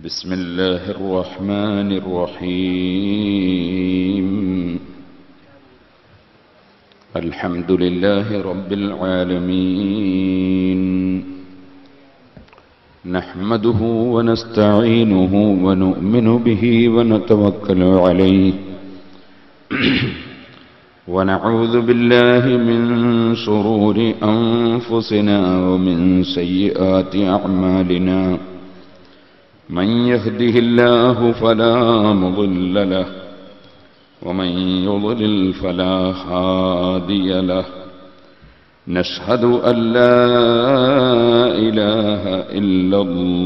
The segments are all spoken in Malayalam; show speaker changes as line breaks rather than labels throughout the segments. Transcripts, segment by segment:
بسم الله الرحمن الرحيم الحمد لله رب العالمين نحمده ونستعينه ونؤمن به ونتوكل عليه ونعوذ بالله من شرور أنفسنا ومن سيئات أعمالنا من يهده الله فلا مضل له ومن يضلل فلا هادي له نشهد أن لا إله إلا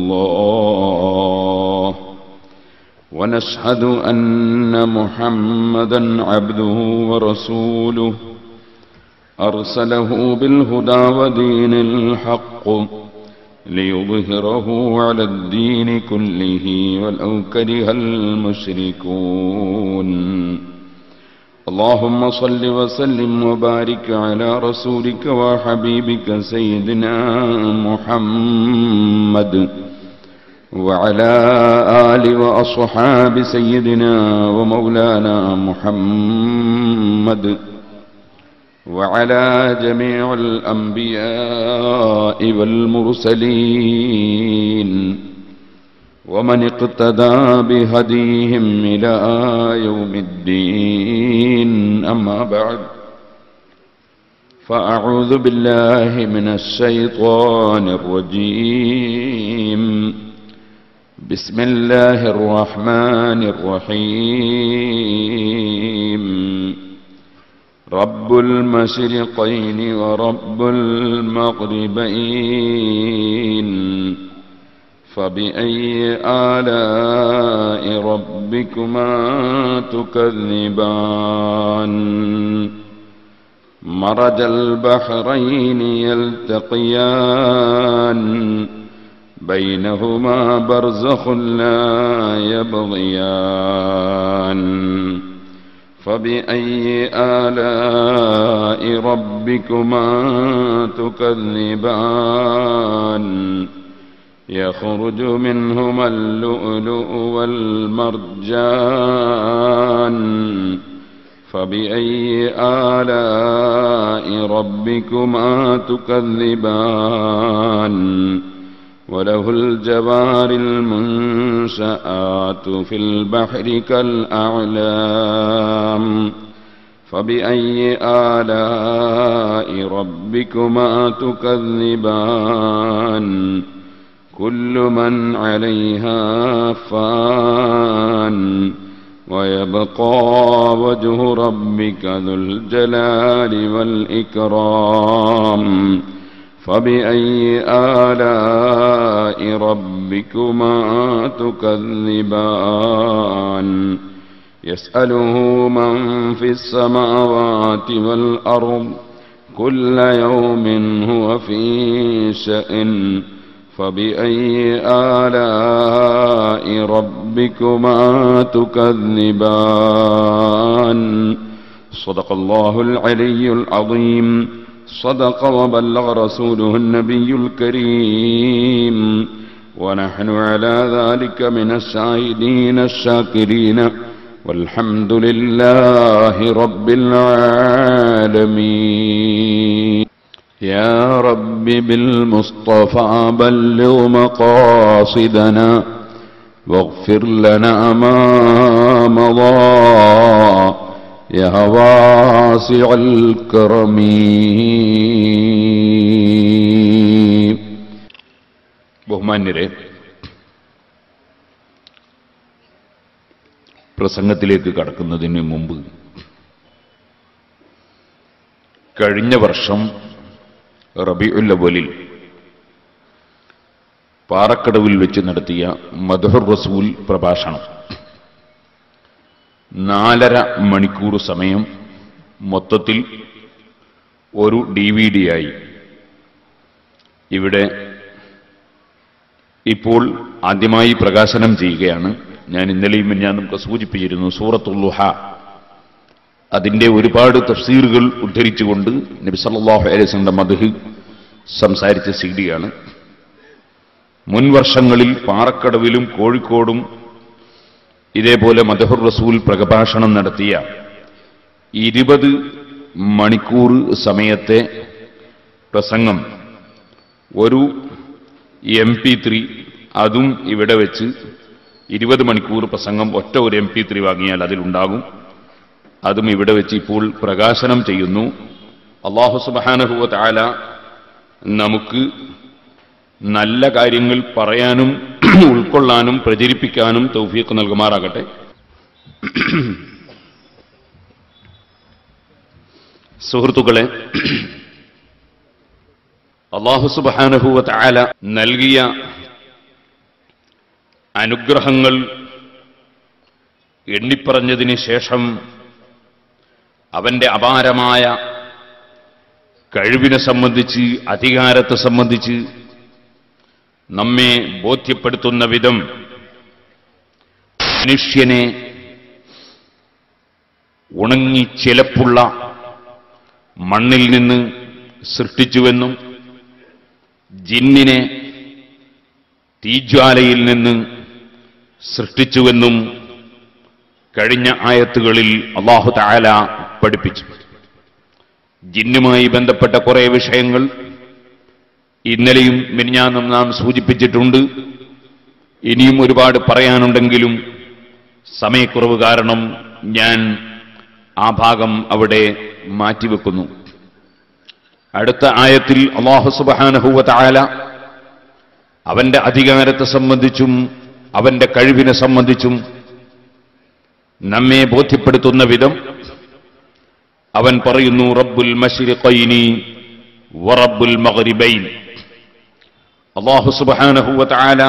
الله ونشهد أن محمدا عبده ورسوله أرسله بالهدى ودين الحق ليظهره على الدين كله ولو كره المشركون اللهم صل وسلم وبارك على رسولك وحبيبك سيدنا محمد وعلى آل وأصحاب سيدنا ومولانا محمد وعلى جميع الأنبياء والمرسلين ومن اقتدى بهديهم إلى يوم الدين أما بعد فأعوذ بالله من الشيطان الرجيم بسم الله الرحمن الرحيم رب المشرقين ورب المغربين فبأي آلاء ربكما تكذبان مرج البحرين يلتقيان بينهما برزخ لا يبغيان فبأي آلاء ربكما تكذبان يخرج منهما اللؤلؤ والمرجان فبأي آلاء ربكما تكذبان وله الجوار المنشآت في البحر كالأعلام فبأي آلاء ربكما تكذبان كل من عليها فان ويبقى وجه ربك ذو الجلال والإكرام فبأي آلاء ربكما تكذبان يسأله من في السماوات والأرض كل يوم هو في شأن فبأي آلاء ربكما تكذبان صدق الله العلي العظيم صدق وبلغ رسوله النبي الكريم ونحن على ذلك من الشاهدين الشاكرين والحمد لله رب العالمين يا رب بالمصطفى بلغ مقاصدنا واغفر لنا ما مضى يا واسع الكرم ബഹുമാന്യരെ പ്രസംഗത്തിലേക്ക് കടക്കുന്നതിന് മുമ്പ് കഴിഞ്ഞ വർഷം റബിഉല്ലവലിൽ പാറക്കടവിൽ വെച്ച് നടത്തിയ മധുർ റസൂൽ പ്രഭാഷണം നാലര മണിക്കൂർ സമയം മൊത്തത്തിൽ ഒരു ഡി വി ഡി ആയി ഇവിടെ ഇപ്പോൾ ആദ്യമായി പ്രകാശനം ചെയ്യുകയാണ് ഞാൻ ഇന്നലെയും ഞാൻ നമുക്ക് സൂചിപ്പിച്ചിരുന്നു സൂറത്തുല്ലുഹ അതിന്റെ ഒരുപാട് തഫ്സീറുകൾ ഉദ്ധരിച്ചുകൊണ്ട് നബി സല്ലല്ലാഹു അലൈഹി വസല്ലം മദ്ഹ് സംസാരിച്ച സി ഡിയാണ് മുൻ വർഷങ്ങളിൽ പാറക്കടവിലും കോഴിക്കോടും ഇതേപോലെ മദഹുർ റസൂൽ പ്രഭാഷണം നടത്തിയ ഇരുപത് മണിക്കൂർ സമയത്തെ പ്രസംഗം ഒരു എം പി ത്രീ അതും ഇവിടെ വെച്ച് ഇരുപത് മണിക്കൂർ പ്രസംഗം ഒറ്റ ഒരു എം പി ത്രീ വാങ്ങിയാൽ അതിലുണ്ടാകും അതും ഇവിടെ വെച്ച് ഇപ്പോൾ പ്രകാശനം ചെയ്യുന്നു അള്ളാഹു സുബാനഹുവ താല നമുക്ക് നല്ല കാര്യങ്ങൾ പറയാനും ഉൾക്കൊള്ളാനും പ്രചരിപ്പിക്കാനും തൗഫീഖ് നൽകുമാറാകട്ടെ സുഹൃത്തുക്കളെ അള്ളാഹു സുബാനഹുവ താല നൽകിയ അനുഗ്രഹങ്ങൾ എണ്ണിപ്പറഞ്ഞതിന് ശേഷം അവന്റെ അപാരമായ കഴിവിനെ സംബന്ധിച്ച് അധികാരത്തെ സംബന്ധിച്ച് നമ്മെ ബോധ്യപ്പെടുത്തുന്ന വിധം മനുഷ്യനെ ഉണങ്ങി ചിലപ്പുള്ള മണ്ണിൽ നിന്ന് സൃഷ്ടിച്ചുവെന്നും ജിന്നിനെ തീജ്വാലയിൽ നിന്ന് സൃഷ്ടിച്ചുവെന്നും കഴിഞ്ഞ ആയത്തുകളിൽ അള്ളാഹു താല പഠിപ്പിച്ചു ജിന്നുമായി ബന്ധപ്പെട്ട കുറെ വിഷയങ്ങൾ ഇന്നലെയും മിനിഞ്ഞാന്നും നാം സൂചിപ്പിച്ചിട്ടുണ്ട് ഇനിയും ഒരുപാട് പറയാനുണ്ടെങ്കിലും സമയക്കുറവ് കാരണം ഞാൻ ആ ഭാഗം അവിടെ മാറ്റിവെക്കുന്നു അടുത്ത ആയത്തിൽ അള്ളാഹു സുബാനഹുവ താല അവന്റെ അധികാരത്തെ സംബന്ധിച്ചും അവന്റെ കഴിവിനെ സംബന്ധിച്ചും നമ്മെ ബോധ്യപ്പെടുത്തുന്ന വിധം അവൻ പറയുന്നു റബ്ബുൽ മഷിറിഖൈനി വറബ്ബുൽ മഗ്രിബൈൻ അള്ളാഹു സുബ്ഹാനഹു തആല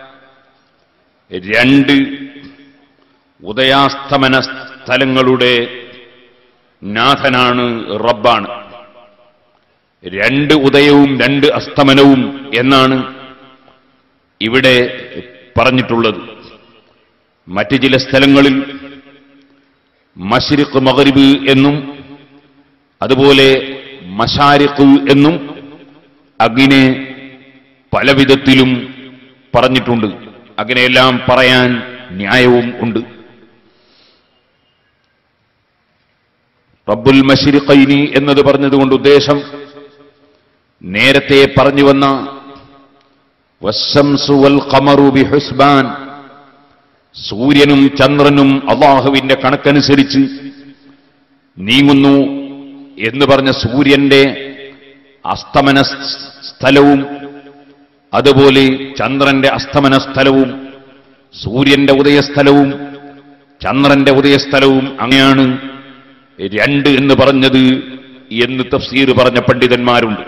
രണ്ട് ഉദയാസ്തമന സ്ഥലങ്ങളുടെ നാഥനാണ് റബ്ബാണ് രണ്ട് ഉദയവും രണ്ട് അസ്തമനവും എന്നാണ് ഇവിടെ പറഞ്ഞിട്ടുള്ളത് മറ്റ് ചില സ്ഥലങ്ങളിൽ മഷരിഖ് മഗ്രിബ് എന്നും അതുപോലെ മഷാരിഖ് എന്നും അഗ്നെ പല വിധത്തിലും പറഞ്ഞിട്ടുണ്ട് അങ്ങനെയെല്ലാം പറയാൻ ന്യായവും ഉണ്ട് റബ്ബുൽ മഷിരിഖൈനി എന്നത് പറഞ്ഞതുകൊണ്ട് ഉദ്ദേശം നേരത്തെ പറഞ്ഞു വന്ന വസ്സംസു വൽ ഖമറു ബിഹുസ്ബാൻ സൂര്യനും ചന്ദ്രനും അള്ളാഹുവിന്റെ കണക്കനുസരിച്ച് നീങ്ങുന്നു എന്ന് പറഞ്ഞ സൂര്യന്റെ അസ്തമന സ്ഥലവും അതുപോലെ ചന്ദ്രന്റെ അസ്തമന സ്ഥലവും സൂര്യന്റെ ഉദയസ്ഥലവും ചന്ദ്രന്റെ ഉദയസ്ഥലവും അങ്ങനെയാണ് രണ്ട് എന്ന് പറഞ്ഞത് എന്ന് തഫ്സീർ പറഞ്ഞ പണ്ഡിതന്മാരുണ്ട്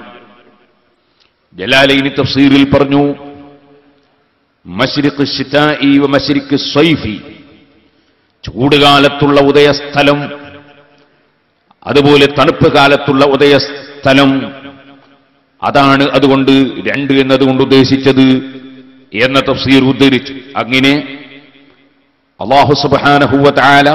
ജലാലൈനി തഫ്സീറിൽ പറഞ്ഞു മശ്രിഖ് ഷിതാഇ വ മശ്രിഖ് സ്വൈഫി ചൂടുകാലത്തുള്ള ഉദയസ്ഥലം അതുപോലെ തണുപ്പ് കാലത്തുള്ള ഉദയസ്ഥലം അതാണ് അതുകൊണ്ട് രണ്ട് എന്നതുകൊണ്ട് ഉദ്ദേശിച്ചത് എന്ന തഫ്സീർ ഉദ്ധരിച്ചു അങ്ങനെ അള്ളാഹു സുബാനഹുവ താല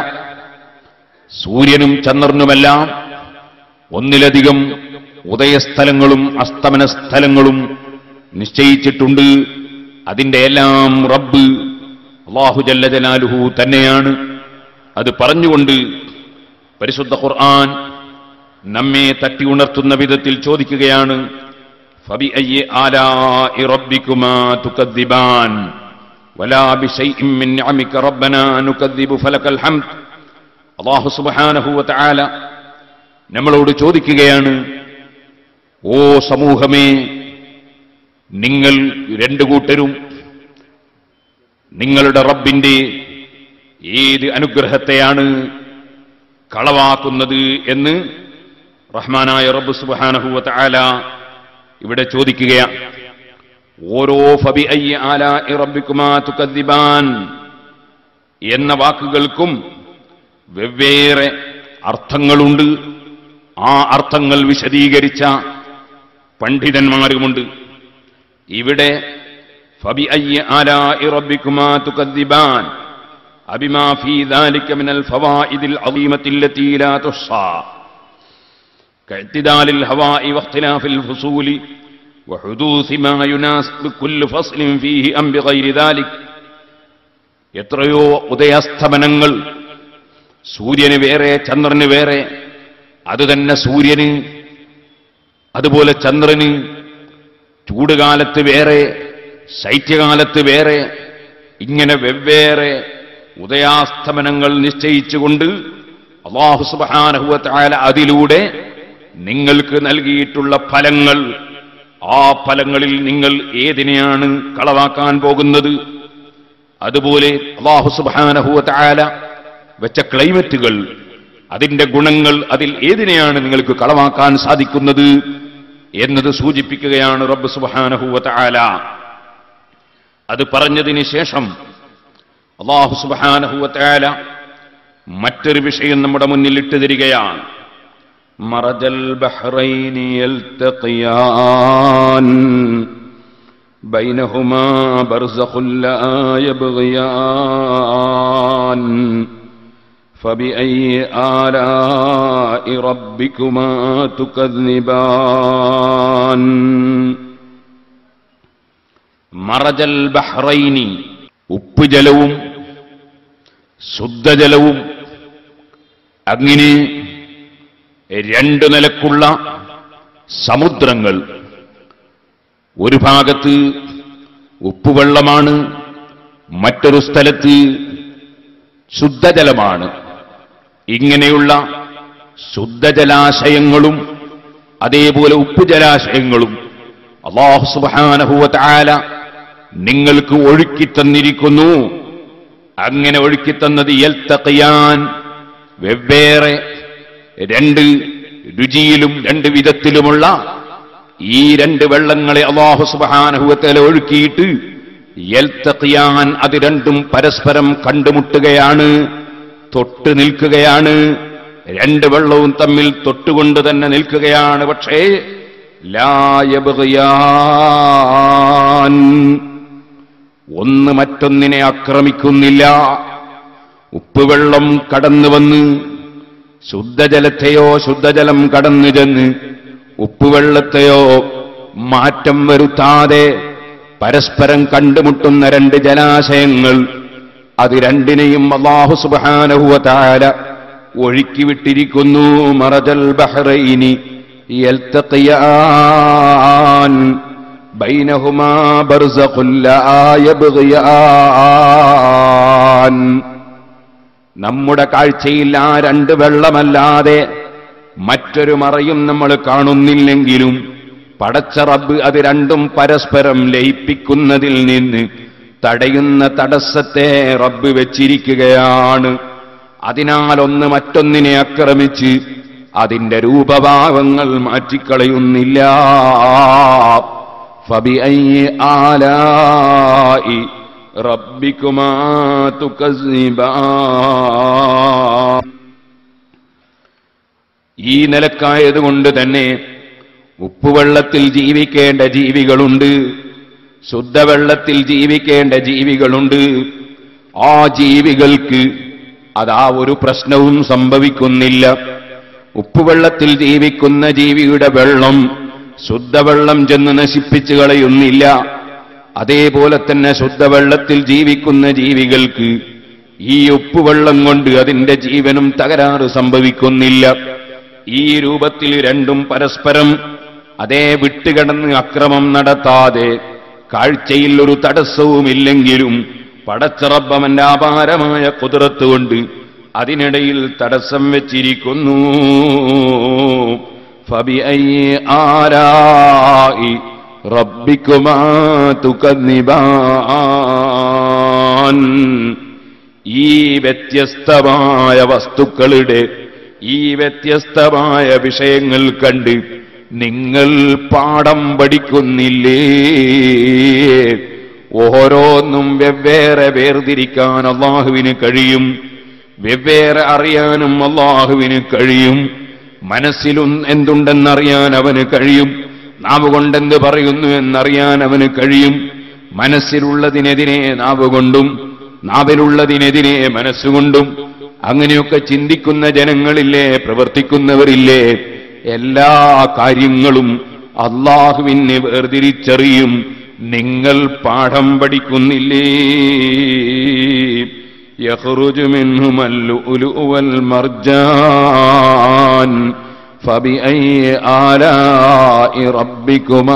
സൂര്യനും ചന്ദ്രനുമെല്ലാം ഒന്നിലധികം ഉദയസ്ഥലങ്ങളും അസ്തമന സ്ഥലങ്ങളും നിശ്ചയിച്ചിട്ടുണ്ട് അതിന്റെ എല്ലാം റബ്ബ് അള്ളാഹു ജല്ല ജലാലുഹു തന്നെയാണ് അത് പറഞ്ഞുകൊണ്ട് പരിശുദ്ധ ഖുർആൻ നമ്മെ തട്ടി ഉണർത്തുന്ന വിധത്തിൽ ചോദിക്കുകയാണ് فبأي آلاء ربكما تكذبان ولا بشيء من نعمك ربنا نكذب فلك الحمد അള്ളാഹു സുബ്ഹാനഹു വതആല നമ്മളോട് ചോദിക്കുകയാണ് ഓ സമൂഹമേ നിങ്ങൾ രണ്ടു കൂട്ടരും നിങ്ങളുടെ റബ്ബിന്റെ ഏത് അനുഗ്രഹത്തെയാണ് കളവാക്കുന്നത് എന്ന് റഹ്മാനായ റബ്ബ് സുബ്ഹാനഹു വതആല ഇവിടെ ചോദിക്കുകയാണ് ഓരോ ഫബി അയ്യ ആലാഇ റബ്ബിക്കുമാ തുകദ്ദിബാൻ എന്ന വാക്കുകൾക്കും വെവ്വേറെ അർത്ഥങ്ങളുണ്ട് ആ അർത്ഥങ്ങൾ വിശദീകരിച്ച പണ്ഡിതന്മാരുമുണ്ട് ഇവിടെ ഫബി അയ്യ ആലാഇ റബ്ബിക്കുമാ തുകദ്ദിബാൻ അബിമാ ഫീ ذلك من الفوائد العظيمة التي لا تحصى كاعتدال الهواء واختلاف الفصول وحدوث ما يناسب كل فصل فيه أم بغير ذلك എത്രയോ ഉദയാസ്തമനങ്ങൾ സൂര്യന് വേറെ ചന്ദ്രന് വേറെ അതുതന്നെ സൂര്യന് അതുപോലെ ചന്ദ്രന് ചൂടുകാലത്ത് വേറെ ശൈത്യകാലത്ത് വേറെ ഇങ്ങനെ വെവ്വേറെ ഉദയാസ്തമനങ്ങൾ നിശ്ചയിച്ചുകൊണ്ട് അള്ളാഹു സുബാനഹുവത്തായ അതിലൂടെ നിങ്ങൾക്ക് നൽകിയിട്ടുള്ള ഫലങ്ങൾ ആ ഫലങ്ങളിൽ നിങ്ങൾ ഏതിനെയാണ് കളവാക്കാൻ പോകുന്നത് അതുപോലെ അള്ളാഹു സുബാനഹുവത്തായ വെച്ച ക്ലൈമറ്റുകൾ അതിന്റെ ഗുണങ്ങൾ അതിൽ ഏതിനെയാണ് നിങ്ങൾക്ക് കളവാക്കാൻ സാധിക്കുന്നത് എന്നത് സൂചിപ്പിക്കുകയാണ് റബ്ബ് സുബാനഹുവത്തായ അത് പറഞ്ഞതിന് ശേഷം അള്ളാഹു സുബാനഹുവത്തായ മറ്റൊരു വിഷയം നമ്മുടെ മുന്നിൽ ഇട്ട് തരികയാണ് മറജൽ ബഹ്റൈനി യൽതഖിയാൻ بينهما برزخ لا يبغيان فبأي آلاء ربكما تكذبان മറജൽ ബഹ്റൈനി ഉപ്പുജലവും ശുദ്ധജലവും അങ്ങനെ രണ്ടു നിലക്കുള്ള സമുദ്രങ്ങൾ ഒരു ഭാഗത്ത് ഉപ്പുവെള്ളമാണ് മറ്റൊരു സ്ഥലത്ത് ശുദ്ധജലമാണ് ഇങ്ങനെയുള്ള ശുദ്ധജലാശയങ്ങളും അതേപോലെ ഉപ്പുജലാശയങ്ങളും അള്ളാഹു സുബാനഹുവല നിങ്ങൾക്ക് ഒഴുക്കി തന്നിരിക്കുന്നു അങ്ങനെ ഒഴുക്കി തന്നത് എൽത്തക്കയാൻ വെവ്വേറെ രണ്ട് രുചിയിലും രണ്ട് വിധത്തിലുമുള്ള ഈ രണ്ട് വെള്ളങ്ങളെ അള്ളാഹു സുബാനഹുവത്തേല ഒഴുക്കിയിട്ട് എൽത്തക്കിയാൻ അത് രണ്ടും പരസ്പരം കണ്ടുമുട്ടുകയാണ് തൊട്ട് നിൽക്കുകയാണ് രണ്ട് വെള്ളവും തമ്മിൽ തൊട്ടുകൊണ്ട് തന്നെ നിൽക്കുകയാണ് പക്ഷേ ലായബിയാൻ ഒന്ന് മറ്റൊന്നിനെ ആക്രമിക്കുന്നില്ല ഉപ്പുവെള്ളം കടന്നു വന്ന് ശുദ്ധജലത്തെയോ ശുദ്ധജലം കടന്നു ചെന്ന് ഉപ്പുവെള്ളത്തെയോ മാറ്റം വരുത്താതെ പരസ്പരം കണ്ടുമുട്ടുന്ന രണ്ട് ജലാശയങ്ങൾ അത് രണ്ടിനെയും അള്ളാഹു സുബാനഹുവ താര ഒഴുക്കി വിട്ടിരിക്കുന്നു മറജൽ ബഹ്റൈനി യൽതഖിയാൻ ബൈനഹുമാ ബർസഖുൽ ലാ യബ്ഗിയാൻ നമ്മുടെ കാഴ്ചയിൽ ആ രണ്ട് വെള്ളമല്ലാതെ മറ്റൊരു മറയും നമ്മൾ കാണുന്നില്ലെങ്കിലും പടച്ച റബ്ബ് അത് രണ്ടും പരസ്പരം ലയിപ്പിക്കുന്നതിൽ നിന്ന് തടയുന്ന തടസ്സത്തെ റബ്ബ് വെച്ചിരിക്കുകയാണ് അതിനാൽ ഒന്ന് മറ്റൊന്നിനെ ആക്രമിച്ച് അതിന്റെ രൂപഭാവങ്ങൾ മാറ്റിക്കളയുന്നില്ല فبأي آلاء ربكما تكذبان ഈ നിലക്കായതുകൊണ്ട് തന്നെ ഉപ്പുവെള്ളത്തിൽ ജീവിക്കേണ്ട ജീവികളുണ്ട് ശുദ്ധവെള്ളത്തിൽ ജീവിക്കേണ്ട ജീവികളുണ്ട് ആ ജീവികൾക്ക് അതാ ഒരു പ്രശ്നവും സംഭവിക്കുന്നില്ല ഉപ്പുവെള്ളത്തിൽ ജീവിക്കുന്ന ജീവിയുടെ വെള്ളം ശുദ്ധവെള്ളം ചെന്ന് നശിപ്പിച്ചു കളയുന്നില്ല അതേപോലെ തന്നെ ശുദ്ധവെള്ളത്തിൽ ജീവിക്കുന്ന ജീവികൾക്ക് ഈ ഉപ്പുവെള്ളം കൊണ്ട് അതിന്റെ ജീവനും തകരാറ് സംഭവിക്കുന്നില്ല ഈ രൂപത്തിൽ രണ്ടും പരസ്പരം അതേ വിട്ടുകിടന്ന് അക്രമം നടത്താതെ കാഴ്ചയിൽ ഒരു തടസ്സവുമില്ലെങ്കിലും പടച്ചിറപ്പമന്റെ അപാരമായ കുതിരത്ത് കൊണ്ട് അതിനിടയിൽ തടസ്സം വെച്ചിരിക്കുന്നു فبأي آلاء ربكما تكذبان ഈ വ്യത്യസ്തമായ വസ്തുക്കളുടെ ഈ വ്യത്യസ്തമായ വിഷയങ്ങൾ കണ്ട് നിങ്ങൾ പാഠം പഠിക്കുന്നില്ലേ ഓരോന്നും വെവ്വേറെ വേർതിരിക്കാൻ അള്ളാഹുവിന് കഴിയും വെവ്വേറെ അറിയാനും അള്ളാഹുവിന് കഴിയും മനസ്സിലും എന്തുണ്ടെന്നറിയാൻ അവന് കഴിയും നാവ് കൊണ്ടെന്ത് പറയുന്നു എന്നറിയാൻ അവന് കഴിയും മനസ്സിലുള്ളതിനെതിരെ നാവ് കൊണ്ടും നാവിലുള്ളതിനെതിരെ മനസ്സുകൊണ്ടും അങ്ങനെയൊക്കെ ചിന്തിക്കുന്ന ജനങ്ങളില്ലേ പ്രവർത്തിക്കുന്നവരില്ലേ എല്ലാ കാര്യങ്ങളും അള്ളാഹുവിനെ വേർതിരിച്ചറിയും നിങ്ങൾ പാഠം പഠിക്കുന്നില്ലേ يخرج منهما اللؤلؤ والمرجان فبأي آلاء ربكما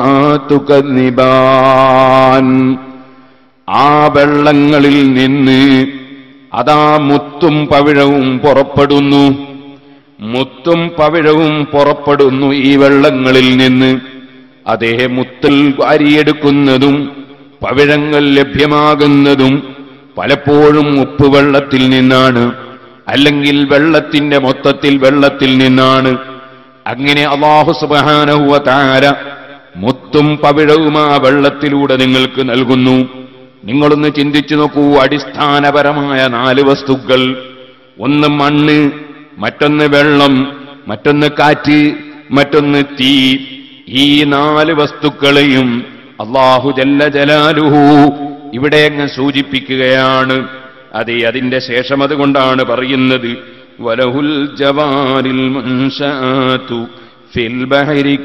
تكذبان ആ വെള്ളങ്ങളിൽ നിന്ന് അതാ മുത്തും പവിഴവും പുറപ്പെടുന്നു മുത്തും പവിഴവും പുറപ്പെടുന്നു ഈ വെള്ളങ്ങളിൽ നിന്ന് അതേ മുത്തൽ വാരിയെടുക്കുന്നതും പവിഴങ്ങൾ ലഭ്യമാകുന്നതും പലപ്പോഴും ഉപ്പ് വെള്ളത്തിൽ നിന്നാണ് അല്ലെങ്കിൽ വെള്ളത്തിന്റെ മൊത്തത്തിൽ വെള്ളത്തിൽ നിന്നാണ് അങ്ങനെ അള്ളാഹു സുബാനഹുവ താര മുത്തും പവിഴവും ആ വെള്ളത്തിലൂടെ നിങ്ങൾക്ക് നൽകുന്നു നിങ്ങളൊന്ന് ചിന്തിച്ചു നോക്കൂ അടിസ്ഥാനപരമായ നാല് വസ്തുക്കൾ ഒന്ന് മണ്ണ് മറ്റൊന്ന് വെള്ളം മറ്റൊന്ന് കാറ്റ് മറ്റൊന്ന് തീ ഈ നാല് വസ്തുക്കളെയും അള്ളാഹു ജല്ല ജലാലുഹു ഇവിടെ അങ്ങ് സൂചിപ്പിക്കുകയാണ് അതെ അതിന്റെ ശേഷം അതുകൊണ്ടാണ് പറയുന്നത് വലഹുൽ ജവാനിൽ മുൻഷാതു ഫിൽ ബഹരി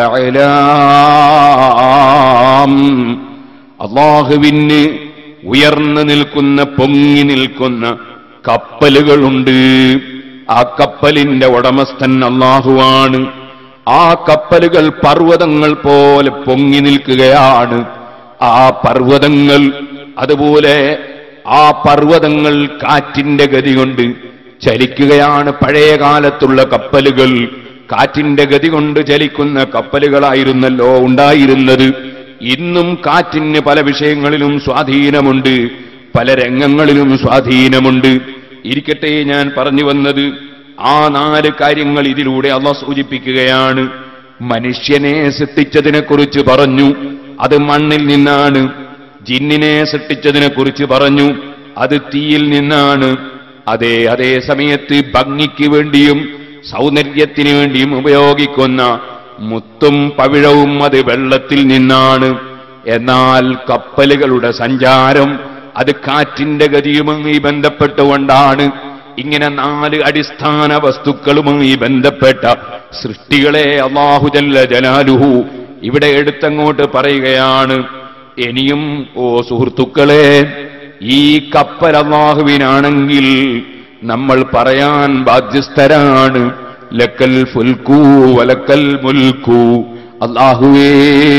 കല്ലഅലാം അള്ളാഹുവിന് ഉയർന്നു നിൽക്കുന്ന പൊങ്ങി നിൽക്കുന്ന കപ്പലുകളുണ്ട് ആ കപ്പലിന്റെ ഉടമസ്ഥൻ അള്ളാഹുവാണ് ആ കപ്പലുകൾ പർവ്വതങ്ങൾ പോലെ പൊങ്ങി നിൽക്കുകയാണ് ആ പർവ്വതങ്ങൾ അതുപോലെ ആ പർവ്വതങ്ങൾ കാറ്റിന്റെ ഗതി കൊണ്ട് ചലിക്കുകയാണ് പഴയ കാലത്തുള്ള കപ്പലുകൾ കാറ്റിന്റെ ഗതി കൊണ്ട് ചലിക്കുന്ന കപ്പലുകളായിരുന്നല്ലോ ഉണ്ടായിരുന്നത് ഇന്നും കാറ്റിന് പല വിഷയങ്ങളിലും സ്വാധീനമുണ്ട് പല രംഗങ്ങളിലും സ്വാധീനമുണ്ട് ഇരിക്കട്ടെ ഞാൻ പറഞ്ഞു വന്നത് ആ നാല് കാര്യങ്ങൾ ഇതിലൂടെ അള്ള സൂചിപ്പിക്കുകയാണ് മനുഷ്യനെ സൃഷ്ടിച്ചതിനെ കുറിച്ച് പറഞ്ഞു അത് മണ്ണിൽ നിന്നാണ് ജിന്നിനെ സൃഷ്ടിച്ചതിനെ കുറിച്ച് പറഞ്ഞു അത് തീയിൽ നിന്നാണ് അതേ അതേ സമയത്ത് ഭംഗിക്ക് വേണ്ടിയും സൗന്ദര്യത്തിന് വേണ്ടിയും ഉപയോഗിക്കുന്ന മുത്തും പവിഴവും അത് വെള്ളത്തിൽ നിന്നാണ് എന്നാൽ കപ്പലുകളുടെ സഞ്ചാരം അത് കാറ്റിന്റെ ഗതിയുമായി ബന്ധപ്പെട്ടുകൊണ്ടാണ് ഇങ്ങനെ നാല് അടിസ്ഥാന വസ്തുക്കളുമായി ബന്ധപ്പെട്ട സൃഷ്ടികളെ അള്ളാഹുജല്ല ജലാലുഹു ഇവിടെ എടുത്തങ്ങോട്ട് പറയുകയാണ് ഇനിയും ഓ സുഹൃത്തുക്കളെ ഈ കപ്പൽ അള്ളാഹുവിനാണെങ്കിൽ നമ്മൾ പറയാൻ ബാധ്യസ്ഥരാണ് ലക്കൽ ഫുൽക്കൂ വലക്കൽ മുൽക്കൂ അള്ളാഹുവേ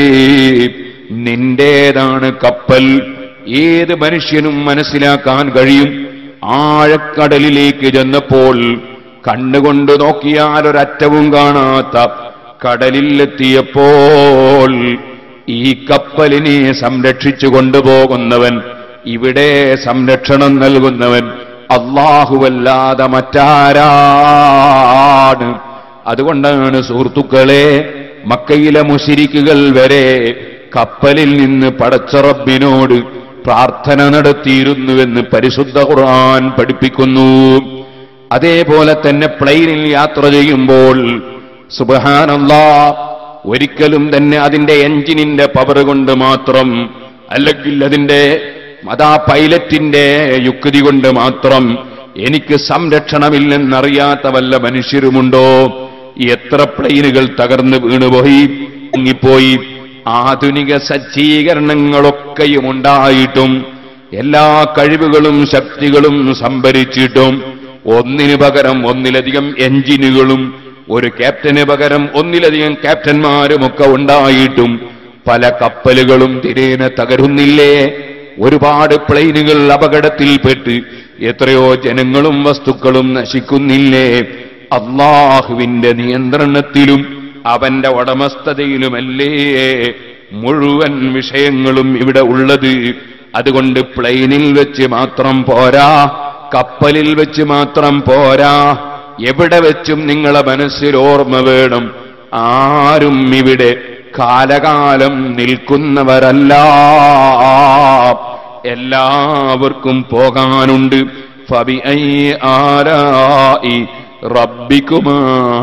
നിന്റേതാണ് കപ്പൽ ഏത് മനുഷ്യനും മനസ്സിലാക്കാൻ കഴിയും ആഴക്കടലിലേക്ക് ചെന്നപ്പോൾ കണ്ണുകൊണ്ട് നോക്കിയാൽ ഒരറ്റവും കാണാത്ത കടലിലെത്തിയപ്പോൾ ഈ കപ്പലിനെ സംരക്ഷിച്ചു കൊണ്ടുപോകുന്നവൻ ഇവിടെ സംരക്ഷണം നൽകുന്നവൻ അള്ളാഹുവല്ലാതെ മറ്റാരാണ് അതുകൊണ്ടാണ് സുഹൃത്തുക്കളെ മക്കയിലെ മുശിരിക്കുകൾ വരെ കപ്പലിൽ നിന്ന് പടച്ചറബിനോട് പ്രാർത്ഥന നടത്തിയിരുന്നുവെന്ന് പരിശുദ്ധ ഖുർആൻ പഠിപ്പിക്കുന്നു അതേപോലെ തന്നെ പ്ലെയിനിൽ യാത്ര ചെയ്യുമ്പോൾ സുബഹാനല്ലാ ഒരിക്കലും തന്നെ അതിന്റെ എഞ്ചിനിന്റെ പവർ കൊണ്ട് മാത്രം അല്ലെങ്കിൽ അതിന്റെ അതാ പൈലറ്റിന്റെ യുക്തി കൊണ്ട് മാത്രം എനിക്ക് സംരക്ഷണമില്ലെന്നറിയാത്ത വല്ല മനുഷ്യരുമുണ്ടോ എത്ര പ്ലെയിനുകൾ തകർന്ന് വീണുപോയി മുങ്ങിപ്പോയി ആധുനിക സജ്ജീകരണങ്ങളൊക്കെയും ഉണ്ടായിട്ടും എല്ലാ കഴിവുകളും ശക്തികളും സംഭരിച്ചിട്ടും ഒന്നിനു പകരം ഒന്നിലധികം എഞ്ചിനുകളും ഒരു ക്യാപ്റ്റന് പകരം ഒന്നിലധികം ക്യാപ്റ്റന്മാരുമൊക്കെ ഉണ്ടായിട്ടും പല കപ്പലുകളും തിരേന തകരുന്നില്ലേ ഒരുപാട് പ്ലെയിനുകൾ അപകടത്തിൽപ്പെട്ട് എത്രയോ ജനങ്ങളും വസ്തുക്കളും നശിക്കുന്നില്ലേ അള്ളാഹുവിന്റെ നിയന്ത്രണത്തിലും അവന്റെ ഉടമസ്ഥതയിലുമല്ലേ മുഴുവൻ വിഷയങ്ങളും ഇവിടെ ഉള്ളത് അതുകൊണ്ട് പ്ലെയിനിൽ വെച്ച് മാത്രം പോരാ കപ്പലിൽ വെച്ച് മാത്രം പോരാ എവിടെ വെച്ചും നിങ്ങളെ മനസ്സിൽ ഓർമ്മ വേണം ആരും ഇവിടെ കാലകാലം നിൽക്കുന്നവരല്ല എല്ലാവർക്കും പോകാനുണ്ട് ഫബി ആരായി റബ്ബിക്കുമാ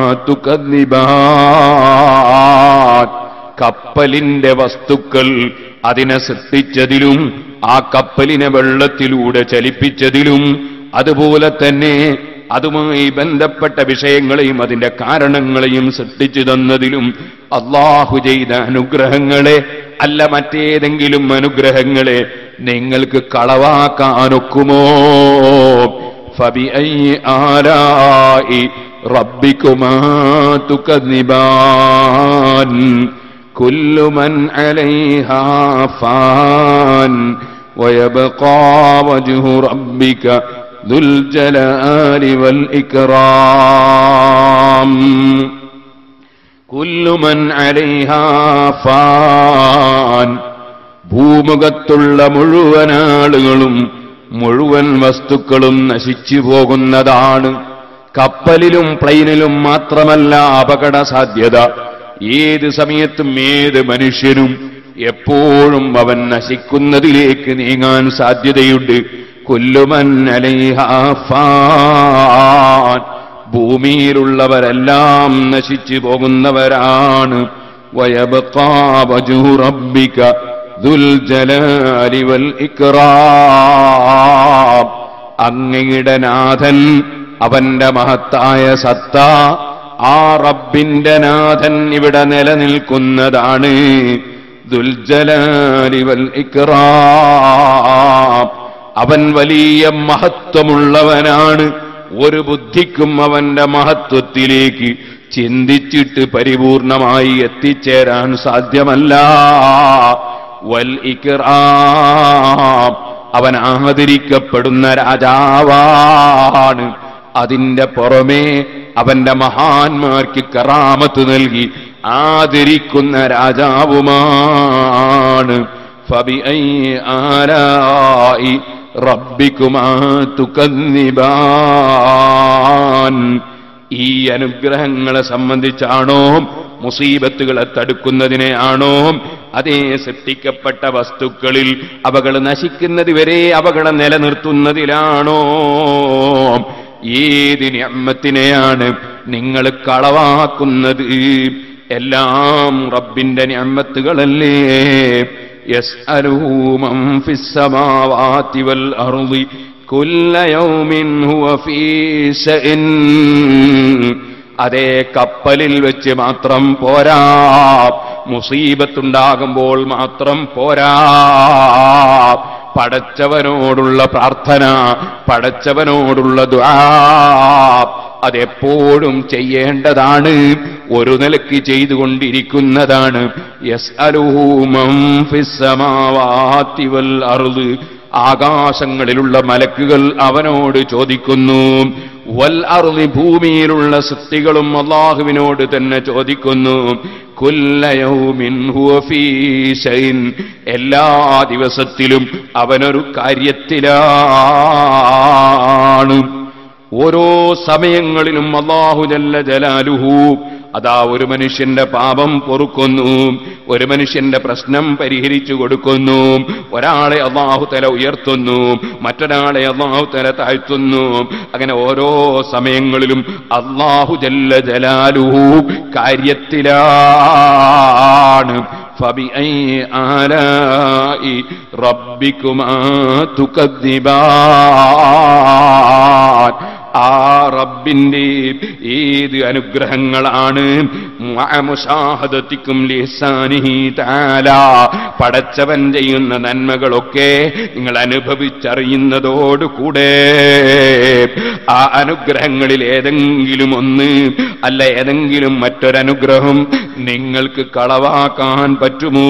തുകദ്ദിബാൻ കപ്പലിന്റെ വസ്തുക്കൾ അതിനെ സൃഷ്ടിച്ചതിലും ആ കപ്പലിനെ വെള്ളത്തിലൂടെ ചലിപ്പിച്ചതിലും അതുപോലെ തന്നെ അതുമായി ബന്ധപ്പെട്ട വിഷയങ്ങളെയും അതിന്റെ കാരണങ്ങളെയും സൃഷ്ടിച്ചു തന്നതിലും അള്ളാഹു ചെയ്ത അനുഗ്രഹങ്ങളെ അല്ല മറ്റേതെങ്കിലും അനുഗ്രഹങ്ങളെ നിങ്ങൾക്ക് കളവാക്കാനൊക്കുമോ فبأي آلاء ربكما تكذبان كل من عليها فان ويبقى وجه ربك ذو الجلال والإكرام كل من عليها فان ഭൂമുഖത്തുള്ള മുഴുവൻ ആളുകളും മുഴുവൻ വസ്തുക്കളും നശിച്ചു പോകുന്നതാണ് കപ്പലിലും പ്ലെയിനിലും മാത്രമല്ല അപകട സാധ്യത ഏത് സമയത്തും ഏത് മനുഷ്യനും എപ്പോഴും അവൻ നശിക്കുന്നതിലേക്ക് നീങ്ങാൻ സാധ്യതയുണ്ട് കൊല്ലുമൻ അലൈഹാൻ ഭൂമിയിലുള്ളവരെല്ലാം നശിച്ചു പോകുന്നവരാണ് വയബക്കാ വജു റബ്ബിക ദുൽ ജലാലി വൽ ഇക്റാം അങ്ങയുടെ നാഥൻ അവന്റെ മഹത്തായ സത്ത ആ റബ്ബിന്റെ നാഥൻ ഇവിടെ നിലനിൽക്കുന്നതാണ് ദുൽജലാലി വൽ ഇക്റാം അവൻ വലിയ മഹത്വമുള്ളവനാണ് ഒരു ബുദ്ധിക്കും അവന്റെ മഹത്വത്തിലേക്ക് ചിന്തിച്ചിട്ട് പരിപൂർണമായി എത്തിച്ചേരാൻ സാധ്യമല്ല വൽ ഇക്റാം അവൻ ആദരിക്കപ്പെടുന്ന രാജാവാണ് അതിന്റെ പുറമേ അവന്റെ മഹാന്മാർക്ക് കറാമത്ത് നൽകി ആദരിക്കുന്ന രാജാവുമാണ് ഫബിഐ ആരായി റബ്ബിക്കുമാ തുകന്നിബാൻ ഈ അനുഗ്രഹങ്ങളെ സംബന്ധിച്ചാണോ മുസീബത്തുകളെ തടുക്കുന്നതിനെ ആണോ അതേ സൃഷ്ടിക്കപ്പെട്ട വസ്തുക്കളിൽ അവകൾ നശിക്കുന്നത് വരെ അവകളെ നിലനിർത്തുന്നതിലാണോ ഏത് ഞമ്മത്തിനെയാണ് നിങ്ങൾ കളവാക്കുന്നത് എല്ലാം റബ്ബിന്റെ ഞമ്മത്തുകളല്ലേ يسأله من في السماوات والأرض كل يوم هو في شأن അതേ കപ്പലിൽ വെച്ച് മാത്രം പോരാ മുസീബത്തുണ്ടാകുമ്പോൾ മാത്രം പോരാ പടച്ചവനോടുള്ള പ്രാർത്ഥന പടച്ചവനോടുള്ള ദ്വാ അതെപ്പോഴും ചെയ്യേണ്ടതാണ് ഒരു നിലയ്ക്ക് ചെയ്തുകൊണ്ടിരിക്കുന്നതാണ് യസ് വൽ അറുത് ആകാശങ്ങളിലുള്ള മലക്കുകൾ അവനോട് ചോദിക്കുന്നു വൽ അറുതി ഭൂമിയിലുള്ള സൃഷ്ടികളും അള്ളാഹുവിനോട് തന്നെ ചോദിക്കുന്നു കുല്ലയൗമിൻ ഹുവ ഫീ ശൈൻ. എല്ലാ ദിവസത്തിലും അവനൊരു കാര്യത്തിലാണ് ഓരോ സമയങ്ങളിലും അള്ളാഹു ജല്ല ജലാലുഹു അതാ ഒരു മനുഷ്യന്റെ പാപം പൊറുക്കുന്നു ഒരു മനുഷ്യന്റെ പ്രശ്നം പരിഹരിച്ചു കൊടുക്കുന്നു ഒരാളെ അള്ളാഹു തല ഉയർത്തുന്നു മറ്റൊരാളെ അള്ളാഹു തല താഴ്ത്തുന്നു അങ്ങനെ ഓരോ സമയങ്ങളിലും അള്ളാഹു ജല്ല ജലാലുഹു കാര്യത്തിലാണ് فبأي آلاء ربكما تكذبان ആ റബ്ബിന്റെ ഏത് അനുഗ്രഹങ്ങളാണ് മുഷാഹദത്തിക്കും ലിസാനിഹി താല പടച്ചവൻ ചെയ്യുന്ന നന്മകളൊക്കെ നിങ്ങൾ അനുഭവിച്ചറിയുന്നതോടുകൂടെ ആ അനുഗ്രഹങ്ങളിൽ ഏതെങ്കിലും ഒന്ന് അല്ല ഏതെങ്കിലും മറ്റൊരനുഗ്രഹം നിങ്ങൾക്ക് കളവാക്കാൻ പറ്റുമോ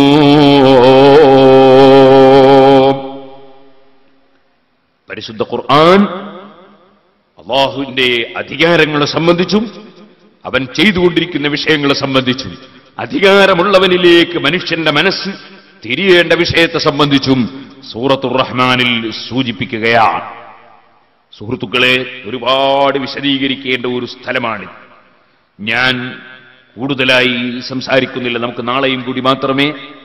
പരിശുദ്ധ ഖുർആൻ അള്ളാഹുവിന്റെ അധികാരങ്ങളെ സംബന്ധിച്ചും അവൻ ചെയ്തുകൊണ്ടിരിക്കുന്ന വിഷയങ്ങളെ സംബന്ധിച്ചും അധികാരമുള്ളവനിലേക്ക് മനുഷ്യന്റെ മനസ്സ് തിരിയേണ്ട വിഷയത്തെ സംബന്ധിച്ചും സൂറത്തുർ റഹ്മാനിൽ സൂചിപ്പിക്കുകയാണ് സുഹൃത്തുക്കളെ ഒരുപാട് വിശദീകരിക്കേണ്ട ഒരു സ്ഥലമാണ് ഞാൻ കൂടുതലായി സംസാരിക്കുന്നില്ല നമുക്ക് നാളെയും കൂടി മാത്രമേ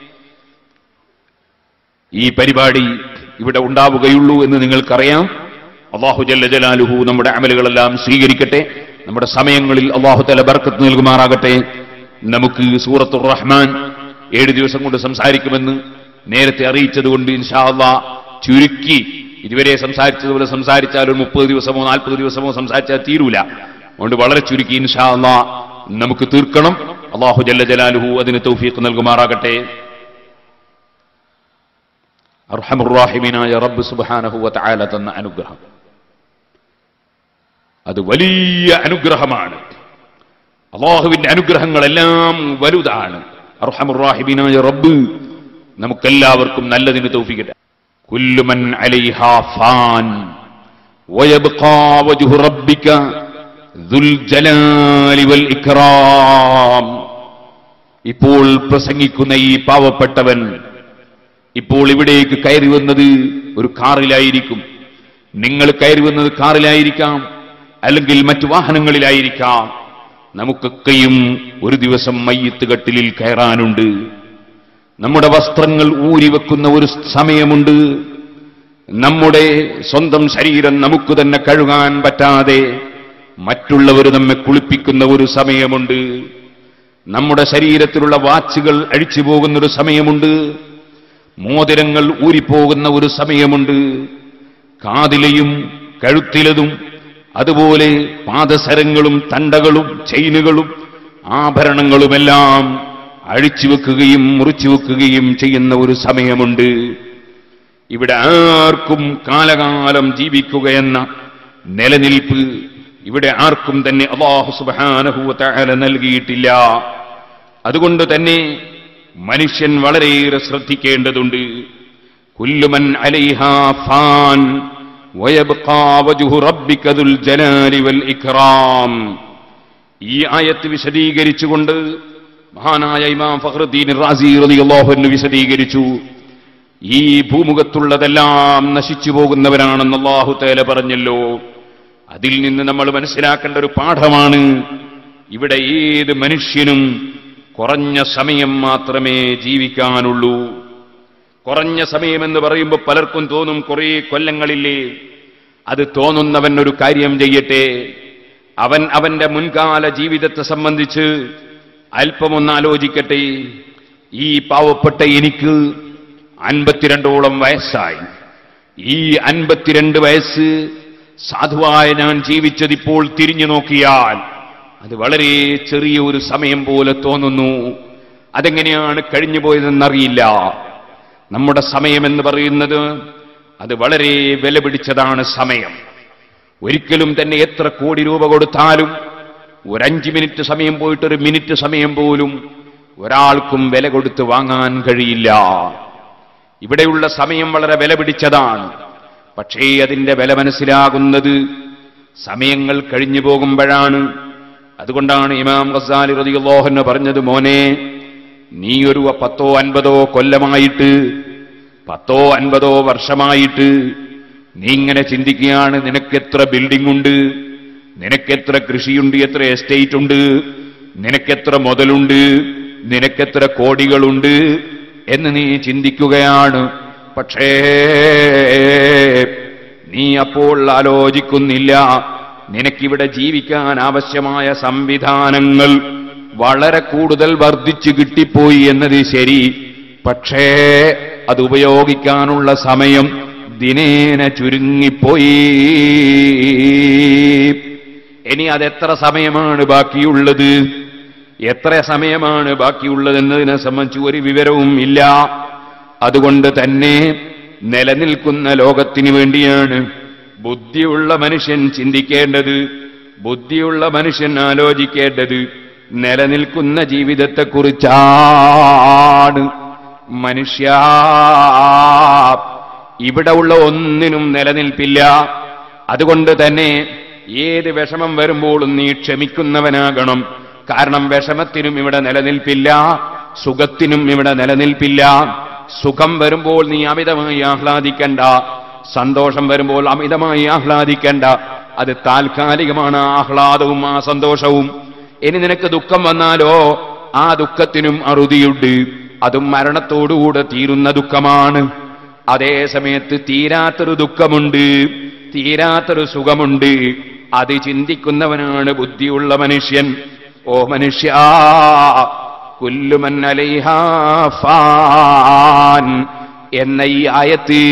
ഈ പരിപാടി ഇവിടെ ഉണ്ടാവുകയുള്ളൂ എന്ന് നിങ്ങൾക്കറിയാം അള്ളാഹു ജല്ല ജലാലുഹു നമ്മുടെ അമലുകളെല്ലാം സ്വീകരിക്കട്ടെ നമ്മുടെ സമയങ്ങളിൽ അള്ളാഹു തല ബർക്കത്ത് നൽകുമാറാകട്ടെ നമുക്ക് സൂറത്തുർ റഹ്മാൻ ഏഴ് ദിവസം കൊണ്ട് സംസാരിക്കുമെന്ന് നേരത്തെ അറിയിച്ചതുകൊണ്ട് ഇൻഷാ അള്ളാ ചുരുക്കി ഇതുവരെ സംസാരിച്ചതുപോലെ സംസാരിച്ചാൽ ഒരു മുപ്പത് ദിവസമോ നാൽപ്പത് ദിവസമോ സംസാരിച്ചാൽ തീരൂല അതുകൊണ്ട് വളരെ ചുരുക്കി ഇൻഷാ അള്ളാ നമുക്ക് തീർക്കണം അള്ളാഹു ജല്ല ജലാലുഹു അതിന് തൗഫീഖ് നൽകുമാറാകട്ടെ അർഹമുറാഹിമീനായ റബ്ബ് സുബ്ഹാനഹു വ തആല തന്ന അനുഗ്രഹം അത് വലിയ അനുഗ്രഹമാണ് അള്ളാഹുവിന്റെ അനുഗ്രഹങ്ങളെല്ലാം വലുതാണ് അർഹമുറാഹിബിനായ റബ്ബ് നമുക്കെല്ലാവർക്കും നല്ലതിന് തൗഫിക്കട്ടെ കുല്ലുമൻ അലൈഹ ഫാൻ ويبقى وجه ربك ذو الجلال والإكرام ഇപ്പോൾ പ്രസംഗിക്കുന്ന ഈ പാവപ്പെട്ടവൻ ഇപ്പോൾ ഇവിടേക്ക് കയറി വന്നത് ഒരു കാറിലായിരിക്കും നിങ്ങൾ കയറി വന്നത് കാറിലായിരിക്കാം അല്ലെങ്കിൽ മറ്റു വാഹനങ്ങളിലായിരിക്കാം നമുക്കൊക്കെയും ഒരു ദിവസം മയ്യത്ത് കട്ടിലിൽ കയറാനുണ്ട് നമ്മുടെ വസ്ത്രങ്ങൾ ഊരിവെക്കുന്ന ഒരു സമയമുണ്ട് നമ്മുടെ സ്വന്തം ശരീരം നമുക്ക് തന്നെ കഴുകാൻ പറ്റാതെ മറ്റുള്ളവർ നമ്മെ കുളിപ്പിക്കുന്ന ഒരു സമയമുണ്ട് നമ്മുടെ ശരീരത്തിലുള്ള വാച്ചുകൾ അഴിച്ചു പോകുന്ന ഒരു സമയമുണ്ട് മോതിരങ്ങൾ ഊരിപ്പോകുന്ന ഒരു സമയമുണ്ട് കാതിലെയും കഴുത്തിലതും അതുപോലെ പാദസരങ്ങളും തണ്ടകളും ചെയിനുകളും ആഭരണങ്ങളുമെല്ലാം അഴിച്ചു വെക്കുകയും മുറിച്ചു വെക്കുകയും ചെയ്യുന്ന ഒരു സമയമുണ്ട് ഇവിടെ ആർക്കും കാലകാലം ജീവിക്കുകയെന്ന നിലനിൽപ്പ് ഇവിടെ ആർക്കും തന്നെ അള്ളാഹു സുബാനഹുല നൽകിയിട്ടില്ല അതുകൊണ്ട് തന്നെ മനുഷ്യൻ വളരെയേറെ ശ്രദ്ധിക്കേണ്ടതുണ്ട് കുല്ലുമൻ അലൈഹ ഫാൻ വയബ്ഖാ വജ്ഹു റബ്ബിക ദുൽ ജലാലി വൽ ഇക്റാം ഈ ആയത്ത് വിശദീകരിച്ചുകൊണ്ട് മഹാനായ ഇമാം ഫഖറുദ്ദീൻ റാസി റളിയല്ലാഹു അൻഹു വിശദീകരിച്ചു ഈ ഭൂമുഖത്തുള്ളതെല്ലാം നശിച്ചു പോകുന്നവരാണെന്ന് അള്ളാഹു തേല പറഞ്ഞല്ലോ അതിൽ നിന്ന് നമ്മൾ മനസ്സിലാക്കേണ്ട ഒരു പാഠമാണ് ഇവിടെ ഏത് മനുഷ്യനും കുറഞ്ഞ സമയം മാത്രമേ ജീവിക്കാനുള്ളൂ കുറഞ്ഞ സമയമെന്ന് പറയുമ്പോൾ പലർക്കും തോന്നും കുറേ കൊല്ലങ്ങളില്ലേ അത് തോന്നുന്നവൻ ഒരു കാര്യം ചെയ്യട്ടെ അവൻ അവന്റെ മുൻകാല ജീവിതത്തെ സംബന്ധിച്ച് അല്പമൊന്ന് ആലോചിക്കട്ടെ ഈ പാവപ്പെട്ട എനിക്ക് അൻപത്തിരണ്ടോളം വയസ്സായി ഈ അൻപത്തിരണ്ട് വയസ്സ് സാധുവായ ഞാൻ ജീവിച്ചതിപ്പോൾ തിരിഞ്ഞു നോക്കിയാൽ അത് വളരെ ചെറിയ ഒരു സമയം പോലെ തോന്നുന്നു അതെങ്ങനെയാണ് കഴിഞ്ഞു പോയതെന്നറിയില്ല നമ്മുടെ സമയമെന്ന് പറയുന്നത് അത് വളരെ വില പിടിച്ചതാണ് സമയം ഒരിക്കലും തന്നെ എത്ര കോടി രൂപ കൊടുത്താലും ഒരഞ്ച് മിനിറ്റ് സമയം പോയിട്ട് ഒരു മിനിറ്റ് സമയം പോലും ഒരാൾക്കും വില കൊടുത്ത് വാങ്ങാൻ കഴിയില്ല ഇവിടെയുള്ള സമയം വളരെ വില പിടിച്ചതാണ് പക്ഷേ അതിന്റെ വില മനസ്സിലാകുന്നത് സമയങ്ങൾ കഴിഞ്ഞു പോകുമ്പോഴാണ് അതുകൊണ്ടാണ് ഇമാം ഗസാലി റതിയുള്ളോഹന് പറഞ്ഞത് മോനെ നീ ഒരു പത്തോ അൻപതോ കൊല്ലമായിട്ട് പത്തോ അൻപതോ വർഷമായിട്ട് നീ ഇങ്ങനെ ചിന്തിക്കുകയാണ് നിനക്കെത്ര ബിൽഡിംഗ് ഉണ്ട് നിനക്കെത്ര കൃഷിയുണ്ട് എത്ര എസ്റ്റേറ്റ് ഉണ്ട് നിനക്കെത്ര മുതലുണ്ട് നിനക്കെത്ര കോടികളുണ്ട് എന്ന് നീ ചിന്തിക്കുകയാണ് പക്ഷേ നീ അപ്പോൾ ആലോചിക്കുന്നില്ല നിനക്കിവിടെ ജീവിക്കാൻ ആവശ്യമായ സംവിധാനങ്ങൾ വളരെ കൂടുതൽ വർദ്ധിച്ചു കിട്ടിപ്പോയി എന്നത് ശരി പക്ഷേ അത് ഉപയോഗിക്കാനുള്ള സമയം ദിനേന ചുരുങ്ങിപ്പോയി ഇനി അതെത്ര സമയമാണ് ബാക്കിയുള്ളത് എത്ര സമയമാണ് ബാക്കിയുള്ളതെന്നതിനെ സംബന്ധിച്ച് ഒരു വിവരവും ഇല്ല അതുകൊണ്ട് തന്നെ നിലനിൽക്കുന്ന ലോകത്തിന് വേണ്ടിയാണ് ബുദ്ധിയുള്ള മനുഷ്യൻ ചിന്തിക്കേണ്ടത് ബുദ്ധിയുള്ള മനുഷ്യൻ ആലോചിക്കേണ്ടത് നിലനിൽക്കുന്ന ജീവിതത്തെക്കുറിച്ചാണ് മനുഷ്യ ഇവിടെ ഉള്ള ഒന്നിനും നിലനിൽപ്പില്ല അതുകൊണ്ട് തന്നെ ഏത് വിഷമം വരുമ്പോഴും നീ ക്ഷമിക്കുന്നവനാകണം കാരണം വിഷമത്തിനും ഇവിടെ നിലനിൽപ്പില്ല സുഖത്തിനും ഇവിടെ നിലനിൽപ്പില്ല സുഖം വരുമ്പോൾ നീ അമിതമായി ആഹ്ലാദിക്കണ്ട സന്തോഷം വരുമ്പോൾ അമിതമായി ആഹ്ലാദിക്കണ്ട അത് താൽക്കാലികമാണ് ആ ആഹ്ലാദവും ആ സന്തോഷവും ഇനി നിനക്ക് ദുഃഖം വന്നാലോ ആ ദുഃഖത്തിനും അറുതിയുണ്ട് അതും മരണത്തോടുകൂടെ തീരുന്ന ദുഃഖമാണ് അതേ സമയത്ത് തീരാത്തൊരു ദുഃഖമുണ്ട് തീരാത്തൊരു സുഖമുണ്ട് അത് ചിന്തിക്കുന്നവനാണ് ബുദ്ധിയുള്ള മനുഷ്യൻ ഓ മനുഷ്യ കുല്ലുമൻ അലൈഹാ ഫാൻ എന്ന ഈ ആയത്ത്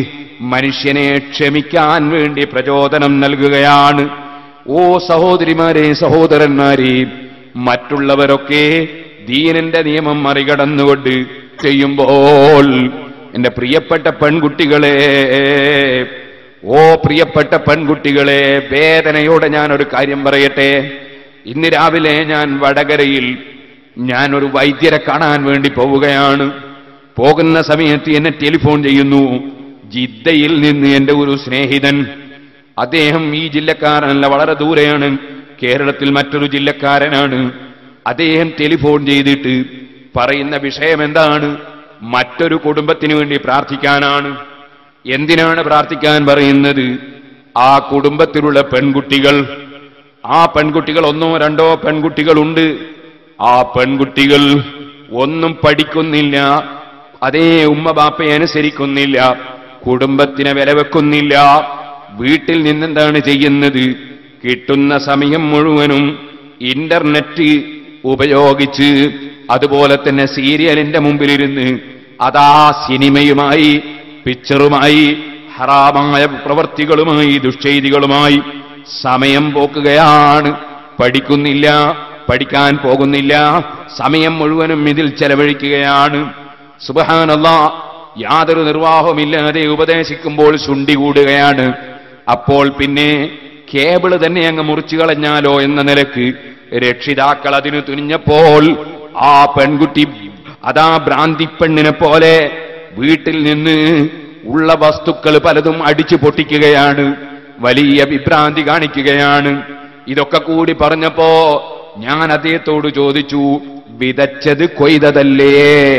മനുഷ്യനെ ക്ഷമിക്കാൻ വേണ്ടി പ്രചോദനം നൽകുകയാണ് ഓ സഹോദരിമാരെ സഹോദരന്മാരെ മറ്റുള്ളവരൊക്കെ ദീനന്റെ നിയമം മറികടന്നുകൊണ്ട് ചെയ്യുമ്പോൾ എന്റെ പ്രിയപ്പെട്ട പെൺകുട്ടികളെ ഓ പ്രിയപ്പെട്ട പെൺകുട്ടികളെ വേദനയോടെ ഞാൻ ഒരു കാര്യം പറയട്ടെ ഇന്ന് രാവിലെ ഞാൻ വടകരയിൽ ഞാൻ ഒരു വൈദ്യരെ കാണാൻ വേണ്ടി പോവുകയാണ് പോകുന്ന സമയത്ത് എന്നെ ടെലിഫോൺ ചെയ്യുന്നു ജിദ്ദയിൽ നിന്ന് എന്റെ ഒരു സ്നേഹിതൻ അദ്ദേഹം ഈ ജില്ലക്കാരനല്ല വളരെ ദൂരെയാണ് കേരളത്തിൽ മറ്റൊരു ജില്ലക്കാരനാണ് അദ്ദേഹം ടെലിഫോൺ ചെയ്തിട്ട് പറയുന്ന വിഷയം എന്താണ് മറ്റൊരു കുടുംബത്തിന് വേണ്ടി പ്രാർത്ഥിക്കാനാണ് എന്തിനാണ് പ്രാർത്ഥിക്കാൻ പറയുന്നത് ആ കുടുംബത്തിലുള്ള പെൺകുട്ടികൾ ആ പെൺകുട്ടികൾ ഒന്നോ രണ്ടോ പെൺകുട്ടികളുണ്ട് ആ പെൺകുട്ടികൾ ഒന്നും പഠിക്കുന്നില്ല അതേ ഉമ്മ ബാപ്പയെ അനുസരിക്കുന്നില്ല കുടുംബത്തിനെ വില വെക്കുന്നില്ല വീട്ടിൽ നിന്നെന്താണ് ചെയ്യുന്നത് കിട്ടുന്ന സമയം മുഴുവനും ഇന്റർനെറ്റ് ഉപയോഗിച്ച് അതുപോലെ തന്നെ സീരിയലിന്റെ മുമ്പിലിരുന്ന് അതാ സിനിമയുമായി പിക്ചറുമായി ഹറാമായ പ്രവർത്തികളുമായി ദുഷ്ചെയ്തികളുമായി സമയം പോക്കുകയാണ് പഠിക്കുന്നില്ല പഠിക്കാൻ പോകുന്നില്ല സമയം മുഴുവനും ഇതിൽ ചെലവഴിക്കുകയാണ് സുബഹാനല്ല യാതൊരു നിർവാഹമില്ലാതെ ഉപദേശിക്കുമ്പോൾ ശുണ്ടി കൂടുകയാണ് അപ്പോൾ പിന്നെ കേബിള് തന്നെ അങ്ങ് മുറിച്ചു കളഞ്ഞാലോ എന്ന നിലക്ക് രക്ഷിതാക്കൾ അതിന് തുനിഞ്ഞപ്പോൾ ആ പെൺകുട്ടി അതാ ഭ്രാന്തി പെണ്ണിനെ പോലെ വീട്ടിൽ നിന്ന് ഉള്ള വസ്തുക്കൾ പലതും അടിച്ചു പൊട്ടിക്കുകയാണ് വലിയ വിഭ്രാന്തി കാണിക്കുകയാണ് ഇതൊക്കെ കൂടി പറഞ്ഞപ്പോ ഞാൻ അദ്ദേഹത്തോട് ചോദിച്ചു വിതച്ചത് കൊയ്തതല്ലേ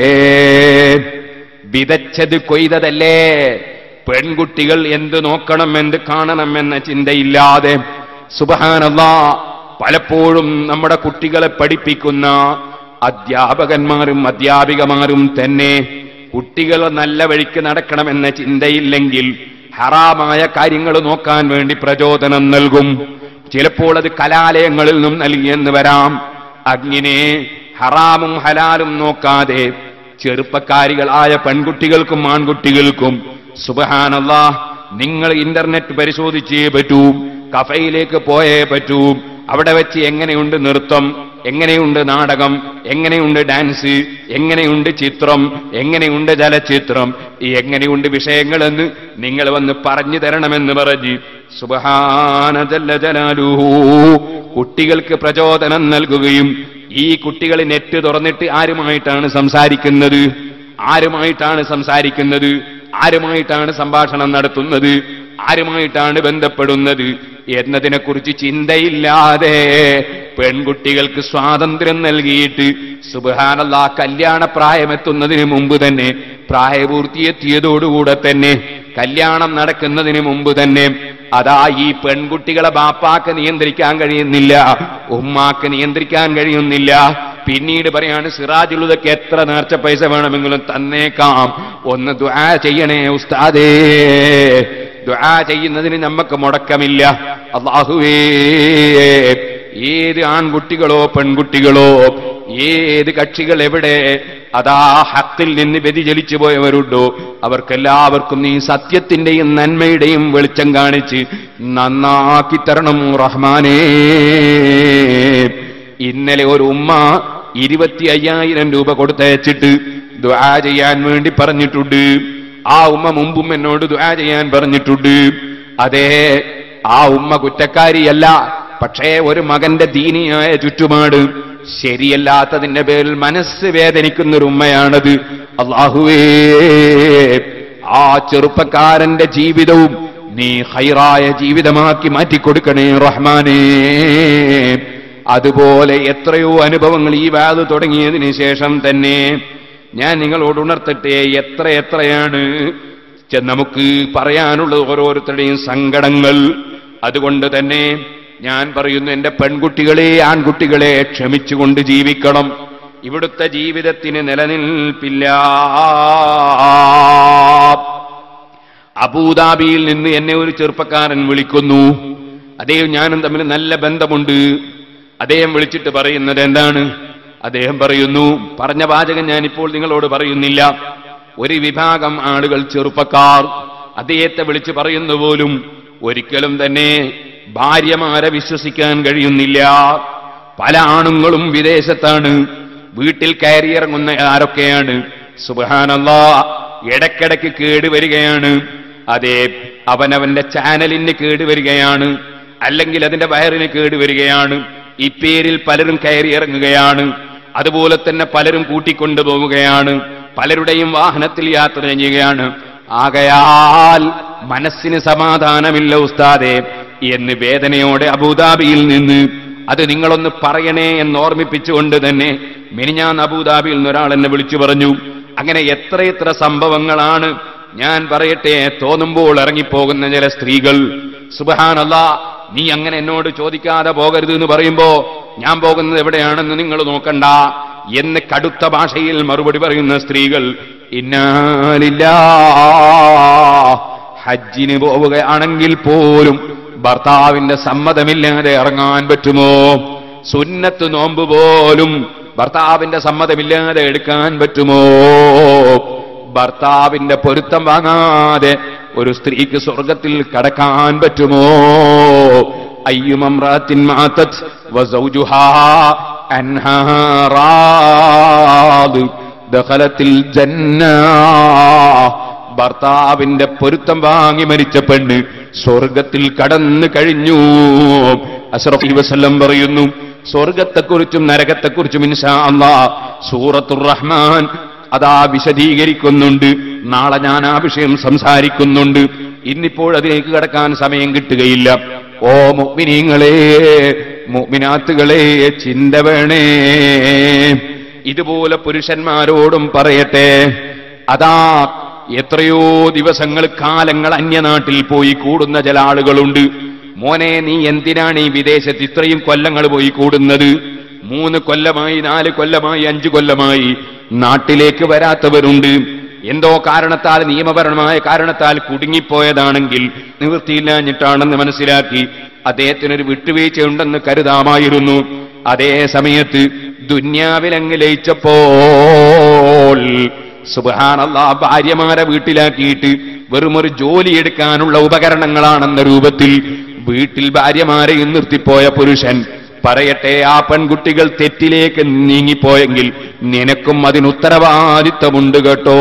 വിതച്ചത് കൊയ്തതല്ലേ പെൺകുട്ടികൾ എന്ത് നോക്കണം എന്ത് കാണണം എന്ന ചിന്തയില്ലാതെ സുബഹാനല്ലാ പലപ്പോഴും നമ്മുടെ കുട്ടികളെ പഠിപ്പിക്കുന്ന അധ്യാപകന്മാരും അധ്യാപികമാരും തന്നെ കുട്ടികൾ നല്ല വഴിക്ക് നടക്കണമെന്ന ചിന്തയില്ലെങ്കിൽ ഹറാമായ കാര്യങ്ങൾ നോക്കാൻ വേണ്ടി പ്രചോദനം നൽകും ചിലപ്പോൾ അത് കലാലയങ്ങളിൽ നിന്നും നൽകിയെന്ന് വരാം അങ്ങനെ ഹറാമും ഹലാലും നോക്കാതെ ചെറുപ്പക്കാരികളായ പെൺകുട്ടികൾക്കും ആൺകുട്ടികൾക്കും സുബഹാനല്ലാ നിങ്ങൾ ഇന്റർനെറ്റ് പരിശോധിച്ചേ പറ്റൂ കഫയിലേക്ക് പോയേ പറ്റൂ അവിടെ വെച്ച് എങ്ങനെയുണ്ട് നൃത്തം എങ്ങനെയുണ്ട് നാടകം എങ്ങനെയുണ്ട് ഡാൻസ് എങ്ങനെയുണ്ട് ചിത്രം എങ്ങനെയുണ്ട് ചലച്ചിത്രം എങ്ങനെയുണ്ട് വിഷയങ്ങളെന്ന് നിങ്ങൾ വന്ന് പറഞ്ഞു തരണമെന്ന് പറഞ്ഞ് സുബഹാനജല്ല ജലാലുഹു കുട്ടികൾക്ക് പ്രചോദനം നൽകുകയും ഈ കുട്ടികൾ നെറ്റ് തുറന്നിട്ട് ആരുമായിട്ടാണ് സംസാരിക്കുന്നത് ആരുമായിട്ടാണ് സംസാരിക്കുന്നത് ആരുമായിട്ടാണ് സംഭാഷണം നടത്തുന്നത് ആരുമായിട്ടാണ് ബന്ധപ്പെടുന്നത് എന്നതിനെക്കുറിച്ച് ചിന്തയില്ലാതെ പെൺകുട്ടികൾക്ക് സ്വാതന്ത്ര്യം നൽകിയിട്ട് സുബഹാനല്ല കല്യാണ പ്രായമെത്തുന്നതിന് മുമ്പ് തന്നെ പ്രായപൂർത്തിയെത്തിയതോടുകൂടെ തന്നെ കല്യാണം നടക്കുന്നതിന് മുമ്പ് തന്നെ അതാ ഈ പെൺകുട്ടികളെ ബാപ്പാക്ക് നിയന്ത്രിക്കാൻ കഴിയുന്നില്ല ഉമ്മാക്ക് നിയന്ത്രിക്കാൻ കഴിയുന്നില്ല പിന്നീട് പറയാണ് സിറാജുലുദക്ക് എത്ര നേർച്ച പൈസ വേണമെങ്കിലും തന്നേക്കാം ഒന്ന് ദുആ ചെയ്യണേ ഉസ്താദേ ദുആ ചെയ്യുന്നതിന് നമുക്ക് മുടക്കമില്ല അള്ളാഹുവേ ഏത് ആൺകുട്ടികളോ പെൺകുട്ടികളോ ഏത് കക്ഷികൾ എവിടെ അതാ ഹത്തിൽ നിന്ന് വ്യതിചലിച്ചു പോയവരുണ്ടോ അവർക്കെല്ലാവർക്കും നീ സത്യത്തിന്റെയും നന്മയുടെയും വെളിച്ചം കാണിച്ച് നന്നാക്കി തരണം റഹ്മാനേ ഇന്നലെ ഒരു ഉമ്മ ഇരുപത്തി അയ്യായിരം രൂപ കൊടുത്തയച്ചിട്ട് ദുആ ചെയ്യാൻ വേണ്ടി പറഞ്ഞിട്ടുണ്ട് ആ ഉമ്മ മുമ്പും എന്നോട് ദുആ ചെയ്യാൻ പറഞ്ഞിട്ടുണ്ട് അതെ ആ ഉമ്മ കുറ്റക്കാരിയല്ല പക്ഷേ ഒരു മകന്റെ ദീനിയായ ചുറ്റുപാട് ശരിയല്ലാത്തതിന്റെ പേരിൽ മനസ്സ് വേദനിക്കുന്ന ഒരു ഉമ്മയാണത് അള്ളാഹുവേ ആ ചെറുപ്പക്കാരന്റെ ജീവിതവും നീ ഹൈറായ ജീവിതമാക്കി മാറ്റിക്കൊടുക്കണേ റഹ്മാനേ അതുപോലെ എത്രയോ അനുഭവങ്ങൾ ഈ വാത് തുടങ്ങിയതിന് ശേഷം തന്നെ ഞാൻ നിങ്ങളോട് ഉണർത്തട്ടെ എത്ര എത്രയാണ് ചെ- നമുക്ക് പറയാനുള്ളത് ഓരോരുത്തരുടെയും സങ്കടങ്ങൾ അതുകൊണ്ട് തന്നെ ഞാൻ പറയുന്നു എന്റെ പെൺകുട്ടികളെ ആൺകുട്ടികളെ ക്ഷമിച്ചുകൊണ്ട് ജീവിക്കണം ഇവിടുത്തെ ജീവിതത്തിന് നിലനിൽപ്പില്ല അബൂദാബിയിൽ നിന്ന് എന്നെ ഒരു ചെറുപ്പക്കാരൻ വിളിക്കുന്നു അദ്ദേഹം ഞാനും തമ്മിൽ നല്ല ബന്ധമുണ്ട് അദ്ദേഹം വിളിച്ചിട്ട് പറയുന്നത് എന്താണ് അദ്ദേഹം പറയുന്നു പറഞ്ഞ വാചകം ഞാനിപ്പോൾ നിങ്ങളോട് പറയുന്നില്ല ഒരു വിഭാഗം ആളുകൾ ചെറുപ്പക്കാർ അദ്ദേഹത്തെ വിളിച്ചു പറയുന്നു പോലും ഒരിക്കലും തന്നെ ഭാര്യമാരെ വിശ്വസിക്കാൻ കഴിയുന്നില്ല പല ആണുങ്ങളും വിദേശത്താണ് വീട്ടിൽ കയറിയിറങ്ങുന്ന ആരൊക്കെയാണ് സുബാനല്ലാ ഇടയ്ക്കിടയ്ക്ക് കേടുവരികയാണ് അതെ അവനവന്റെ ചാനലിന് കേടുവരികയാണ് അല്ലെങ്കിൽ അതിന്റെ വയറിന് കേടുവരികയാണ് ഈ പേരിൽ പലരും കയറിയിറങ്ങുകയാണ് അതുപോലെ തന്നെ പലരും കൂട്ടിക്കൊണ്ടുപോവുകയാണ് പലരുടെയും വാഹനത്തിൽ യാത്ര ചെയ്യുകയാണ് ആകയാൽ മനസ്സിന് സമാധാനമില്ല ഉസ്താദെ എന്ന് വേദനയോടെ അബുദാബിയിൽ നിന്ന് അത് നിങ്ങളൊന്ന് പറയണേ എന്ന് ഓർമ്മിപ്പിച്ചുകൊണ്ട് തന്നെ മിനിഞ്ഞാൻ അബുദാബിയിൽ നിന്ന് ഒരാൾ എന്നെ വിളിച്ചു പറഞ്ഞു അങ്ങനെ എത്രയെത്ര സംഭവങ്ങളാണ് ഞാൻ പറയട്ടെ തോന്നുമ്പോൾ ഇറങ്ങിപ്പോകുന്ന ചില സ്ത്രീകൾ സുബഹാനല്ല നീ അങ്ങനെ എന്നോട് ചോദിക്കാതെ പോകരുത് എന്ന് പറയുമ്പോ ഞാൻ പോകുന്നത് എവിടെയാണെന്ന് നിങ്ങൾ നോക്കണ്ട എന്ന് കടുത്ത ഭാഷയിൽ മറുപടി പറയുന്ന സ്ത്രീകൾ ഇന്നാലില്ല ഹജ്ജിന് പോവുകയാണെങ്കിൽ പോലും ഭർത്താവിന്റെ സമ്മതമില്ലാതെ ഇറങ്ങാൻ പറ്റുമോ സുന്നത്ത് നോമ്പ് പോലും ഭർത്താവിന്റെ സമ്മതമില്ലാതെ എടുക്കാൻ പറ്റുമോ ഭർത്താവിന്റെ പൊരുത്തം വാങ്ങാതെ ഒരു സ്ത്രീക്ക് സ്വർഗത്തിൽ കടക്കാൻ പറ്റുമോ അയ്യുമമ്രാത്തിൻ മാതത് വസൗജുഹാ അൻഹാ റാദ് ദഖലത്തിൽ ജന്ന ഭർത്താവിന്റെ പൊരുത്തം വാങ്ങി മരിച്ച പെണ്ണ് സ്വർഗത്തിൽ കടന്നു കഴിഞ്ഞു അഷ്റഫ് വസല്ലം പറയുന്നു സ്വർഗത്തെക്കുറിച്ചും നരകത്തെക്കുറിച്ചും ഇൻഷാ അല്ലാ സൂറത്തുർ റഹ്മാൻ അതാ വിശദീകരിക്കുന്നുണ്ട് നാളെ ഞാൻ ആ വിഷയം സംസാരിക്കുന്നുണ്ട് ഇന്നിപ്പോൾ അതിലേക്ക് കടക്കാൻ സമയം കിട്ടുകയില്ല ഓ മുഗ്മിനീങ്ങളെ മുഗ്മിനാത്തുകളെ ചിന്ത വേണേ ഇതുപോലെ പുരുഷന്മാരോടും പറയട്ടെ അതാ എത്രയോ ദിവസങ്ങൾ കാലങ്ങൾ അന്യനാട്ടിൽ പോയി കൂടുന്ന ചില ആളുകളുണ്ട് മോനെ നീ എന്തിനാണ് ഈ വിദേശത്ത് ഇത്രയും കൊല്ലങ്ങൾ പോയി കൂടുന്നത് മൂന്ന് കൊല്ലമായി നാല് കൊല്ലമായി അഞ്ചു കൊല്ലമായി നാട്ടിലേക്ക് വരാത്തവരുണ്ട് എന്തോ കാരണത്താൽ നിയമപരമായ കാരണത്താൽ കുടുങ്ങിപ്പോയതാണെങ്കിൽ നിവൃത്തിയില്ലാഞ്ഞിട്ടാണെന്ന് മനസ്സിലാക്കി അദ്ദേഹത്തിനൊരു വിട്ടുവീഴ്ചയുണ്ടെന്ന് കരുതാമായിരുന്നു അതേ സമയത്ത് ദുന്യാവിലങ്ങ് ലയിച്ചപ്പോൾ സുബാനല്ല ഭാര്യമാരെ വീട്ടിലാക്കിയിട്ട് വെറുമൊരു ജോലിയെടുക്കാനുള്ള ഉപകരണങ്ങളാണെന്ന രൂപത്തിൽ വീട്ടിൽ ഭാര്യമാരെയും നിർത്തിപ്പോയ പുരുഷൻ പറയട്ടെ ആ പെൺകുട്ടികൾ തെറ്റിലേക്ക് നീങ്ങിപ്പോയെങ്കിൽ നിനക്കും അതിന് ഉത്തരവാദിത്തമുണ്ട് കേട്ടോ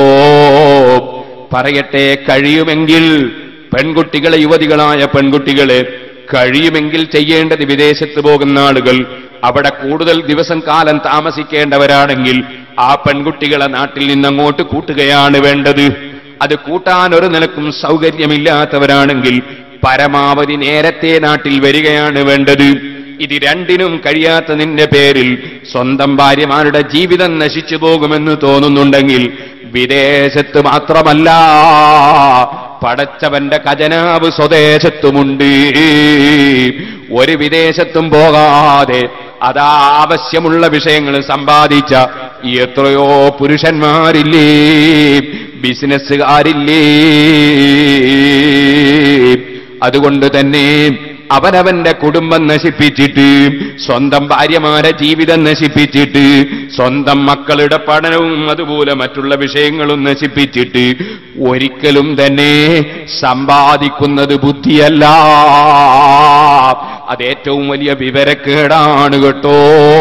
പറയട്ടെ കഴിയുമെങ്കിൽ പെൺകുട്ടികളെ യുവതികളായ പെൺകുട്ടികളെ കഴിയുമെങ്കിൽ ചെയ്യേണ്ടത് വിദേശത്ത് പോകുന്ന ആളുകൾ അവിടെ കൂടുതൽ ദിവസം കാലം താമസിക്കേണ്ടവരാണെങ്കിൽ ആ പെൺകുട്ടികളെ നാട്ടിൽ നിന്ന് അങ്ങോട്ട് കൂട്ടുകയാണ് വേണ്ടത് അത് കൂട്ടാൻ ഒരു നിലക്കും സൗകര്യമില്ലാത്തവരാണെങ്കിൽ പരമാവധി നേരത്തെ നാട്ടിൽ വരികയാണ് വേണ്ടത് ഇത് രണ്ടിനും കഴിയാത്തതിന്റെ പേരിൽ സ്വന്തം ഭാര്യമാരുടെ ജീവിതം നശിച്ചു പോകുമെന്ന് തോന്നുന്നുണ്ടെങ്കിൽ വിദേശത്ത് മാത്രമല്ല പടച്ചവന്റെ ഖജനാവ് സ്വദേശത്തുമുണ്ട് ഒരു വിദേശത്തും പോകാതെ അതാ ആവശ്യമുള്ള വിഷയങ്ങൾ സമ്പാദിച്ച എത്രയോ പുരുഷന്മാരില്ലേ ബിസിനസ്സുകാരില്ലേ അതുകൊണ്ട് തന്നെ അവനവന്റെ കുടുംബം നശിപ്പിച്ചിട്ട് സ്വന്തം ഭാര്യമാരെ ജീവിതം നശിപ്പിച്ചിട്ട് സ്വന്തം മക്കളുടെ പഠനവും അതുപോലെ മറ്റുള്ള വിഷയങ്ങളും നശിപ്പിച്ചിട്ട് ഒരിക്കലും തന്നെ സമ്പാദിക്കുന്നത് ബുദ്ധിയല്ല അത് ഏറ്റവും വലിയ വിവരക്കേടാണ് കേട്ടോ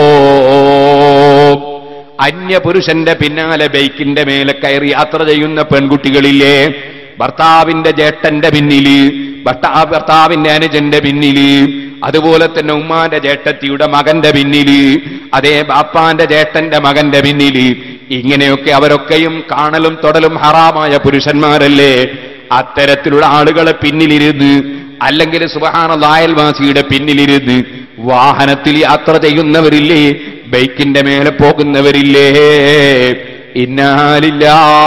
അന്യപുരുഷന്റെ പിന്നാലെ ബൈക്കിന്റെ മേലെ കയറി യാത്ര ചെയ്യുന്ന പെൺകുട്ടികളില്ലേ ഭർത്താവിന്റെ ജേട്ടന്റെ പിന്നില് ഭർത്താ ഭർത്താവിന്റെ അനുജന്റെ പിന്നില് അതുപോലെ തന്നെ ഉമ്മാന്റെ ജേട്ടത്തിയുടെ മകന്റെ പിന്നില് അതേ ബാപ്പാന്റെ ജേട്ടന്റെ മകന്റെ പിന്നില് ഇങ്ങനെയൊക്കെ അവരൊക്കെയും കാണലും തൊടലും ഹറാമായ പുരുഷന്മാരല്ലേ അത്തരത്തിലുള്ള ആളുകളെ പിന്നിലിരുന്ന് അല്ലെങ്കിൽ സുബഹാന അയൽവാസിയുടെ പിന്നിലിരുന്ന് വാഹനത്തിൽ യാത്ര ചെയ്യുന്നവരില്ലേ ബൈക്കിന്റെ മേലെ പോകുന്നവരില്ലേ ഇന്നാലില്ല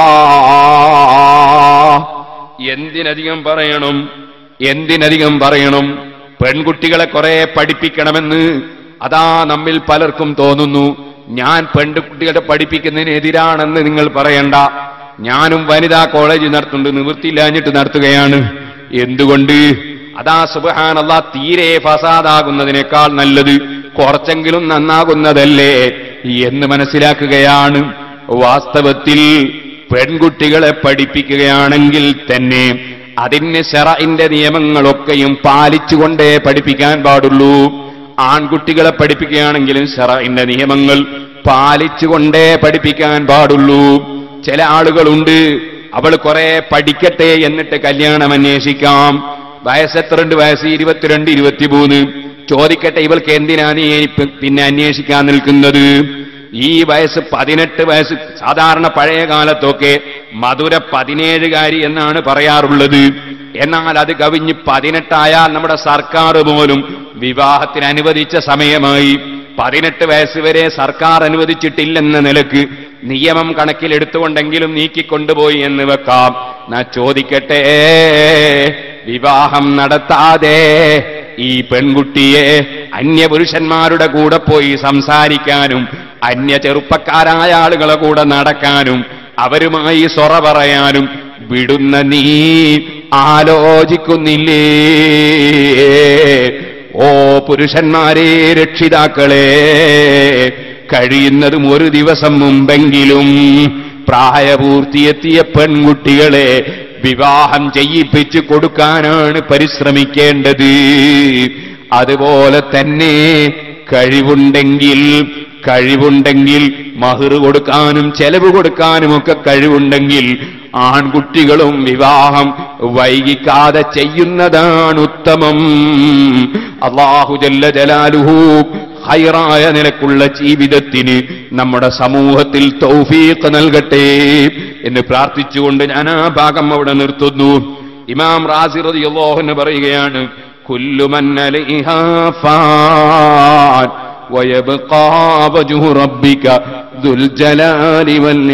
എന്തിനധികം പറയണം എന്തിനധികം പറയണം പെൺകുട്ടികളെ കുറെ പഠിപ്പിക്കണമെന്ന് അതാ നമ്മിൽ പലർക്കും തോന്നുന്നു ഞാൻ പെൺകുട്ടികളെ പഠിപ്പിക്കുന്നതിന് എതിരാണെന്ന് നിങ്ങൾ പറയണ്ട ഞാനും വനിതാ കോളേജ് നടത്തുന്നുണ്ട് നിവൃത്തിയില്ലാഞ്ഞിട്ട് നടത്തുകയാണ് എന്തുകൊണ്ട് അതാ സുബഹാനല്ല തീരെ ഫസാദാകുന്നതിനേക്കാൾ നല്ലത് കുറച്ചെങ്കിലും നന്നാകുന്നതല്ലേ എന്ന് മനസ്സിലാക്കുകയാണ് വാസ്തവത്തിൽ പെൺകുട്ടികളെ പഠിപ്പിക്കുകയാണെങ്കിൽ തന്നെ അതിന് ഷെറയിന്റെ നിയമങ്ങളൊക്കെയും പാലിച്ചുകൊണ്ടേ പഠിപ്പിക്കാൻ പാടുള്ളൂ ആൺകുട്ടികളെ പഠിപ്പിക്കുകയാണെങ്കിലും ഷെറയിന്റെ നിയമങ്ങൾ പാലിച്ചുകൊണ്ടേ പഠിപ്പിക്കാൻ പാടുള്ളൂ ചില ആളുകളുണ്ട് അവൾ കുറെ പഠിക്കട്ടെ എന്നിട്ട് കല്യാണം അന്വേഷിക്കാം വയസ്സ് എത്രണ്ട് വയസ്സ് ഇരുപത്തിരണ്ട് ഇരുപത്തിമൂന്ന് ചോദിക്കട്ടെ ഇവൾക്ക് എന്തിനാ നീ ഇപ്പ- പിന്നെ അന്വേഷിക്കാൻ നിൽക്കുന്നത് ഈ വയസ്സ് പതിനെട്ട് വയസ്സ് സാധാരണ പഴയ കാലത്തൊക്കെ മധുര പതിനേഴുകാരി എന്നാണ് പറയാറുള്ളത് എന്നാൽ അത് കവിഞ്ഞ് പതിനെട്ടായാൽ നമ്മുടെ സർക്കാർ പോലും വിവാഹത്തിന് അനുവദിച്ച സമയമായി പതിനെട്ട് വയസ്സ് വരെ സർക്കാർ അനുവദിച്ചിട്ടില്ലെന്ന നിലക്ക് നിയമം കണക്കിലെടുത്തുകൊണ്ടെങ്കിലും നീക്കിക്കൊണ്ടുപോയി എന്ന് വെക്കാം നാ ചോദിക്കട്ടെ വിവാഹം നടത്താതെ ഈ പെൺകുട്ടിയെ അന്യപുരുഷന്മാരുടെ കൂടെ പോയി സംസാരിക്കാനും അന്യ ചെറുപ്പക്കാരായ ആളുകളെ കൂടെ നടക്കാനും അവരുമായി സൊറ പറയാനും വിടുന്ന നീ ആലോചിക്കുന്നില്ലേ ഓ പുരുഷന്മാരെ രക്ഷിതാക്കളെ കഴിയുന്നതും ഒരു ദിവസം മുമ്പെങ്കിലും പ്രായപൂർത്തിയെത്തിയ പെൺകുട്ടികളെ വിവാഹം ചെയ്യിപ്പിച്ചു കൊടുക്കാനാണ് പരിശ്രമിക്കേണ്ടത് അതുപോലെ തന്നെ കഴിവുണ്ടെങ്കിൽ കഴിവുണ്ടെങ്കിൽ മഹർ കൊടുക്കാനും ചെലവ് കൊടുക്കാനും ഒക്കെ കഴിവുണ്ടെങ്കിൽ ആൺകുട്ടികളും വിവാഹം വൈകിക്കാതെ ചെയ്യുന്നതാണ് ഉത്തമം അള്ളാഹു ജല്ല ജലാലുഹു ഹൈറായ നിലക്കുള്ള ജീവിതത്തിന് നമ്മുടെ സമൂഹത്തിൽ തൗഫീഖ് നൽകട്ടെ എന്ന് പ്രാർത്ഥിച്ചുകൊണ്ട് ഞാൻ ആ ഭാഗം അവിടെ നിർത്തുന്നു ഇമാം റാസി റളിയല്ലാഹു അൻഹു പറയുകയാണ് കുല്ലുമൻ അലൈഹാ ഫാൻ ويبقى وجه ربك ذو الجلال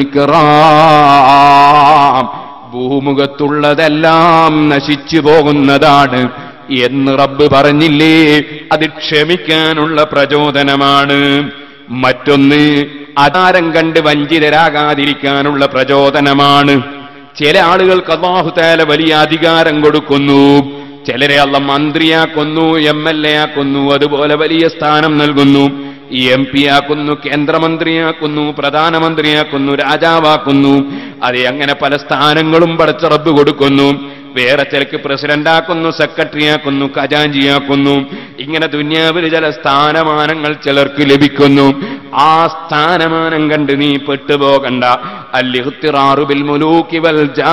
والإكرام ഭൂമുഖത്തുള്ളതെല്ലാം നശിച്ചു പോകുന്നതാണ് എന്ന് റബ്ബ് പറഞ്ഞില്ലേ അത് ക്ഷമിക്കാനുള്ള പ്രചോദനമാണ് മറ്റൊന്ന് അതാരം കണ്ട് വഞ്ചിതരാകാതിരിക്കാനുള്ള പ്രചോദനമാണ് ചില ആളുകൾക്ക് അള്ളാഹുതാല വലിയ അധികാരം കൊടുക്കുന്നു ചിലരെ അല്ല മന്ത്രിയാക്കുന്നു എം എൽ എ ആക്കുന്നു അതുപോലെ വലിയ സ്ഥാനം നൽകുന്നു ഈ എം പി ആക്കുന്നു കേന്ദ്രമന്ത്രിയാക്കുന്നു പ്രധാനമന്ത്രിയാക്കുന്നു രാജാവാക്കുന്നു അതെ അങ്ങനെ പല സ്ഥാനങ്ങളും പടച്ച റബ്ബ് കൊടുക്കുന്നു വേറെ ചിലക്ക് പ്രസിഡന്റ് ആക്കുന്നു സെക്രട്ടറി ആക്കുന്നു ഖജാഞ്ചിയാക്കുന്നു ഇങ്ങനെ ദുന്യാവിൽ ചില സ്ഥാനമാനങ്ങൾ ചിലർക്ക് ലഭിക്കുന്നു ആ സ്ഥാനമാനം കണ്ട് നീ പെട്ടുപോകണ്ട അല്ലിഹ്തിറാറുബിൽ മുലൂക്കി വൽ ജാ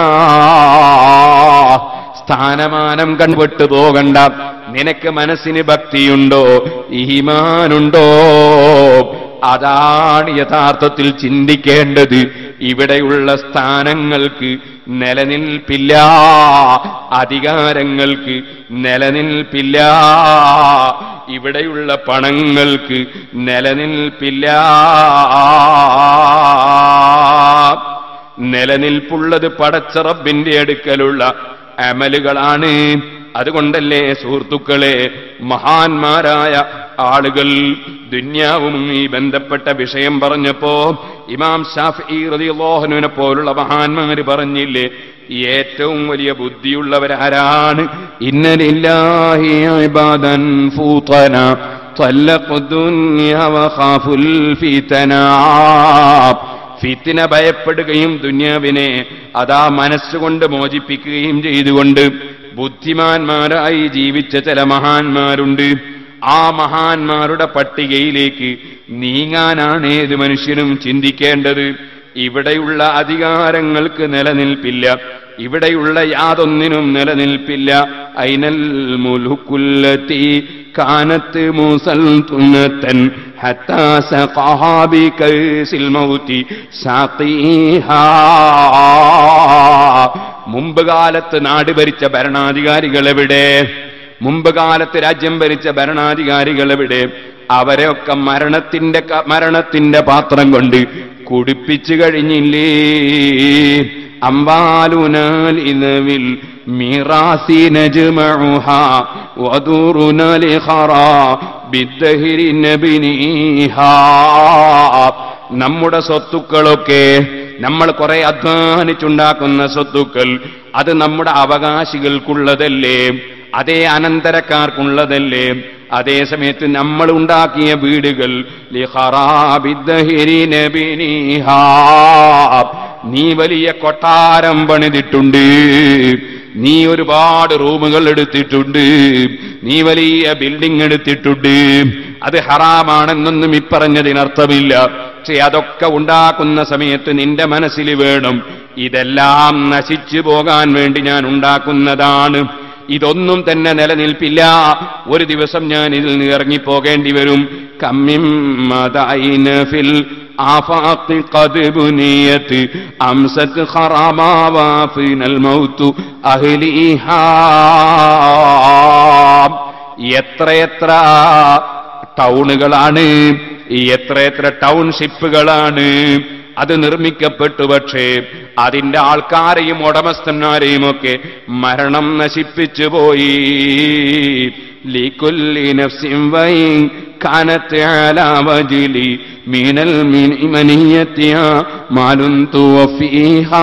സ്ഥാനമാനം കൺപെട്ടു പോകണ്ട നിനക്ക് മനസ്സിന് ഭക്തിയുണ്ടോ ഈമാനുണ്ടോ അതാണ് യഥാർത്ഥത്തിൽ ചിന്തിക്കേണ്ടത് ഇവിടെയുള്ള സ്ഥാനങ്ങൾക്ക് നിലനിൽപ്പില്ല അധികാരങ്ങൾക്ക് നിലനിൽപ്പില്ല ഇവിടെയുള്ള പണങ്ങൾക്ക് നിലനിൽപ്പില്ല നിലനിൽപ്പുള്ളത് പടച്ച റബ്ബിന്റെ അടുക്കലുള്ള അമലുകളാണ് അതുകൊണ്ടല്ലേ സുഹൃത്തുക്കളെ മഹാന്മാരായ ആളുകൾ ദുന്യാവുമായി ബന്ധപ്പെട്ട വിഷയം പറഞ്ഞപ്പോ ഇമാം ഷാഫി റളിയല്ലാഹുവിനെ പോലുള്ള മഹാന്മാര് പറഞ്ഞില്ലേ ഏറ്റവും വലിയ ബുദ്ധിയുള്ളവരാരാണ് ഇന്നലില്ലാഹി ഇബാദൻ ഫൂതന طلقوا الدنيا وخافوا الفتنا ഫിത്തിന ഭയപ്പെടുകയും ദുന്യാവിനെ അതാ മനസ്സുകൊണ്ട് മോചിപ്പിക്കുകയും ചെയ്തുകൊണ്ട് ബുദ്ധിമാന്മാരായി ജീവിച്ച ചില മഹാന്മാരുണ്ട് ആ മഹാന്മാരുടെ പട്ടികയിലേക്ക് നീങ്ങാനാണ് ഏത് മനുഷ്യനും ചിന്തിക്കേണ്ടത് ഇവിടെയുള്ള അധികാരങ്ങൾക്ക് നിലനിൽപ്പില്ല ഇവിടെയുള്ള യാതൊന്നിനും നിലനിൽപ്പില്ല ഐനൽ മുലുക്കുല്ലത്തി കാനത്ത് മൂസൽ തുന്നത്തൻ حتى سقاها بكيس الموت ساقيها മുമ്പ് കാലത്ത് നാട് ഭരിച്ച ഭരണാധികാരികൾ എവിടെ മുമ്പ് കാലത്ത് രാജ്യം ഭരിച്ച ഭരണാധികാരികൾ എവിടെ അവരെയൊക്കെ മരണത്തിന്റെ ക- മരണത്തിന്റെ പാത്രം കൊണ്ട് കുടിപ്പിച്ചു കഴിഞ്ഞില്ലേ അമ്പാലുനാൽ ഇനവിൽ മീറാസി നജ്മഉഹ വദൂറുന ലിഖറാ ബിദ്ദഹിരി നബിനീഹാ നമ്മുടെ സ്വത്തുക്കളൊക്കെ നമ്മൾ കുറെ അധ്വാനിച്ചുണ്ടാക്കുന്ന സ്വത്തുക്കൾ അത് നമ്മുടെ അവകാശികൾക്കുള്ളതല്ലേ അതേ അനന്തരക്കാർക്കുള്ളതല്ലേ അതേ സമയത്ത് നമ്മൾ ഉണ്ടാക്കിയ വീടുകൾ ലിഖറാബിദ്ദഹിരി നബിനീഹാ നീ വലിയ കൊട്ടാരം പണിതിട്ടുണ്ട് നീ ഒരുപാട് റൂമുകൾ എടുത്തിട്ടുണ്ട് നീ വലിയ ബിൽഡിംഗ് എടുത്തിട്ടുണ്ട് അത് ഹറാമാണെന്നൊന്നും ഇപ്പറഞ്ഞതിനർത്ഥമില്ല പക്ഷെ അതൊക്കെ ഉണ്ടാക്കുന്ന സമയത്ത് നിന്റെ മനസ്സിൽ വേണം ഇതെല്ലാം നശിച്ചു പോകാൻ വേണ്ടി ഞാൻ ഉണ്ടാക്കുന്നതാണ് ഇതൊന്നും തന്നെ നിലനിൽപ്പില്ല ഒരു ദിവസം ഞാൻ ഇതിൽ നിന്ന് ഇറങ്ങിപ്പോകേണ്ടി വരും കമ്മിം മദൈന ഫിൽ آفاق قد بنيت أمست خراما وافين الموت أهليها എത്രയെത്ര ടൗണുകളാണ് എത്രയെത്ര ടൗൺഷിപ്പുകളാണ് അത് നിർമ്മിക്കപ്പെട്ടു പക്ഷേ അതിന്റെ ആൾക്കാരെയും ഉടമസ്ഥന്മാരെയും ഒക്കെ മരണം നശിപ്പിച്ചു പോയി ലീക്കുല്ലി നഫ്സിൻ വൈൻ കാനത്ത് അലാ വജിലി മീനൽ മിനിമനിയത്തിയ മാലുൻ തുവഫീഹാ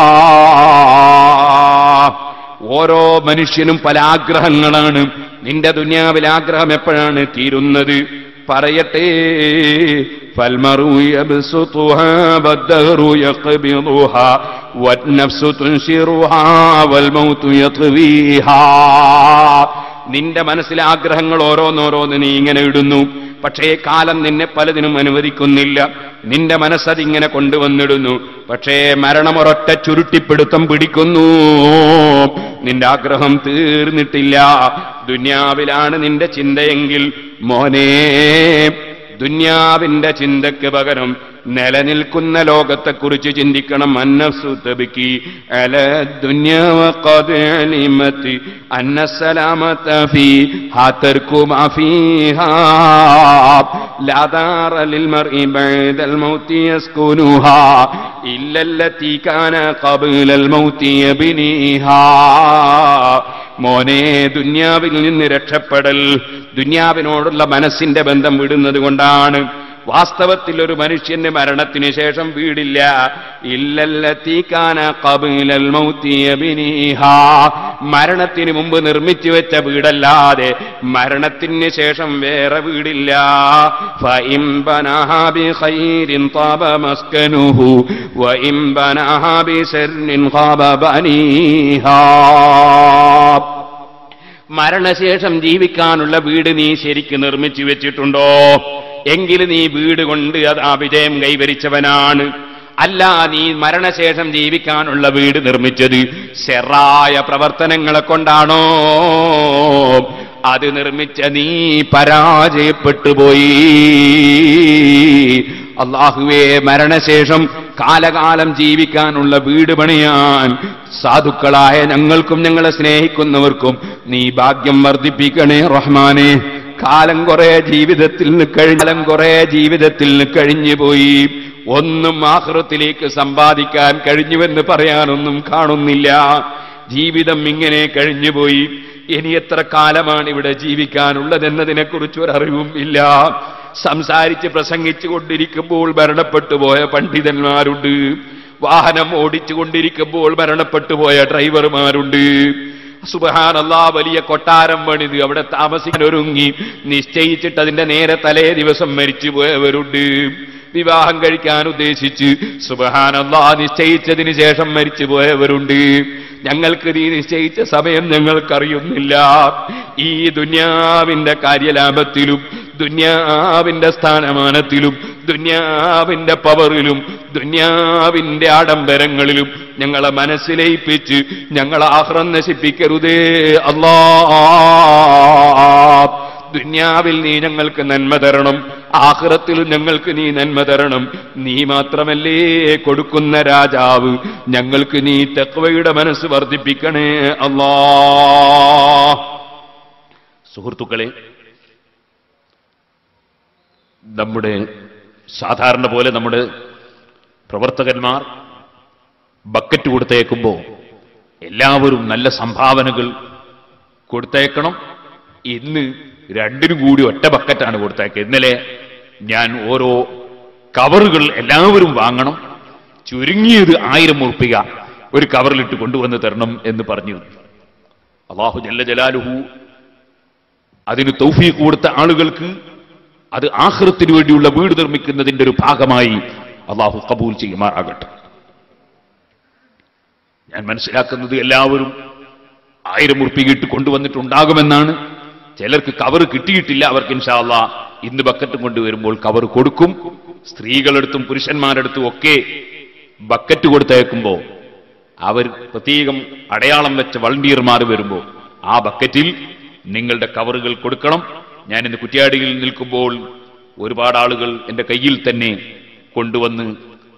ഓരോ മനുഷ്യനും പല ആഗ്രഹങ്ങളാണ് നിന്റെ ദുനിയാവിൽ ആഗ്രഹം എപ്പോഴാണ് തീരുന്നത് പറയട്ടെ فالمرء يبسطها والدهر يقبضها والنفس تنشرها والموت يطويها നിന്റെ മനസ്സിലെ ആഗ്രഹങ്ങൾ ഓരോന്നോരോന്ന് നീ ഇങ്ങനെ ഇടുന്നു പക്ഷേ കാലം നിന്നെ പലതിനും അനുവദിക്കുന്നില്ല നിന്റെ മനസ്സതിങ്ങനെ കൊണ്ടുവന്നിടുന്നു പക്ഷേ മരണം ഒരൊറ്റ ചുരുട്ടിപ്പിടുത്തം പിടിക്കുന്നു നിന്റെ ആഗ്രഹം തീർന്നിട്ടില്ല ദുന്യാവിലാണ് നിന്റെ ചിന്തയെങ്കിൽ മോനെ ദുന്യാവിന്റെ ചിന്തക്ക് പകരം നിലനിൽക്കുന്ന ലോകത്തെക്കുറിച്ച് ചിന്തിക്കണം അന്നസുതബിക്കി അല ദുന്യാവ ഖദ് അലിമത് അന്ന സലാമത ഫീ ഹാതർക്കു മാ ഫീഹാ ലാ ദാറ ലിൽ മർഇ ബഅദൽ മൗതി യസ്കുനുഹാ ഇല്ല അല്ലതി കാന ഖബ്ലൽ മൗതി യബ്നിഹാ മോനെ ദുന്യാവിൽ നിന്ന് രക്ഷപ്പെടൽ ദുന്യാവിനോടുള്ള മനസ്സിന്റെ ബന്ധം വിടുന്നത് കൊണ്ടാണ് വാസ്തവത്തിൽ ഒരു മനുഷ്യന്റെ മരണത്തിന് ശേഷം വീടില്ല ഇല്ലല്ലത്തീക്കാന കബിലൽ മൗത്തിയബിനീഹാ മരണത്തിന് മുമ്പ് നിർമ്മിച്ചു വെച്ച വീടല്ലാതെ മരണത്തിന് ശേഷം വേറെ വീടില്ല ഫഇം ബനഹാ ബിഖൈരിൻ ത്വാബ മസ്കനുഹു വഇം ബനഹാ ബിശർരിൻ ഖാബ ബനീഹാ മരണശേഷം ജീവിക്കാനുള്ള വീട് നീ ശരിക്ക് നിർമ്മിച്ചു വെച്ചിട്ടുണ്ടോ എങ്കിൽ നീ വീട് കൊണ്ട് അത് ആ വിജയം കൈവരിച്ചവനാണ് അല്ല നീ മരണശേഷം ജീവിക്കാനുള്ള വീട് നിർമ്മിച്ചത് ശെറായ പ്രവർത്തനങ്ങളെ കൊണ്ടാണോ അത് നിർമ്മിച്ച നീ പരാജയപ്പെട്ടു പോയി അള്ളാഹുവേ മരണശേഷം കാലകാലം ജീവിക്കാനുള്ള വീട് പണിയാൻ സാധുക്കളായ ഞങ്ങൾക്കും ഞങ്ങളെ സ്നേഹിക്കുന്നവർക്കും നീ ഭാഗ്യം വർദ്ധിപ്പിക്കണേ റഹ്മാനെ കാലം കുറെ ജീവിതത്തിൽ നിന്ന് കഴിഞ്ഞാലും കുറെ ജീവിതത്തിൽ നിന്ന് കഴിഞ്ഞു പോയി ഒന്നും ആഹൃത്തിലേക്ക് സമ്പാദിക്കാൻ കഴിഞ്ഞുവെന്ന് പറയാനൊന്നും കാണുന്നില്ല ജീവിതം ഇങ്ങനെ കഴിഞ്ഞുപോയി ഇനി എത്ര കാലമാണ് ഇവിടെ ജീവിക്കാനുള്ളതെന്നതിനെക്കുറിച്ച് ഒരറിവും ഇല്ല സംസാരിച്ച് പ്രസംഗിച്ചു കൊണ്ടിരിക്കുമ്പോൾ മരണപ്പെട്ടു പോയ പണ്ഡിതന്മാരുണ്ട് വാഹനം ഓടിച്ചു കൊണ്ടിരിക്കുമ്പോൾ മരണപ്പെട്ടു പോയ ഡ്രൈവർമാരുണ്ട് സുബഹാനല്ലാ വലിയ കൊട്ടാരം പണിത് അവിടെ താമസിക്കാൻ ഒരുങ്ങി നിശ്ചയിച്ചിട്ട് അതിന്റെ നേരെ തലേ ദിവസം മരിച്ചു പോയവരുണ്ട് വിവാഹം കഴിക്കാൻ ഉദ്ദേശിച്ച് സുബഹാനല്ലാ നിശ്ചയിച്ചതിന് ശേഷം മരിച്ചു പോയവരുണ്ട് ഞങ്ങൾക്ക് നീ നിശ്ചയിച്ച സമയം ഞങ്ങൾക്കറിയുന്നില്ല ഈ ദുന്യാവിന്റെ കാര്യലാഭത്തിലും ദുന്യാവിന്റെ സ്ഥാനമാനത്തിലും ദുന്യാവിന്റെ പവറിലും ദുന്യാവിന്റെ ആഡംബരങ്ങളിലും ഞങ്ങളെ മനസ്സിലയിപ്പിച്ച് ഞങ്ങളെ ആഹ്റം നശിപ്പിക്കരുതേ അല്ലാ ദുന്യാവിൽ നീ ഞങ്ങൾക്ക് നന്മ തരണം ആഹ്റത്തിലും ഞങ്ങൾക്ക് നീ നന്മ തരണം നീ മാത്രമല്ലേ കൊടുക്കുന്ന രാജാവ് ഞങ്ങൾക്ക് നീ തെക്വയുടെ മനസ്സ് വർദ്ധിപ്പിക്കണേ അല്ലാ സുഹൃത്തുക്കളെ നമ്മുടെ സാധാരണ പോലെ നമ്മുടെ പ്രവർത്തകന്മാർ ബക്കറ്റ് കൊടുത്തേക്കുമ്പോൾ എല്ലാവരും നല്ല സംഭാവനകൾ കൊടുത്തേക്കണം ഇന്ന് രണ്ടിനും കൂടി ഒറ്റ ബക്കറ്റാണ് കൊടുത്തേക്കുക ഇന്നലെ ഞാൻ ഓരോ കവറുകൾ എല്ലാവരും വാങ്ങണം ചുരുങ്ങിയത് ആയിരം ഉറപ്പിക ഒരു കവറിലിട്ട് കൊണ്ടുവന്ന് തരണം എന്ന് പറഞ്ഞിരുന്നു അള്ളാഹു ജല്ല ജലാലുഹു അതിന് തൗഫീഖ് കൊടുത്ത ആളുകൾക്ക് അത് ആഹൃത്തിന് വേണ്ടിയുള്ള വീട് നിർമ്മിക്കുന്നതിന്റെ ഒരു ഭാഗമായി അള്ളാഹു കബൂൽ ചെയ്യുമാറാകട്ടെ ഞാൻ മനസ്സിലാക്കുന്നത് എല്ലാവരും ആയിരം ഉറുപ്പികിട്ട് കൊണ്ടുവന്നിട്ടുണ്ടാകുമെന്നാണ് ചിലർക്ക് കവർ കിട്ടിയിട്ടില്ല അവർക്ക് ഇൻഷാല്ല ഇന്ന് ബക്കറ്റും കൊണ്ടുവരുമ്പോൾ കവർ കൊടുക്കും സ്ത്രീകളെടുത്തും പുരുഷന്മാരെടുത്തും ഒക്കെ ബക്കറ്റ് കൊടുത്തയക്കുമ്പോ അവർ പ്രത്യേകം അടയാളം വെച്ച വളണ്ടിയർമാർ വരുമ്പോൾ ആ ബക്കറ്റിൽ നിങ്ങളുടെ കവറുകൾ കൊടുക്കണം ഞാൻ ഇന്ന് കുറ്റ്യാടിയിൽ നിൽക്കുമ്പോൾ ഒരുപാട് ആളുകൾ എന്റെ കയ്യിൽ തന്നെ കൊണ്ടുവന്ന്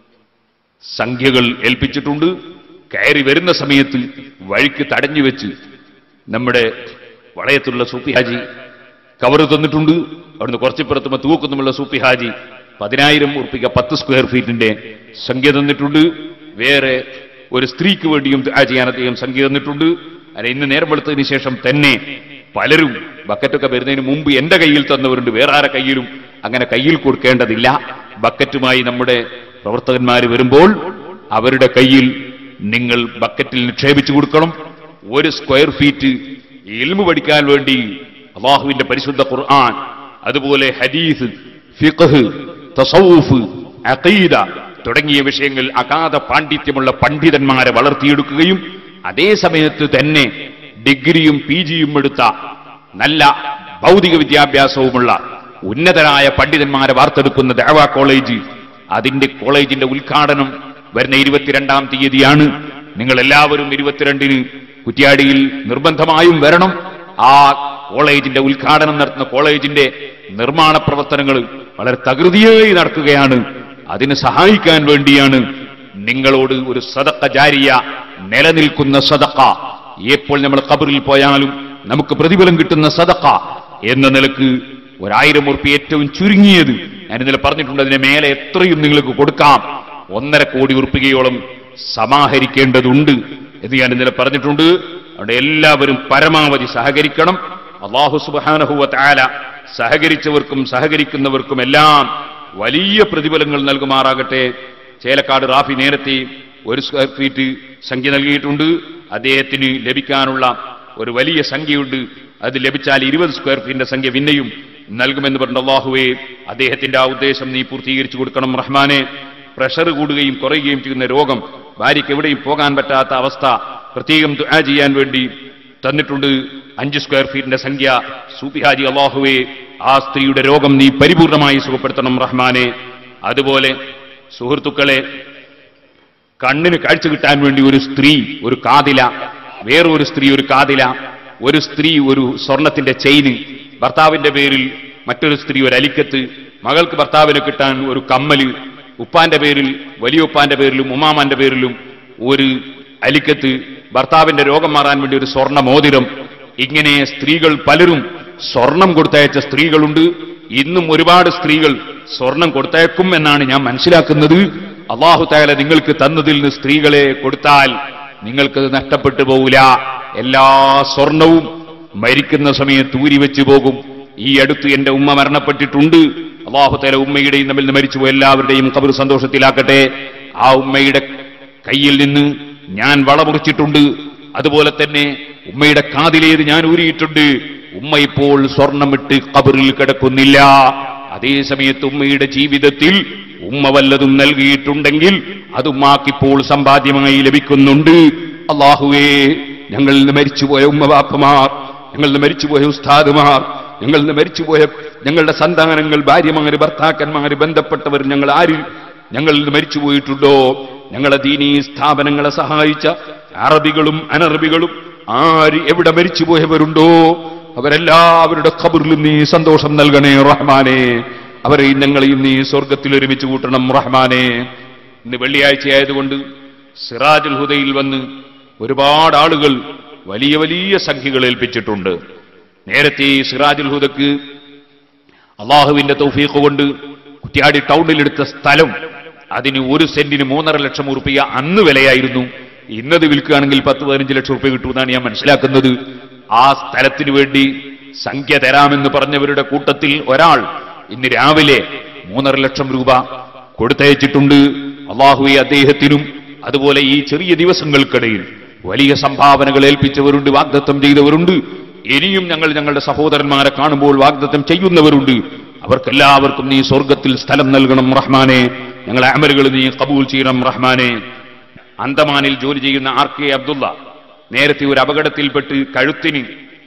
സംഖ്യകൾ ഏൽപ്പിച്ചിട്ടുണ്ട് കയറി വരുന്ന സമയത്ത് വഴിക്ക് തടഞ്ഞു വെച്ച് നമ്മുടെ വളയത്തുള്ള സൂപ്പി ഹാജി കവർ തന്നിട്ടുണ്ട് അവിടുന്ന് കുറച്ചിപ്പുറത്തുമ്പോൾ തൂക്കുന്നുമുള്ള സൂപ്പി ഹാജി പതിനായിരം ഉറുപ്പിക പത്ത് സ്ക്വയർ ഫീറ്റിന്റെ സംഖ്യ തന്നിട്ടുണ്ട് വേറെ ഒരു സ്ത്രീക്ക് വേണ്ടിയും ദുആ ചെയ്യാൻ അദ്ദേഹം സംഖ്യ തന്നിട്ടുണ്ട് അല്ല ഇന്ന് നേരം വെളുത്തതിന് ശേഷം തന്നെ പലരും ബക്കറ്റൊക്കെ വരുന്നതിന് മുമ്പ് എന്റെ കയ്യിൽ തന്നവരുണ്ട് വേറെ ആരെ കയ്യിലും അങ്ങനെ കയ്യിൽ കൊടുക്കേണ്ടതില്ല ബക്കറ്റുമായി നമ്മുടെ പ്രവർത്തകന്മാർ വരുമ്പോൾ അവരുടെ കയ്യിൽ നിങ്ങൾ ബക്കറ്റിൽ നിക്ഷേപിച്ചു കൊടുക്കണം ഒരു സ്ക്വയർ ഫീറ്റ് ഇൽമു പഠിക്കാൻ വേണ്ടി അള്ളാഹുവിന്റെ പരിശുദ്ധ ഖുർആൻ അതുപോലെ ഹദീസ് ഫിഖ് തസൗഫ് അഖീദ തുടങ്ങിയ വിഷയങ്ങൾ അഗാധ പാണ്ഡിത്യമുള്ള പണ്ഡിതന്മാരെ വളർത്തിയെടുക്കുകയും അതേ സമയത്ത് തന്നെ ഡിഗ്രിയും പി ജിയും എടുത്ത നല്ല ഭൗതിക വിദ്യാഭ്യാസവുമുള്ള ഉന്നതരായ പണ്ഡിതന്മാരെ വാർത്തെടുക്കുന്ന ദേവ കോളേജ് അതിന്റെ കോളേജിന്റെ ഉദ്ഘാടനം വരുന്ന ഇരുപത്തിരണ്ടാം തീയതിയാണ് നിങ്ങൾ എല്ലാവരും ഇരുപത്തിരണ്ടിന് കുറ്റ്യാടിയിൽ നിർബന്ധമായും വരണം ആ കോളേജിന്റെ ഉദ്ഘാടനം നടത്തുന്ന കോളേജിന്റെ നിർമ്മാണ പ്രവർത്തനങ്ങൾ വളരെ തകൃതിയായി നടക്കുകയാണ് അതിന് സഹായിക്കാൻ വേണ്ടിയാണ് നിങ്ങളോട് ഒരു സദക്ക ജാരിയ നിലനിൽക്കുന്ന സദക്ക എപ്പോൾ നമ്മൾ കബറിൽ പോയാലും നമുക്ക് പ്രതിഫലം കിട്ടുന്ന സദക്ക എന്ന നിലക്ക് ഒരായിരം ഉറുപ്പി ഏറ്റവും ചുരുങ്ങിയത് ഞാൻ ഇന്നലെ പറഞ്ഞിട്ടുണ്ട് അതിന് മേലെ എത്രയും നിങ്ങൾക്ക് കൊടുക്കാം ഒന്നര കോടി ഉറുപ്പികയോളം സമാഹരിക്കേണ്ടതുണ്ട് എന്ന് ഞാൻ ഇന്നലെ പറഞ്ഞിട്ടുണ്ട് അവിടെ എല്ലാവരും പരമാവധി സഹകരിക്കണം അള്ളാഹു സുബാനഹുവ താല സഹകരിച്ചവർക്കും സഹകരിക്കുന്നവർക്കും എല്ലാം വലിയ പ്രതിഫലങ്ങൾ നൽകുമാറാകട്ടെ ചേലക്കാട് റാഫി നേരത്തെ ഒരു സ്ക്വയർ ഫീറ്റ് സംഖ്യ നൽകിയിട്ടുണ്ട് അദ്ദേഹത്തിന് ലഭിക്കാനുള്ള ഒരു വലിയ സംഖ്യയുണ്ട് അത് ലഭിച്ചാൽ ഇരുപത് സ്ക്വയർ ഫീറ്റിന്റെ സംഖ്യ പിന്നെയും നൽകുമെന്ന് പറഞ്ഞ അള്ളാഹുവേ അദ്ദേഹത്തിന്റെ ആ ഉദ്ദേശം നീ പൂർത്തീകരിച്ചു കൊടുക്കണം റഹ്മാനെ പ്രഷർ കൂടുകയും കുറയുകയും ചെയ്യുന്ന രോഗം ഭാര്യയ്ക്ക് എവിടെയും പോകാൻ പറ്റാത്ത അവസ്ഥ പ്രത്യേകം ദുആ ചെയ്യാൻ വേണ്ടി തന്നിട്ടുണ്ട് അഞ്ച് സ്ക്വയർ ഫീറ്റിന്റെ സംഖ്യ സൂപ്പിഹാജി അള്ളാഹുവേ ആ സ്ത്രീയുടെ രോഗം നീ പരിപൂർണമായി സുഖപ്പെടുത്തണം റഹ്മാനെ അതുപോലെ സുഹൃത്തുക്കളെ കണ്ണിന് കാഴ്ച കിട്ടാൻ വേണ്ടി ഒരു സ്ത്രീ ഒരു കാതില വേറൊരു സ്ത്രീ ഒരു കാതില ഒരു സ്ത്രീ ഒരു സ്വർണത്തിന്റെ ചെയിന് ഭർത്താവിന്റെ പേരിൽ മറ്റൊരു സ്ത്രീ ഒരു അലിക്കത്ത് മകൾക്ക് ഭർത്താവിന് കിട്ടാൻ ഒരു കമ്മല് ഉപ്പാന്റെ പേരിൽ വലിയ ഉപ്പാന്റെ പേരിലും ഉമ്മാമാന്റെ പേരിലും ഒരു അലിക്കത്ത് ഭർത്താവിന്റെ രോഗം മാറാൻ വേണ്ടി ഒരു സ്വർണ്ണ മോതിരം ഇങ്ങനെ സ്ത്രീകൾ പലരും സ്വർണം കൊടുത്തയച്ച സ്ത്രീകളുണ്ട് ഇന്നും ഒരുപാട് സ്ത്രീകൾ സ്വർണം കൊടുത്തയക്കും എന്നാണ് ഞാൻ മനസ്സിലാക്കുന്നത് അള്ളാഹു താല നിങ്ങൾക്ക് തന്നതിൽ നിന്ന് സ്ത്രീകളെ കൊടുത്താൽ നിങ്ങൾക്കത് നഷ്ടപ്പെട്ടു പോകില്ല എല്ലാ സ്വർണവും മരിക്കുന്ന സമയത്ത് ഊരി വെച്ചു പോകും ഈ അടുത്ത് എന്റെ ഉമ്മ മരണപ്പെട്ടിട്ടുണ്ട് അള്ളാഹു താല ഉമ്മയുടെയും തമ്മിൽ നിന്ന് മരിച്ചുപോയ എല്ലാവരുടെയും കബർ സന്തോഷത്തിലാക്കട്ടെ ആ ഉമ്മയുടെ കയ്യിൽ നിന്ന് ഞാൻ വളമുറിച്ചിട്ടുണ്ട് അതുപോലെ തന്നെ ഉമ്മയുടെ കാതിലേത് ഞാൻ ഊരിയിട്ടുണ്ട് ഉമ്മ ഇപ്പോൾ സ്വർണമിട്ട് കബറിൽ കിടക്കുന്നില്ല അതേ സമയത്ത് ഉമ്മയുടെ ജീവിതത്തിൽ ഉമ്മ വല്ലതും നൽകിയിട്ടുണ്ടെങ്കിൽ അത് ഉമ്മാക്കിപ്പോൾ സമ്പാദ്യമായി ലഭിക്കുന്നുണ്ട് അള്ളാഹുവേ ഞങ്ങളിൽ നിന്ന് മരിച്ചുപോയ ഉമ്മവാപ്പമാർ ഞങ്ങളിൽ നിന്ന് മരിച്ചുപോയ ഉസ്താദുമാർ ഞങ്ങളിൽ നിന്ന് മരിച്ചുപോയ ഞങ്ങളുടെ സന്താനങ്ങൾ ഭാര്യമാര് ഭർത്താക്കന്മാര് ബന്ധപ്പെട്ടവർ ഞങ്ങൾ ആരിൽ ഞങ്ങളിൽ നിന്ന് മരിച്ചുപോയിട്ടുണ്ടോ ഞങ്ങളെ ദീനീ സ്ഥാപനങ്ങളെ സഹായിച്ച അറബികളും അനറബികളും ആര് എവിടെ മരിച്ചുപോയവരുണ്ടോ അവരെല്ലാവരുടെ ഖബറിലും നീ സന്തോഷം നൽകണേ റഹ്മാനെ അവരെയും ഞങ്ങളെയും നീ സ്വർഗത്തിൽ ഒരുമിച്ച് കൂട്ടണം റഹ്മാനെ ഇന്ന് വെള്ളിയാഴ്ചയായതുകൊണ്ട് സിറാജുൽ ഹുദയിൽ വന്ന് ഒരുപാട് ആളുകൾ വലിയ വലിയ സംഖ്യകൾ ഏൽപ്പിച്ചിട്ടുണ്ട് നേരത്തെ ഈ സിറാജുൽ ഹുദക്ക് അള്ളാഹുവിന്റെ തൗഫീഖ് കൊണ്ട് കുറ്റ്യാടി ടൗണിലെടുത്ത സ്ഥലം അതിന് ഒരു സെന്റിന് മൂന്നര ലക്ഷം ഉറുപ്പിക അന്ന് വിലയായിരുന്നു ഇന്നത് വിൽക്കുകയാണെങ്കിൽ പത്ത് പതിനഞ്ച് ലക്ഷം ഉറുപ്പിക കിട്ടുമെന്നാണ് ഞാൻ മനസ്സിലാക്കുന്നത് ആ സ്ഥലത്തിന് വേണ്ടി സംഖ്യ തരാമെന്ന് പറഞ്ഞവരുടെ കൂട്ടത്തിൽ ഒരാൾ ഇന്ന് രാവിലെ മൂന്നര ലക്ഷം രൂപ കൊടുത്തയച്ചിട്ടുണ്ട് അള്ളാഹുവെ അദ്ദേഹത്തിനും അതുപോലെ ഈ ചെറിയ ദിവസങ്ങൾക്കിടയിൽ വലിയ സംഭാവനകൾ ഏൽപ്പിച്ചവരുണ്ട് വാഗ്ദത്തം ചെയ്തവരുണ്ട് ഇനിയും ഞങ്ങൾ ഞങ്ങളുടെ സഹോദരന്മാരെ കാണുമ്പോൾ വാഗ്ദത്തം ചെയ്യുന്നവരുണ്ട് അവർക്കെല്ലാവർക്കും നീ സ്വർഗത്തിൽ സ്ഥലം നൽകണം റഹ്മാനെ ഞങ്ങളെ അമലുകൾ നീ കബൂൽ ചെയ്യണം റഹ്മാനെ അന്തമാനിൽ ജോലി ചെയ്യുന്ന ആർ കെ അബ്ദുള്ള നേരത്തെ ഒരു അപകടത്തിൽപ്പെട്ട് കഴുത്തിന്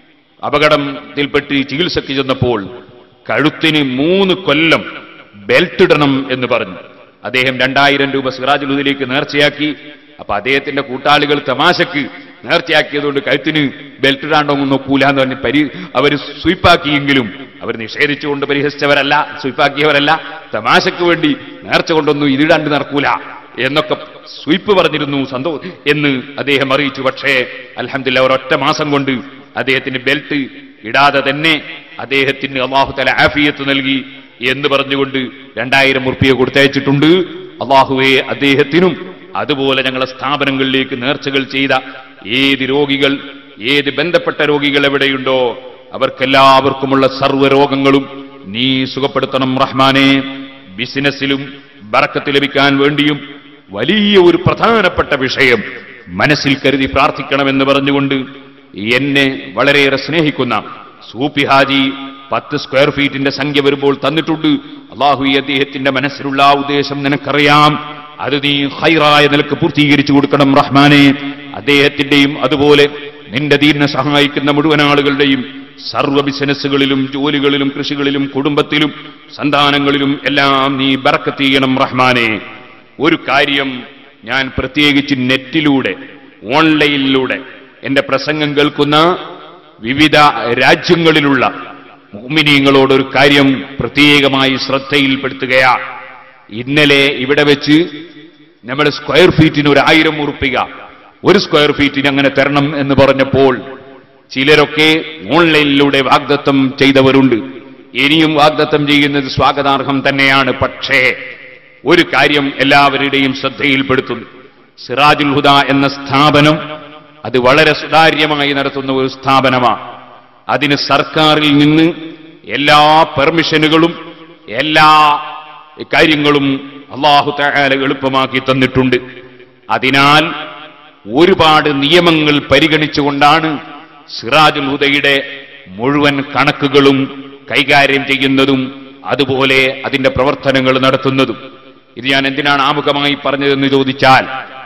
അപകടത്തിൽപ്പെട്ട് ചികിത്സയ്ക്ക് ചെന്നപ്പോൾ കഴുത്തിന് മൂന്ന് കൊല്ലം ബെൽറ്റ് ഇടണം എന്ന് പറഞ്ഞു അദ്ദേഹം രണ്ടായിരം രൂപ സിറാജുൽ ഹുദയിലേക്ക് നേർച്ചയാക്കി അപ്പൊ അദ്ദേഹത്തിന്റെ കൂട്ടാളികൾ തമാശക്ക് നേർച്ചയാക്കിയതുകൊണ്ട് കഴുത്തിന് ബെൽറ്റ് ഇടാണ്ടൊന്നും നോക്കൂല എന്ന് പറഞ്ഞ് പരി അവർ സ്വീപ്പാക്കിയെങ്കിലും അവർ നിഷേധിച്ചുകൊണ്ട് പരിഹസിച്ചവരല്ല സ്വീപ്പാക്കിയവരല്ല തമാശക്ക് വേണ്ടി നേർച്ച കൊണ്ടൊന്നും ഇതിടാണ്ട് നടക്കൂല എന്നൊക്കെ സ്വീപ്പ് പറഞ്ഞിരുന്നു സന്തോ എന്ന് അദ്ദേഹം അറിയിച്ചു പക്ഷേ അലഹമില്ല ഒരൊറ്റ മാസം കൊണ്ട് അദ്ദേഹത്തിന് ബെൽറ്റ് ഇടാതെ തന്നെ അദ്ദേഹത്തിന് അള്ളാഹു തല ആഫിയത്ത് നൽകി എന്ന് പറഞ്ഞുകൊണ്ട് രണ്ടായിരം ഉറുപ്പിയ കൊടുത്തയച്ചിട്ടുണ്ട് അള്ളാഹുവെ അദ്ദേഹത്തിനും അതുപോലെ ഞങ്ങളെ സ്ഥാപനങ്ങളിലേക്ക് നേർച്ചകൾ ചെയ്ത ഏത് രോഗികൾ ഏത് ബന്ധപ്പെട്ട രോഗികൾ എവിടെയുണ്ടോ അവർക്കെല്ലാവർക്കുമുള്ള സർവ്വ രോഗങ്ങളും നീ സുഖപ്പെടുത്തണം റഹ്മാനെ ബിസിനസ്സിലും ബറക്കത്ത് ലഭിക്കാൻ വേണ്ടിയും വലിയ ഒരു പ്രധാനപ്പെട്ട വിഷയം മനസ്സിൽ കരുതി പ്രാർത്ഥിക്കണമെന്ന് പറഞ്ഞുകൊണ്ട് എന്നെ വളരെയേറെ സ്നേഹിക്കുന്ന സൂപ്പി ഹാജി പത്ത് സ്ക്വയർ ഫീറ്റിന്റെ സംഖ്യ വരുമ്പോൾ തന്നിട്ടുണ്ട് അള്ളാഹു ഈ അദ്ദേഹത്തിന്റെ മനസ്സിലുള്ള ആ ഉദ്ദേശം നിനക്കറിയാം അത് നീ ഹൈറായ നിലക്ക് പൂർത്തീകരിച്ചു കൊടുക്കണം റഹ്മാനെ അദ്ദേഹത്തിന്റെയും അതുപോലെ നിന്റെ ദീനിനെ സഹായിക്കുന്ന മുഴുവൻ ആളുകളുടെയും സർവ്വ ബിസിനസ്സുകളിലും ജോലികളിലും കൃഷികളിലും കുടുംബത്തിലും സന്താനങ്ങളിലും എല്ലാം നീ ബറക്കത്ത് ചെയ്യണം റഹ്മാനെ ഒരു കാര്യം ഞാൻ പ്രത്യേകിച്ച് നെറ്റിലൂടെ ഓൺലൈനിലൂടെ എന്റെ പ്രസംഗം കേൾക്കുന്ന വിവിധ രാജ്യങ്ങളിലുള്ള മുഅ്മിനീങ്ങളോട് ഒരു കാര്യം പ്രത്യേകമായി ശ്രദ്ധയിൽപ്പെടുത്തുകയാണ് ഇന്നലെ ഇവിടെ വെച്ച് നമ്മൾ സ്ക്വയർ ഫീറ്റിന് ഒരു ആയിരം ഉറുപ്പിക ഒരു സ്ക്വയർ ഫീറ്റിന് അങ്ങനെ തരണം എന്ന് പറഞ്ഞപ്പോൾ ചിലരൊക്കെ ഓൺലൈനിലൂടെ വാഗ്ദത്തം ചെയ്തവരുണ്ട് ഇനിയും വാഗ്ദത്തം ചെയ്യുന്നത് സ്വാഗതാർഹം തന്നെയാണ് പക്ഷേ ഒരു കാര്യം എല്ലാവരുടെയും ശ്രദ്ധയിൽപ്പെടുത്തുന്നു സിറാജുൽ ഹുദ എന്ന സ്ഥാപനം അത് വളരെ സുതാര്യമായി നടത്തുന്ന ഒരു സ്ഥാപനമാണ് അതിന് സർക്കാരിൽ നിന്ന് എല്ലാ പെർമിഷനുകളും എല്ലാ കാര്യങ്ങളും അള്ളാഹു തആല എളുപ്പമാക്കി തന്നിട്ടുണ്ട് അതിനാൽ ഒരുപാട് നിയമങ്ങൾ പരിഗണിച്ചുകൊണ്ടാണ് സിറാജുൽ ഹുദയുടെ മുഴുവൻ കണക്കുകളും കൈകാര്യം ചെയ്യുന്നതും അതുപോലെ അതിന്റെ പ്രവർത്തനങ്ങൾ നടത്തുന്നതും ഇത് ഞാൻ എന്തിനാണ് ആമുഖമായി പറഞ്ഞതെന്ന് ചോദിച്ചാൽ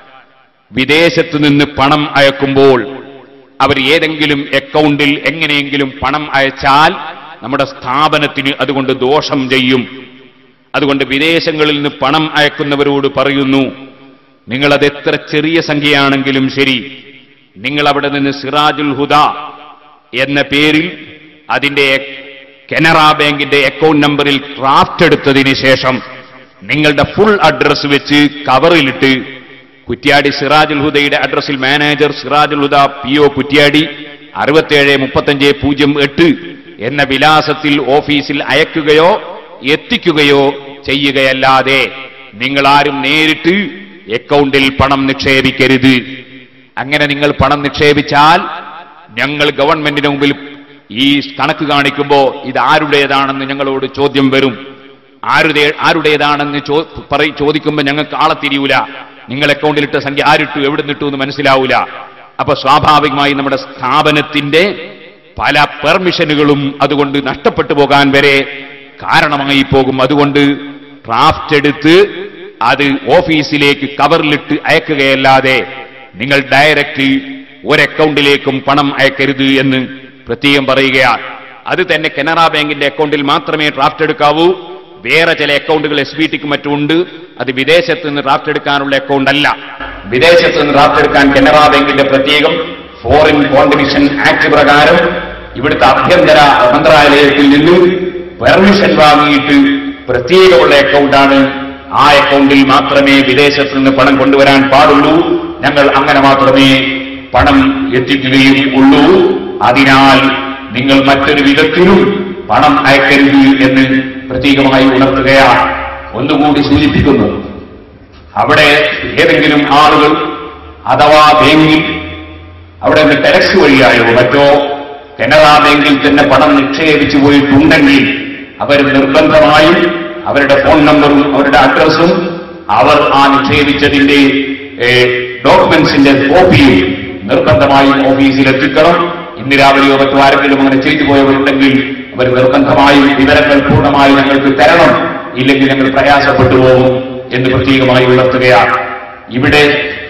വിദേശത്ത് നിന്ന് പണം അയക്കുമ്പോൾ അവർ ഏതെങ്കിലും അക്കൗണ്ടിൽ എങ്ങനെയെങ്കിലും പണം അയച്ചാൽ നമ്മുടെ സ്ഥാപനത്തിന് അതുകൊണ്ട് ദോഷം ചെയ്യും അതുകൊണ്ട് വിദേശങ്ങളിൽ നിന്ന് പണം അയക്കുന്നവരോട് പറയുന്നു നിങ്ങളത് എത്ര ചെറിയ സംഖ്യയാണെങ്കിലും ശരി നിങ്ങൾ അവിടെ നിന്ന് സിറാജുൽ ഹുദ എന്ന പേരിൽ അതിന്റെ കനറ ബാങ്കിന്റെ അക്കൗണ്ട് നമ്പറിൽ ഡ്രാഫ്റ്റ് എടുത്തതിന് ശേഷം നിങ്ങളുടെ ഫുൾ അഡ്രസ് വെച്ച് കവറിലിട്ട് കുറ്റ്യാടി സിറാജുൽ ഹുദയുടെ അഡ്രസ്സിൽ manager Sirajul Huda P O Kuttiady അറുപത്തേഴ് മുപ്പത്തഞ്ച് പൂജ്യം എട്ട് എന്ന വിലാസത്തിൽ ഓഫീസിൽ അയക്കുകയോ എത്തിക്കുകയോ ചെയ്യുകയല്ലാതെ നിങ്ങളാരും നേരിട്ട് അക്കൗണ്ടിൽ പണം നിക്ഷേപിക്കരുത് അങ്ങനെ നിങ്ങൾ പണം നിക്ഷേപിച്ചാൽ ഞങ്ങൾ ഗവൺമെന്റിന് മുമ്പിൽ ഈ കണക്ക് കാണിക്കുമ്പോൾ ഇത് ആരുടേതാണെന്ന് ഞങ്ങളോട് ചോദ്യം വരും ആരുടെ ആരുടേതാണെന്ന് ചോ പറ ചോദിക്കുമ്പോൾ ഞങ്ങൾക്ക് ആളെ തിരിയൂല നിങ്ങൾ അക്കൗണ്ടിലിട്ട സംഖ്യ ആരിട്ടു എവിടെ നിട്ടു എന്ന് മനസ്സിലാവൂല അപ്പൊ സ്വാഭാവികമായി നമ്മുടെ സ്ഥാപനത്തിന്റെ പല പെർമിഷനുകളും അതുകൊണ്ട് നഷ്ടപ്പെട്ടു പോകാൻ വരെ കാരണമായി പോകും അതുകൊണ്ട് ഡ്രാഫ്റ്റ് എടുത്ത് അത് ഓഫീസിലേക്ക് കവറിലിട്ട് അയക്കുകയല്ലാതെ നിങ്ങൾ ഡയറക്റ്റ് ഒരു അക്കൗണ്ടിലേക്കും പണം അയക്കരുത് എന്ന് പ്രത്യേകം പറയുകയാണ് അത് തന്നെ കനറ ബാങ്കിന്റെ അക്കൗണ്ടിൽ മാത്രമേ ഡ്രാഫ്റ്റ് എടുക്കാവൂ വേറെ ചില അക്കൗണ്ടുകൾ എസ് ബി ടിക്ക് മറ്റുമുണ്ട് അത് വിദേശത്ത് നിന്ന് ഡ്രാഫ്റ്റ് എടുക്കാനുള്ള അക്കൗണ്ട് അല്ല വിദേശത്ത് നിന്ന് ഡ്രാഫ്റ്റ് എടുക്കാൻ കനറ ബാങ്കിന്റെ പ്രത്യേകം ഫോറിൻ കോൺട്രിബ്യൂഷൻ ആക്ട് പ്രകാരം ഇവിടുത്തെ ആഭ്യന്തര മന്ത്രാലയത്തിൽ നിന്ന് പെർമിഷൻ വാങ്ങിയിട്ട് പ്രത്യേകമുള്ള അക്കൗണ്ടാണ് ആ അക്കൗണ്ടിൽ മാത്രമേ വിദേശത്ത് നിന്ന് പണം കൊണ്ടുവരാൻ പാടുള്ളൂ ഞങ്ങൾ അങ്ങനെ മാത്രമേ പണം എത്തിക്കുകയും ഉള്ളൂ അതിനാൽ നിങ്ങൾ മറ്റൊരു വിധത്തിലും പണം അയക്കരുത് എന്ന് പ്രത്യേകമായി ഉണർത്തുകയാണ് ഒന്നുകൂടി സൂചിപ്പിക്കുന്നു അവിടെ ഏതെങ്കിലും ആളുകൾ അഥവാ ബാങ്കിൽ അവിടെ നിന്ന് ടെലക്സ് വഴിയായോ മറ്റോ കനറ ബാങ്കിൽ തന്നെ പണം നിക്ഷേപിച്ചു പോയിട്ടുണ്ടെങ്കിൽ അവർ നിർബന്ധമായും അവരുടെ ഫോൺ നമ്പറും അവരുടെ അഡ്രസ്സും അവർ ആ നിക്ഷേപിച്ചതിന്റെ ഡോക്യുമെന്റ്സിന്റെ കോപ്പിയും നിർബന്ധമായും ഓഫീസിൽ എത്തിക്കണം ഇന്ന് രാവിലെയോ മറ്റോ ആരെങ്കിലും അങ്ങനെ ചെയ്തു പോയവരുണ്ടെങ്കിൽ അവർ നിർബന്ധമായും വിവരങ്ങൾ പൂർണ്ണമായി ഞങ്ങൾക്ക് തരണം ഇല്ലെങ്കിൽ ഞങ്ങൾ പ്രയാസപ്പെട്ടു പോകും എന്ന് പ്രത്യേകമായി ഉണർത്തുകയാണ് ഇവിടെ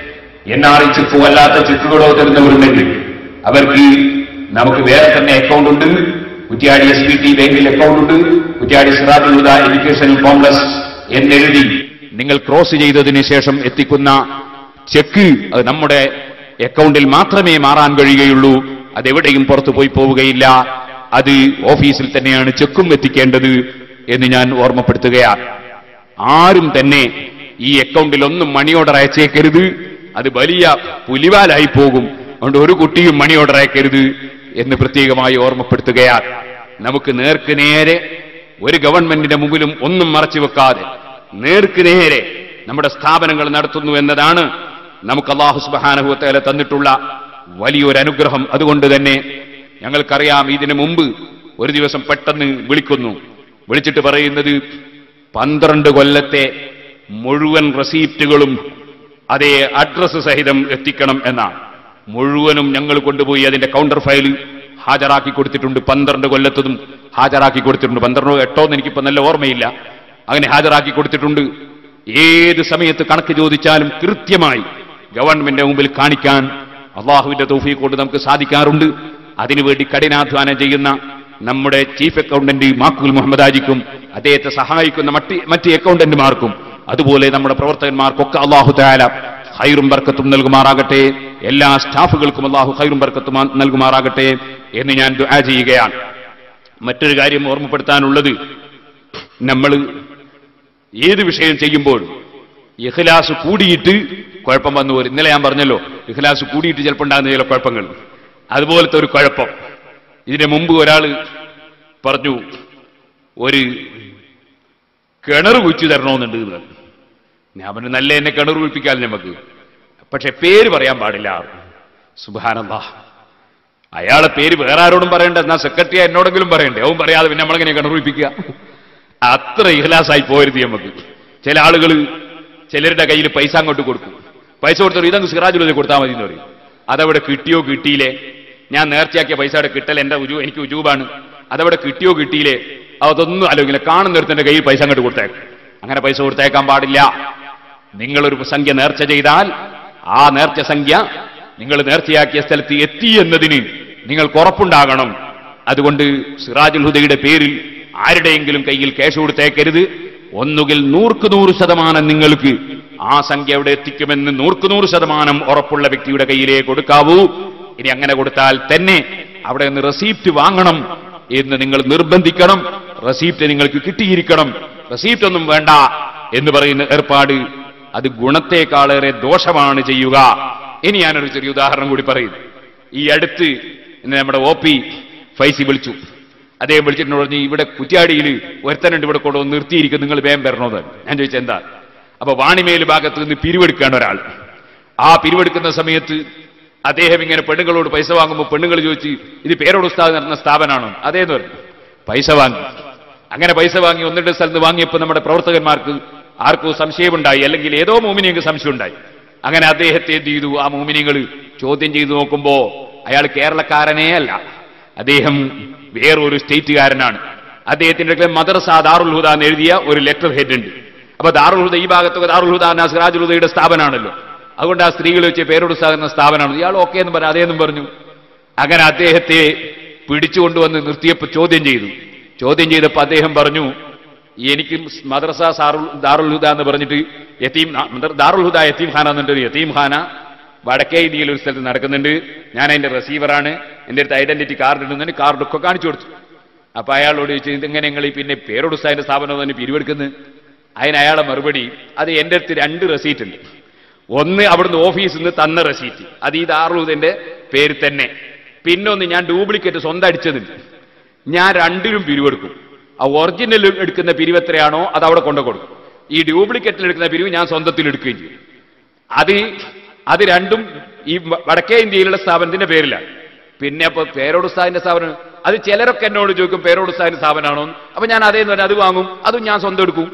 എൻ ആർ ഐ ചെക്കോ അല്ലാത്ത ചെക്കുകളോ തരുന്നവരുണ്ടെങ്കിൽ അവർക്ക് നമുക്ക് വേറെ തന്നെ അക്കൗണ്ട് ഉണ്ട് കുറ്റിയാടി എസ് പി ടി ബാങ്കിൽ അക്കൗണ്ട് ഉണ്ട് കുറ്റിയാടി സിറാജുലുദ എഡ്യൂക്കേഷണൽ കോംപ്ലക്സ് എന്നെഴുതി നിങ്ങൾ ക്രോസ് ചെയ്തതിന് ശേഷം എത്തിക്കുന്ന ചെക്ക് അത് നമ്മുടെ അക്കൗണ്ടിൽ മാത്രമേ മാറാൻ കഴിയുകയുള്ളൂ അതെവിടെയും പുറത്തു പോയി പോവുകയില്ല അത് ഓഫീസിൽ തന്നെയാണ് ചെക്കും എത്തിക്കേണ്ടത് എന്ന് ഞാൻ ഓർമ്മപ്പെടുത്തുകയാണ് ആരും തന്നെ ഈ അക്കൗണ്ടിൽ ഒന്നും മണി ഓർഡർ അയച്ചേക്കരുത് അത് വലിയ പുലിവാലായി പോകും അതുകൊണ്ട് ഒരു കുട്ടിയും മണി ഓർഡർ അയക്കരുത് എന്ന് പ്രത്യേകമായി ഓർമ്മപ്പെടുത്തുകയാണ് നമുക്ക് നേർക്ക് നേരെ ഒരു ഗവൺമെന്റിന്റെ മുമ്പിലും ഒന്നും മറച്ചു വെക്കാതെ നേർക്ക് നേരെ നമ്മുടെ സ്ഥാപനങ്ങൾ നടത്തുന്നു എന്നതാണ് നമുക്ക് അള്ളാഹു സുബാനഹുത്തേല തന്നിട്ടുള്ള വലിയൊരു അനുഗ്രഹം അതുകൊണ്ട് തന്നെ ഞങ്ങൾക്കറിയാം ഇതിനു മുമ്പ് ഒരു ദിവസം പെട്ടെന്ന് വിളിക്കുന്നു വിളിച്ചിട്ട് പറയുന്നത് പന്ത്രണ്ട് കൊല്ലത്തെ മുഴുവൻ റെസീപ്റ്റുകളും അതേ അഡ്രസ് സഹിതം എത്തിക്കണം എന്നാണ് മുഴുവനും ഞങ്ങൾ കൊണ്ടുപോയി അതിന്റെ കൗണ്ടർ ഫയൽ ഹാജരാക്കി കൊടുത്തിട്ടുണ്ട് പന്ത്രണ്ട് കൊല്ലത്തതും ഹാജരാക്കി കൊടുത്തിട്ടുണ്ട് പന്ത്രണ്ടോ എട്ടോ എന്ന് എനിക്കിപ്പോ നല്ല ഓർമ്മയില്ല അങ്ങനെ ഹാജരാക്കി കൊടുത്തിട്ടുണ്ട് ഏത് സമയത്ത് കണക്ക് ചോദിച്ചാലും കൃത്യമായി ഗവൺമെന്റിന്റെ മുമ്പിൽ കാണിക്കാൻ അള്ളാഹുവിന്റെ തൗഫീഖ് കൊണ്ട് നമുക്ക് സാധിക്കാറുണ്ട് അതിനുവേണ്ടി കഠിനാധ്വാനം ചെയ്യുന്ന നമ്മുടെ ചീഫ് അക്കൗണ്ടന്റ് മാക്കുൽ മുഹമ്മദ് ആജിക്കും അദ്ദേഹത്തെ സഹായിക്കുന്ന മറ്റ് മറ്റ് അക്കൗണ്ടന്റുമാർക്കും അതുപോലെ നമ്മുടെ പ്രവർത്തകന്മാർക്കൊക്കെ അള്ളാഹു താല ഹൈറും ബർക്കത്തും നൽകുമാറാകട്ടെ എല്ലാ സ്റ്റാഫുകൾക്കും അള്ളാഹു ഹൈറും ബർക്കത്തും നൽകുമാറാകട്ടെ എന്ന് ഞാൻ ദുആ ചെയ്യുകയാണ് മറ്റൊരു കാര്യം ഓർമ്മപ്പെടുത്താനുള്ളത് നമ്മൾ ഏത് വിഷയം ചെയ്യുമ്പോൾ ഇഖ്ലാസ് കൂടിയിട്ട് കുഴപ്പം വന്നു വരും ഇന്നലെ ഞാൻ പറഞ്ഞല്ലോ ഇഖ്ലാസ് കൂടിയിട്ട് ചിലപ്പോൾ ഉണ്ടാകുന്ന ചില കുഴപ്പങ്ങൾ അതുപോലത്തെ ഒരു കുഴപ്പം ഇതിന് മുമ്പ് ഒരാൾ പറഞ്ഞു ഒരു കിണർ കുഴിച്ചു തരണമെന്നുണ്ട് എന്ന് പറഞ്ഞു. ഞാൻ പറഞ്ഞു നല്ല എന്നെ കിണർ കുഴിപ്പിക്കാൻ നമുക്ക് പക്ഷെ പേര് പറയാൻ പാടില്ല സുബാനന്ദ അയാളെ പേര് വേറെ ആരോടും പറയണ്ട എന്നാ സെക്രട്ടറി എന്നോടെങ്കിലും പറയണ്ടേ അവൻ പറയാതെ പിന്നെ നമ്മളെങ്ങനെ കിണർ കുഴിപ്പിക്കുക അത്ര ഇഹ്ലാസായി പോരുത് നമുക്ക് ചില ആളുകൾ ചിലരുടെ കയ്യിൽ പൈസ അങ്ങോട്ട് കൊടുക്കും പൈസ കൊടുത്തു ഇതങ്ങ് സിറാജുലത് കൊടുത്താൽ മതി എന്ന് പറയും അതവിടെ കിട്ടിയോ കിട്ടിയില്ലേ ഞാൻ നേർച്ചയാക്കിയ പൈസ അവിടെ കിട്ടൽ എന്റെ ഉജു എനിക്ക് ഉജൂബാണ് അതവിടെ കിട്ടിയോ കിട്ടിയില്ലേ അതൊന്നും ആലോചിക്കില്ല കാണുന്നിടത്തിന്റെ കയ്യിൽ പൈസ അങ്ങോട്ട് കൊടുത്തേക്കും അങ്ങനെ പൈസ കൊടുത്തേക്കാൻ പാടില്ല നിങ്ങളൊരു സംഖ്യ നേർച്ച ചെയ്താൽ ആ നേർച്ച സംഖ്യ നിങ്ങൾ നേർച്ചയാക്കിയ സ്ഥലത്ത് എത്തി എന്നതിന് നിങ്ങൾക്ക് ഉറപ്പുണ്ടാകണം അതുകൊണ്ട് സിറാജുൽ ഹുദയുടെ പേരിൽ ആരുടെയെങ്കിലും കയ്യിൽ ക്യാഷ് കൊടുത്തേക്കരുത് ഒന്നുകിൽ നൂർക്ക് നൂറ് ശതമാനം നിങ്ങൾക്ക് ആ സംഖ്യ എവിടെ എത്തിക്കുമെന്ന് നൂർക്ക് നൂറ് ശതമാനം ഉറപ്പുള്ള വ്യക്തിയുടെ കയ്യിലേ കൊടുക്കാവൂ ഇനി അങ്ങനെ കൊടുത്താൽ തന്നെ അവിടെ നിന്ന് റെസീപ്റ്റ് വാങ്ങണം എന്ന് നിങ്ങൾ നിർബന്ധിക്കണം റെസീപ്റ്റ് നിങ്ങൾക്ക് കിട്ടിയിരിക്കണം റെസീപ്റ്റ് ഒന്നും വേണ്ട എന്ന് പറയുന്ന ഏർപ്പാട് അത് ഗുണത്തെക്കാളേറെ ദോഷമാണ് ചെയ്യുക ഇനി ഞാനൊരു ചെറിയ ഉദാഹരണം കൂടി പറയുന്നു ഈ അടുത്ത് ഇന്ന് നമ്മുടെ ഒ പി ഫൈസി വിളിച്ചു അദ്ദേഹം വിളിച്ചിട്ട് പറഞ്ഞു ഇവിടെ കുറ്റ്യാടിയിൽ ഒരുത്തനുണ്ട് ഇവിടെ കൊണ്ടുവന്ന് നിർത്തിയിരിക്കും നിങ്ങൾ വേഗം വരണോന്ന് ഞാൻ ചോദിച്ചത് എന്താ അപ്പൊ വാണിമേൽ ഭാഗത്ത് നിന്ന് പിരിവെടുക്കാണ് ഒരാൾ ആ പിരിവെടുക്കുന്ന സമയത്ത് അദ്ദേഹം ഇങ്ങനെ പെണ്ണുങ്ങളോട് പൈസ വാങ്ങുമ്പോൾ പെണ്ണുങ്ങൾ ചോദിച്ച് ഇത് പേരോട് ഉസ്താദ് നടന്ന സ്ഥാപനമാണോ അതേന്ന് പറഞ്ഞു പൈസ വാങ്ങി അങ്ങനെ പൈസ വാങ്ങി ഒന്നിന്റെ സ്ഥലത്ത് വാങ്ങിയപ്പോൾ നമ്മുടെ പ്രവർത്തകന്മാർക്ക് ആർക്കോ സംശയമുണ്ടായി അല്ലെങ്കിൽ ഏതോ മോമിനിയങ്ങൾക്ക് സംശയമുണ്ടായി അങ്ങനെ അദ്ദേഹത്തെ എന്ത് ചെയ്തു ആ മോമിനിയങ്ങൾ ചോദ്യം ചെയ്തു നോക്കുമ്പോ അയാൾ കേരളക്കാരനേ അല്ല അദ്ദേഹം വേറൊരു സ്റ്റേറ്റുകാരനാണ് അദ്ദേഹത്തിന്റെ അടുക്കൽ മദർസ ദാറുൽ ഹുദ എന്ന് എഴുതിയ ഒരു ലെറ്റർ ഹെഡ് ഉണ്ട് അപ്പൊ ദാറുൽ ഹുദ ഈ ഭാഗത്തൊക്കെ ദാറുൽ ഹുദ എന്ന സിറാജുൽ ഹുദയുടെ സ്ഥാപനമാണല്ലോ അതുകൊണ്ട് ആ സ്ത്രീകൾ വെച്ച് പേരോട് സാകുന്ന സ്ഥാപനമാണ് ഇയാൾ ഓക്കെ എന്ന് പറഞ്ഞു അതേന്നും പറഞ്ഞു അങ്ങനെ അദ്ദേഹത്തെ പിടിച്ചുകൊണ്ടുവന്ന് നിർത്തിയപ്പോൾ ചോദ്യം ചെയ്തു ചോദ്യം ചെയ്തപ്പോൾ അദ്ദേഹം പറഞ്ഞു എനിക്ക് മദ്രസ സാറുൽ ദാറുൽ ഹുദ എന്ന് പറഞ്ഞിട്ട് യത്തീം ദാറുൽ ഹുദ യത്തീം ഖാന എന്നുണ്ട് യത്തീം ഖാന വടക്കേ ഇന്ത്യയിൽ ഒരു സ്ഥലത്ത് നടക്കുന്നുണ്ട് ഞാൻ അതിന്റെ റിസീവറാണ് എൻ്റെ അടുത്ത് ഐഡന്റിറ്റി കാർഡ് ഉണ്ടെന്ന് കാർഡൊക്കെ കാണിച്ചു കൊടുത്തു അപ്പൊ അയാളോട് ചോദിച്ചു ഇതെങ്ങനെ നിങ്ങൾ ഈ പിന്നെ പേരോട് സാറിന്റെ സ്ഥാപനം തന്നെ പിരിവെടുക്കുന്നത് അതിന് അയാളെ മറുപടി അത് എൻ്റെ അടുത്ത് രണ്ട് റെസീറ്റ് ഉണ്ട് ഒന്ന് അവിടുന്ന് ഓഫീസിൽ നിന്ന് തന്ന റെസീറ്റ് അത് ഈ ദാറുദന്റെ പേര് തന്നെ പിന്നെ ഒന്ന് ഞാൻ ഡ്യൂപ്ലിക്കേറ്റ് സ്വന്തം അടിച്ചതുണ്ട് ഞാൻ രണ്ടിലും പിരിവെടുക്കും ആ ഒറിജിനൽ എടുക്കുന്ന പിരിവ് എത്രയാണോ അത് അവിടെ കൊണ്ടു കൊടുക്കും ഈ ഡ്യൂപ്ലിക്കേറ്റിൽ എടുക്കുന്ന പിരിവ് ഞാൻ സ്വന്തത്തിൽ എടുക്കുകയും ചെയ്യും അത് അത് രണ്ടും ഈ വ- വടക്കേ ഇന്ത്യയിലുള്ള സ്ഥാപനത്തിന്റെ പേരിലാണ് പിന്നെ അപ്പൊ പേരോട് ഉസ്താദിന്റെ സ്ഥാപനം അത് ചിലരൊക്കെ എന്നോട് ചോദിക്കും പേരോട് ഉസ്താദിന്റെ സ്ഥാപനമാണോ എന്ന്. അപ്പൊ ഞാൻ അതേന്ന് പറഞ്ഞാൽ അത് വാങ്ങും അതും ഞാൻ സ്വന്തം എടുക്കും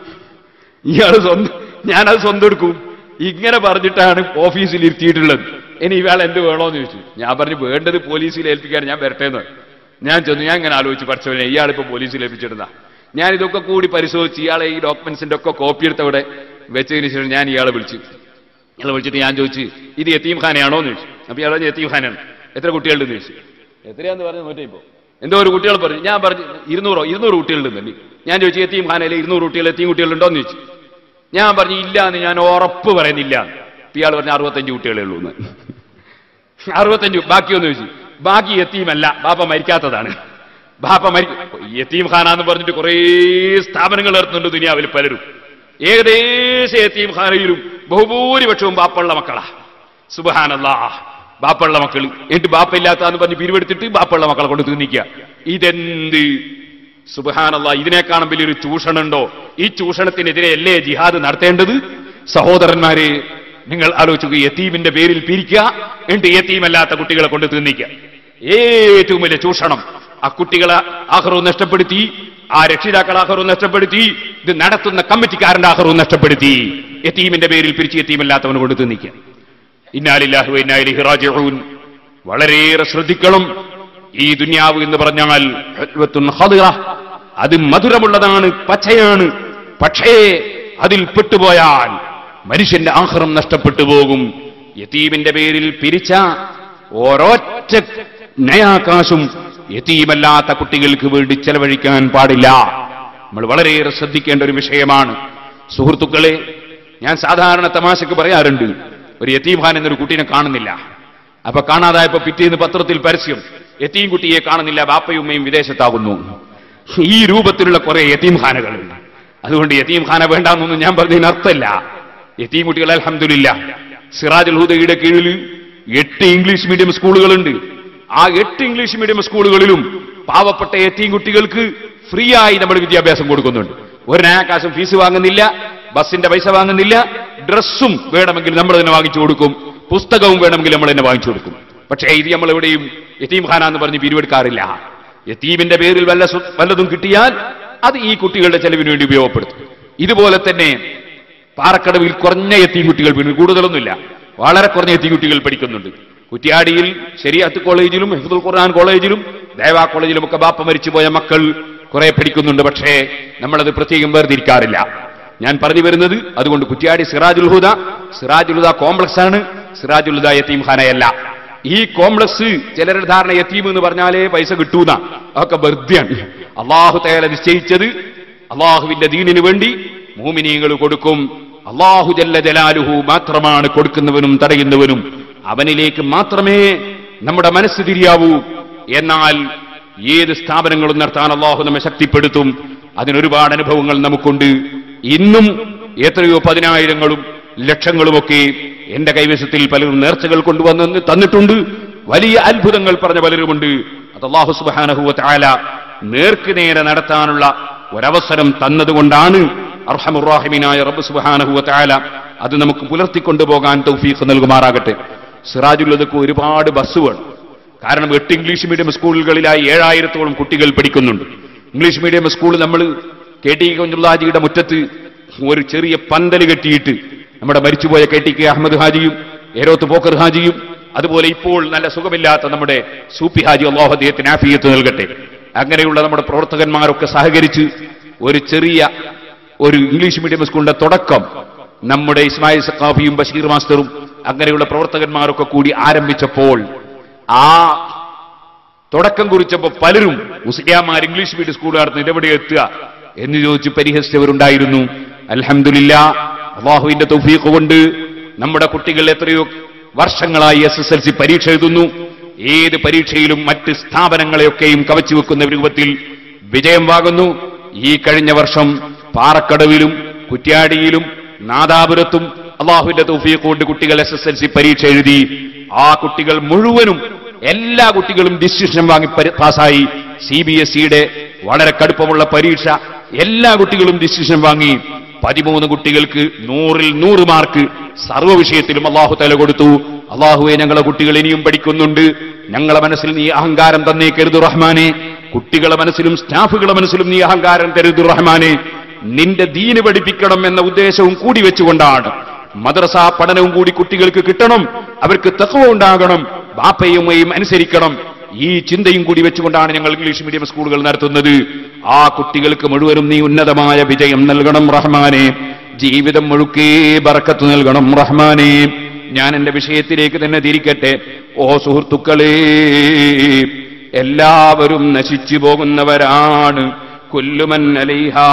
ഇയാൾ സ്വന്തം ഞാനത് സ്വന്തം എടുക്കും ഇങ്ങനെ പറഞ്ഞിട്ടാണ് ഓഫീസിൽ ഇരുത്തിയിട്ടുള്ളത് ഇനി ഇയാൾ എന്ത് വേണോന്ന് ചോദിച്ചു ഞാൻ പറഞ്ഞു വേണ്ടത് പോലീസിൽ ഏൽപ്പിക്കാൻ ഞാൻ വരട്ടെ എന്ന് പറഞ്ഞു. ഞാൻ ചെന്നു ഞാൻ ഇങ്ങനെ ആലോചിച്ച് പഠിച്ചവനെ ഇയാളിപ്പോ പോലീസിൽ ഏൽപ്പിച്ചിടുന്ന ഞാൻ ഇതൊക്കെ കൂടി പരിശോധിച്ച് ഇയാളെ ഈ ഡോക്യുമെന്റ്സിന്റെ ഒക്കെ കോപ്പി എടുത്തവിടെ വെച്ചതിന് ശേഷം ഞാൻ ഇയാളെ വിളിച്ചു ഇയാളെ വിളിച്ചിട്ട് ഞാൻ ചോദിച്ചു ഇത് യത്തീംഖാനയാണോ എന്ന് ചോദിച്ചു അപ്പൊ ഇയാൾ പറഞ്ഞു യത്തീംഖാനയാണ് എത്ര കുട്ടികളുണ്ടെന്ന് ചോദിച്ചു എത്രയാന്ന് പറഞ്ഞു നോറ്റേ ഇപ്പോ എന്തോ ഒരു കുട്ടികൾ പറഞ്ഞു ഞാൻ പറഞ്ഞു ഇരുന്നൂറോ ഇരുന്നൂറ് കുട്ടികളുണ്ടെന്നല്ലേ ഞാൻ ചോദിച്ചു യത്തീംഖാനയിൽ ഇരുന്നൂറ് കുട്ടികൾ എത്തീം കുട്ടികളുണ്ടോ എന്ന് ചോദിച്ചു ഞാൻ പറഞ്ഞു ഇല്ല എന്ന് ഞാൻ ഉറപ്പ് പറയുന്നില്ല ഇപ്പൊ ഇയാൾ പറഞ്ഞു അറുപത്തഞ്ച് കുട്ടികളേ ഉള്ളൂ എന്ന് അറുപത്തഞ്ച് ബാക്കിയൊന്ന് ചോദിച്ചു ബാക്കി യത്തീമല്ല ബാപ്പ മരിക്കാത്തതാണ് ബാപ്പ മരി യത്തീം ഖാന എന്ന് പറഞ്ഞിട്ട് കുറേ സ്ഥാപനങ്ങൾ നടത്തുന്നുണ്ട് ദുനിയാവിൽ പലരും ഏകദേശം യത്തീം ഖാനയിലും ബഹുഭൂരിപക്ഷവും ബാപ്പുള്ള മക്കളാ സുബഹാനല്ലാ ബാപ്പുള്ള മക്കൾ എന്നിട്ട് ബാപ്പ ഇല്ലാത്തതെന്ന് പറഞ്ഞ് പിരിവെടുത്തിട്ട് ബാപ്പുള്ള മക്കളെ കൊണ്ട് തിന്നിക്കുക ഇതെന്ത് സുബഹാനല്ല ഇതിനേക്കാളും വലിയൊരു ചൂഷണുണ്ടോ ഈ ചൂഷണത്തിനെതിരെ അല്ലേ ജിഹാദ് നടത്തേണ്ടത് സഹോദരന്മാരെ നിങ്ങൾ ആലോചിക്കുക യത്തീമിന്റെ പേരിൽ പിരിക്കുക എന്നിട്ട് യത്തീമല്ലാത്ത കുട്ടികളെ കൊണ്ട് തിന്നിക്കുക ഏറ്റവും വലിയ ചൂഷണം ആ കുട്ടികളെ ആഹ്റവും നഷ്ടപ്പെടുത്തി ആ രക്ഷിതാക്കളെ ആഹ്റവും നഷ്ടപ്പെടുത്തി ഇത് നടത്തുന്ന കമ്മിറ്റിക്കാരന്റെ ആഹ്റവും നഷ്ടപ്പെടുത്തി യത്തീമിന്റെ പേരിൽ പിരിച്ച് യത്തീമല്ലാത്തവനെ കൊണ്ട് തിന്നിക്കുക ഇന്നാലില്ലാഹു ഇന്നാലിഹി റാജിഊൻ വളരെയേറെ ശ്രദ്ധിക്കണം ഈ ദുന്യാവ് എന്ന് പറഞ്ഞാൽ ഹൽവത്തുൻ ഖദിറ. അത് മധുരമുള്ളതാണ് പച്ചയാണ് പക്ഷേ അതിൽ പെട്ടുപോയാൽ മനുഷ്യന്റെ ആഹ്റം നഷ്ടപ്പെട്ടു പോകും യതീമിന്റെ പേരിൽ പിരിച്ച ഓരോറ്റ നയാകാശും യതീമല്ലാത്ത കുട്ടികൾക്ക് വേണ്ടി ചെലവഴിക്കാൻ പാടില്ല നമ്മൾ വളരെയേറെ ശ്രദ്ധിക്കേണ്ട ഒരു വിഷയമാണ് സുഹൃത്തുക്കളെ ഞാൻ സാധാരണ തമാശക്ക് പറയാറുണ്ട് ഒരു യത്തീംഖാൻ എന്നൊരു കുട്ടീനെ കാണുന്നില്ല അപ്പൊ കാണാതായപ്പോ പിറ്റേന്ന് പത്രത്തിൽ പരസ്യം യത്തീം കുട്ടിയെ കാണുന്നില്ല ബാപ്പയും ഉമ്മയും വിദേശത്താകുന്നു ഈ രൂപത്തിലുള്ള കുറെ യത്തീംഖാനകളുണ്ട് അതുകൊണ്ട് യത്തീംഖാന വേണ്ടാന്നൊന്നും ഞാൻ പറഞ്ഞതിന് അർത്ഥമല്ല യത്തീം കുട്ടികൾ അലഹമില്ല സിറാജുൽ ഹുദയുടെ കീഴിൽ എട്ട് ഇംഗ്ലീഷ് മീഡിയം സ്കൂളുകളുണ്ട് ആ എട്ട് ഇംഗ്ലീഷ് മീഡിയം സ്കൂളുകളിലും പാവപ്പെട്ട യത്തീം കുട്ടികൾക്ക് ഫ്രീ ആയി നമ്മൾ വിദ്യാഭ്യാസം കൊടുക്കുന്നുണ്ട് ഒരു നയാകാശം ഫീസ് വാങ്ങുന്നില്ല ബസിന്റെ പൈസ വാങ്ങുന്നില്ല ഡ്രസ്സും വേണമെങ്കിൽ നമ്മൾ തന്നെ വാങ്ങിച്ചു കൊടുക്കും പുസ്തകവും വേണമെങ്കിൽ നമ്മൾ തന്നെ വാങ്ങിച്ചു കൊടുക്കും പക്ഷേ ഇത് നമ്മൾ എവിടെയും യത്തീം ഖാന എന്ന് പറഞ്ഞ് പിരിവെടുക്കാറില്ല യത്തീമിന്റെ പേരിൽ വല്ല സ്വ- വല്ലതും കിട്ടിയാൽ അത് ഈ കുട്ടികളുടെ ചെലവിന് വേണ്ടി ഉപയോഗപ്പെടുത്തും ഇതുപോലെ തന്നെ പാറക്കടവിൽ കുറഞ്ഞ എത്തി കുട്ടികൾ പിന്നെ കൂടുതലൊന്നുമില്ല വളരെ കുറഞ്ഞ എത്തി കുട്ടികൾ പഠിക്കുന്നുണ്ട് കുറ്റിയാടിയിൽ ശരിയാത്ത് കോളേജിലും ഹിഫുൽ ഖുർആൻ കോളേജിലും ദേവാ കോളേജിലും ഒക്കെ ബാപ്പ മരിച്ചുപോയ മക്കൾ കുറെ പഠിക്കുന്നുണ്ട് പക്ഷേ നമ്മളത് പ്രത്യേകം വേർതിരിക്കാറില്ല ഞാൻ പറഞ്ഞു വരുന്നത് അതുകൊണ്ട് കുറ്റിയാടി സിറാജുൽ ഹുദ സിറാജുൽ ഹുദ കോംപ്ലക്സ് ആണ് സിറാജുൽ ഹുദ യത്തീം ഖാനയല്ല ഈ കോംപ്ലക്സ് ചിലരുടെ ധാരണ യത്തീം എന്ന് പറഞ്ഞാലേ പൈസ കിട്ടൂന്ന അതൊക്കെ വെറുതെയാണ് അള്ളാഹു തേല നിശ്ചയിച്ചത് അള്ളാഹുവിന്റെ ദീനിനു വേണ്ടി മൂമിനീങ്ങൾ കൊടുക്കും അള്ളാഹു ജല്ല ജലാലുഹു മാത്രമാണ് കൊടുക്കുന്നവനും തടയുന്നവനും അവനിലേക്ക് മാത്രമേ നമ്മുടെ മനസ്സ് തിരിയാവൂ എന്നാൽ ഏത് സ്ഥാപനങ്ങളും നടത്താൻ അള്ളാഹു നമ്മെ ശക്തിപ്പെടുത്തും അതിനൊരുപാട് അനുഭവങ്ങൾ നമുക്കുണ്ട് ഇന്നും എത്രയോ പതിനായിരങ്ങളും ലക്ഷങ്ങളുമൊക്കെ എന്റെ കൈവശത്തിൽ പലരും നേർച്ചകൾ കൊണ്ടുവന്ന് തന്നിട്ടുണ്ട് വലിയ അത്ഭുതങ്ങൾ പറഞ്ഞ പലരുമുണ്ട് അത് അള്ളാഹു സുബാനഹുവ താല നേർക്ക് നേരെ നടത്താനുള്ള ഒരവസരം തന്നതുകൊണ്ടാണ് അർഹമുറാഹിമിനായ റബ്ബ് സുബാനഹുവ താല അത് നമുക്ക് പുലർത്തിക്കൊണ്ടുപോകാൻ തൗഫീഖ് നൽകുമാറാകട്ടെ സിറാജുള്ളതൊക്കെ ഒരുപാട് ബസ് വേണം കാരണം എട്ട് ഇംഗ്ലീഷ് മീഡിയം സ്കൂളുകളിലായി ഏഴായിരത്തോളം കുട്ടികൾ പഠിക്കുന്നുണ്ട് ഇംഗ്ലീഷ് മീഡിയം സ്കൂൾ നമ്മൾ കെ ടി കുഞ്ഞുള്ളാജിയുടെ മുറ്റത്ത് ഒരു ചെറിയ പന്തൽ കെട്ടിയിട്ട് നമ്മുടെ മരിച്ചുപോയ കെ ടി കെ അഹമ്മദ് ഹാജിയും ഏരോത്ത് പോക്കർ ഹാജിയും അതുപോലെ ഇപ്പോൾ നല്ല സുഖമില്ലാത്ത നമ്മുടെ സൂപ്പി ഹാജി അള്ളാഹു അദ്ദേഹത്തിന് ആഫിയത്ത് നൽകട്ടെ അങ്ങനെയുള്ള നമ്മുടെ പ്രവർത്തകന്മാരൊക്കെ സഹകരിച്ച് ഒരു ചെറിയ ഒരു ഇംഗ്ലീഷ് മീഡിയം സ്കൂളിന്റെ തുടക്കം നമ്മുടെ ഇസ്മായിൽ സഖാഫിയും ബഷീർ മാസ്റ്ററും അങ്ങനെയുള്ള പ്രവർത്തകന്മാരൊക്കെ കൂടി ആരംഭിച്ചപ്പോൾ ആ തുടക്കം കുറിച്ചപ്പോൾ പലരും മുസ്ലിയാമാർ ഇംഗ്ലീഷ് മീഡിയം സ്കൂൾ നടത്തുന്ന ഇതെവിടെ എത്തുക എന്ന് ചോദിച്ച് പരിഹസിച്ചവരുണ്ടായിരുന്നു അൽഹംദുലില്ല അള്ളാഹുവിന്റെ തൗഫീഖ് കൊണ്ട് നമ്മുടെ കുട്ടികൾ എത്രയോ വർഷങ്ങളായി എസ് എസ് എൽ സി പരീക്ഷ എഴുതുന്നു ഏത് പരീക്ഷയിലും മറ്റ് സ്ഥാപനങ്ങളെയൊക്കെയും കവച്ചു വെക്കുന്ന രൂപത്തിൽ വിജയം വാങ്ങുന്നു ഈ കഴിഞ്ഞ വർഷം പാറക്കടവിലും കുറ്റ്യാടിയിലും നാദാപുരത്തും അള്ളാഹുവിന്റെ തൗഫീഖ് കൊണ്ട് കുട്ടികൾ എസ് എസ് എൽ സി പരീക്ഷ എഴുതി ആ കുട്ടികൾ മുഴുവനും എല്ലാ കുട്ടികളും ഡിസിഷൻ വാങ്ങി പരി- പാസ്സായി സി ബി എസ് ഇയുടെ വളരെ കടുപ്പമുള്ള പരീക്ഷ എല്ലാ കുട്ടികളും ഡിസിഷൻ വാങ്ങി പതിമൂന്ന് കുട്ടികൾക്ക് നൂറിൽ നൂറ് മാർക്ക് സർവ്വ വിഷയത്തിലും അള്ളാഹു തല കൊടുത്തു അള്ളാഹുവെ ഞങ്ങളെ കുട്ടികൾ ഇനിയും പഠിക്കുന്നുണ്ട് ഞങ്ങളെ മനസ്സിൽ നീ അഹങ്കാരം തന്നേക്കരുത് റഹ്മാനെ കുട്ടികളെ മനസ്സിലും സ്റ്റാഫുകളെ മനസ്സിലും നീ അഹങ്കാരം തരുത് റഹ്മാനെ നിന്റെ ദീന് പഠിപ്പിക്കണം എന്ന ഉദ്ദേശവും കൂടി വെച്ചുകൊണ്ടാണ് മദ്രസ പഠനവും കൂടി കുട്ടികൾക്ക് കിട്ടണം അവർക്ക് തത്വം ഉണ്ടാകണം ബാപ്പയും ഉമ്മയും അനുസരിക്കണം ഈ ചിന്തയും കൂടി വെച്ചുകൊണ്ടാണ് ഞങ്ങൾ ഇംഗ്ലീഷ് മീഡിയം സ്കൂളുകൾ നടത്തുന്നത് ആ കുട്ടികൾക്ക് മുഴുവനും നീ ഉന്നതമായ വിജയം നൽകണം റഹ്മാനെ ജീവിതം മുഴുക്കേ ബറക്കത്ത് നൽകണം റഹ്മാനെ ഞാൻ എന്റെ വിഷയത്തിലേക്ക് തന്നെ തിരിക്കട്ടെ ഓ സുഹൃത്തുക്കളെ എല്ലാവരും നശിച്ചു പോകുന്നവരാണ് കുല്ലുമൻ അലൈഹാ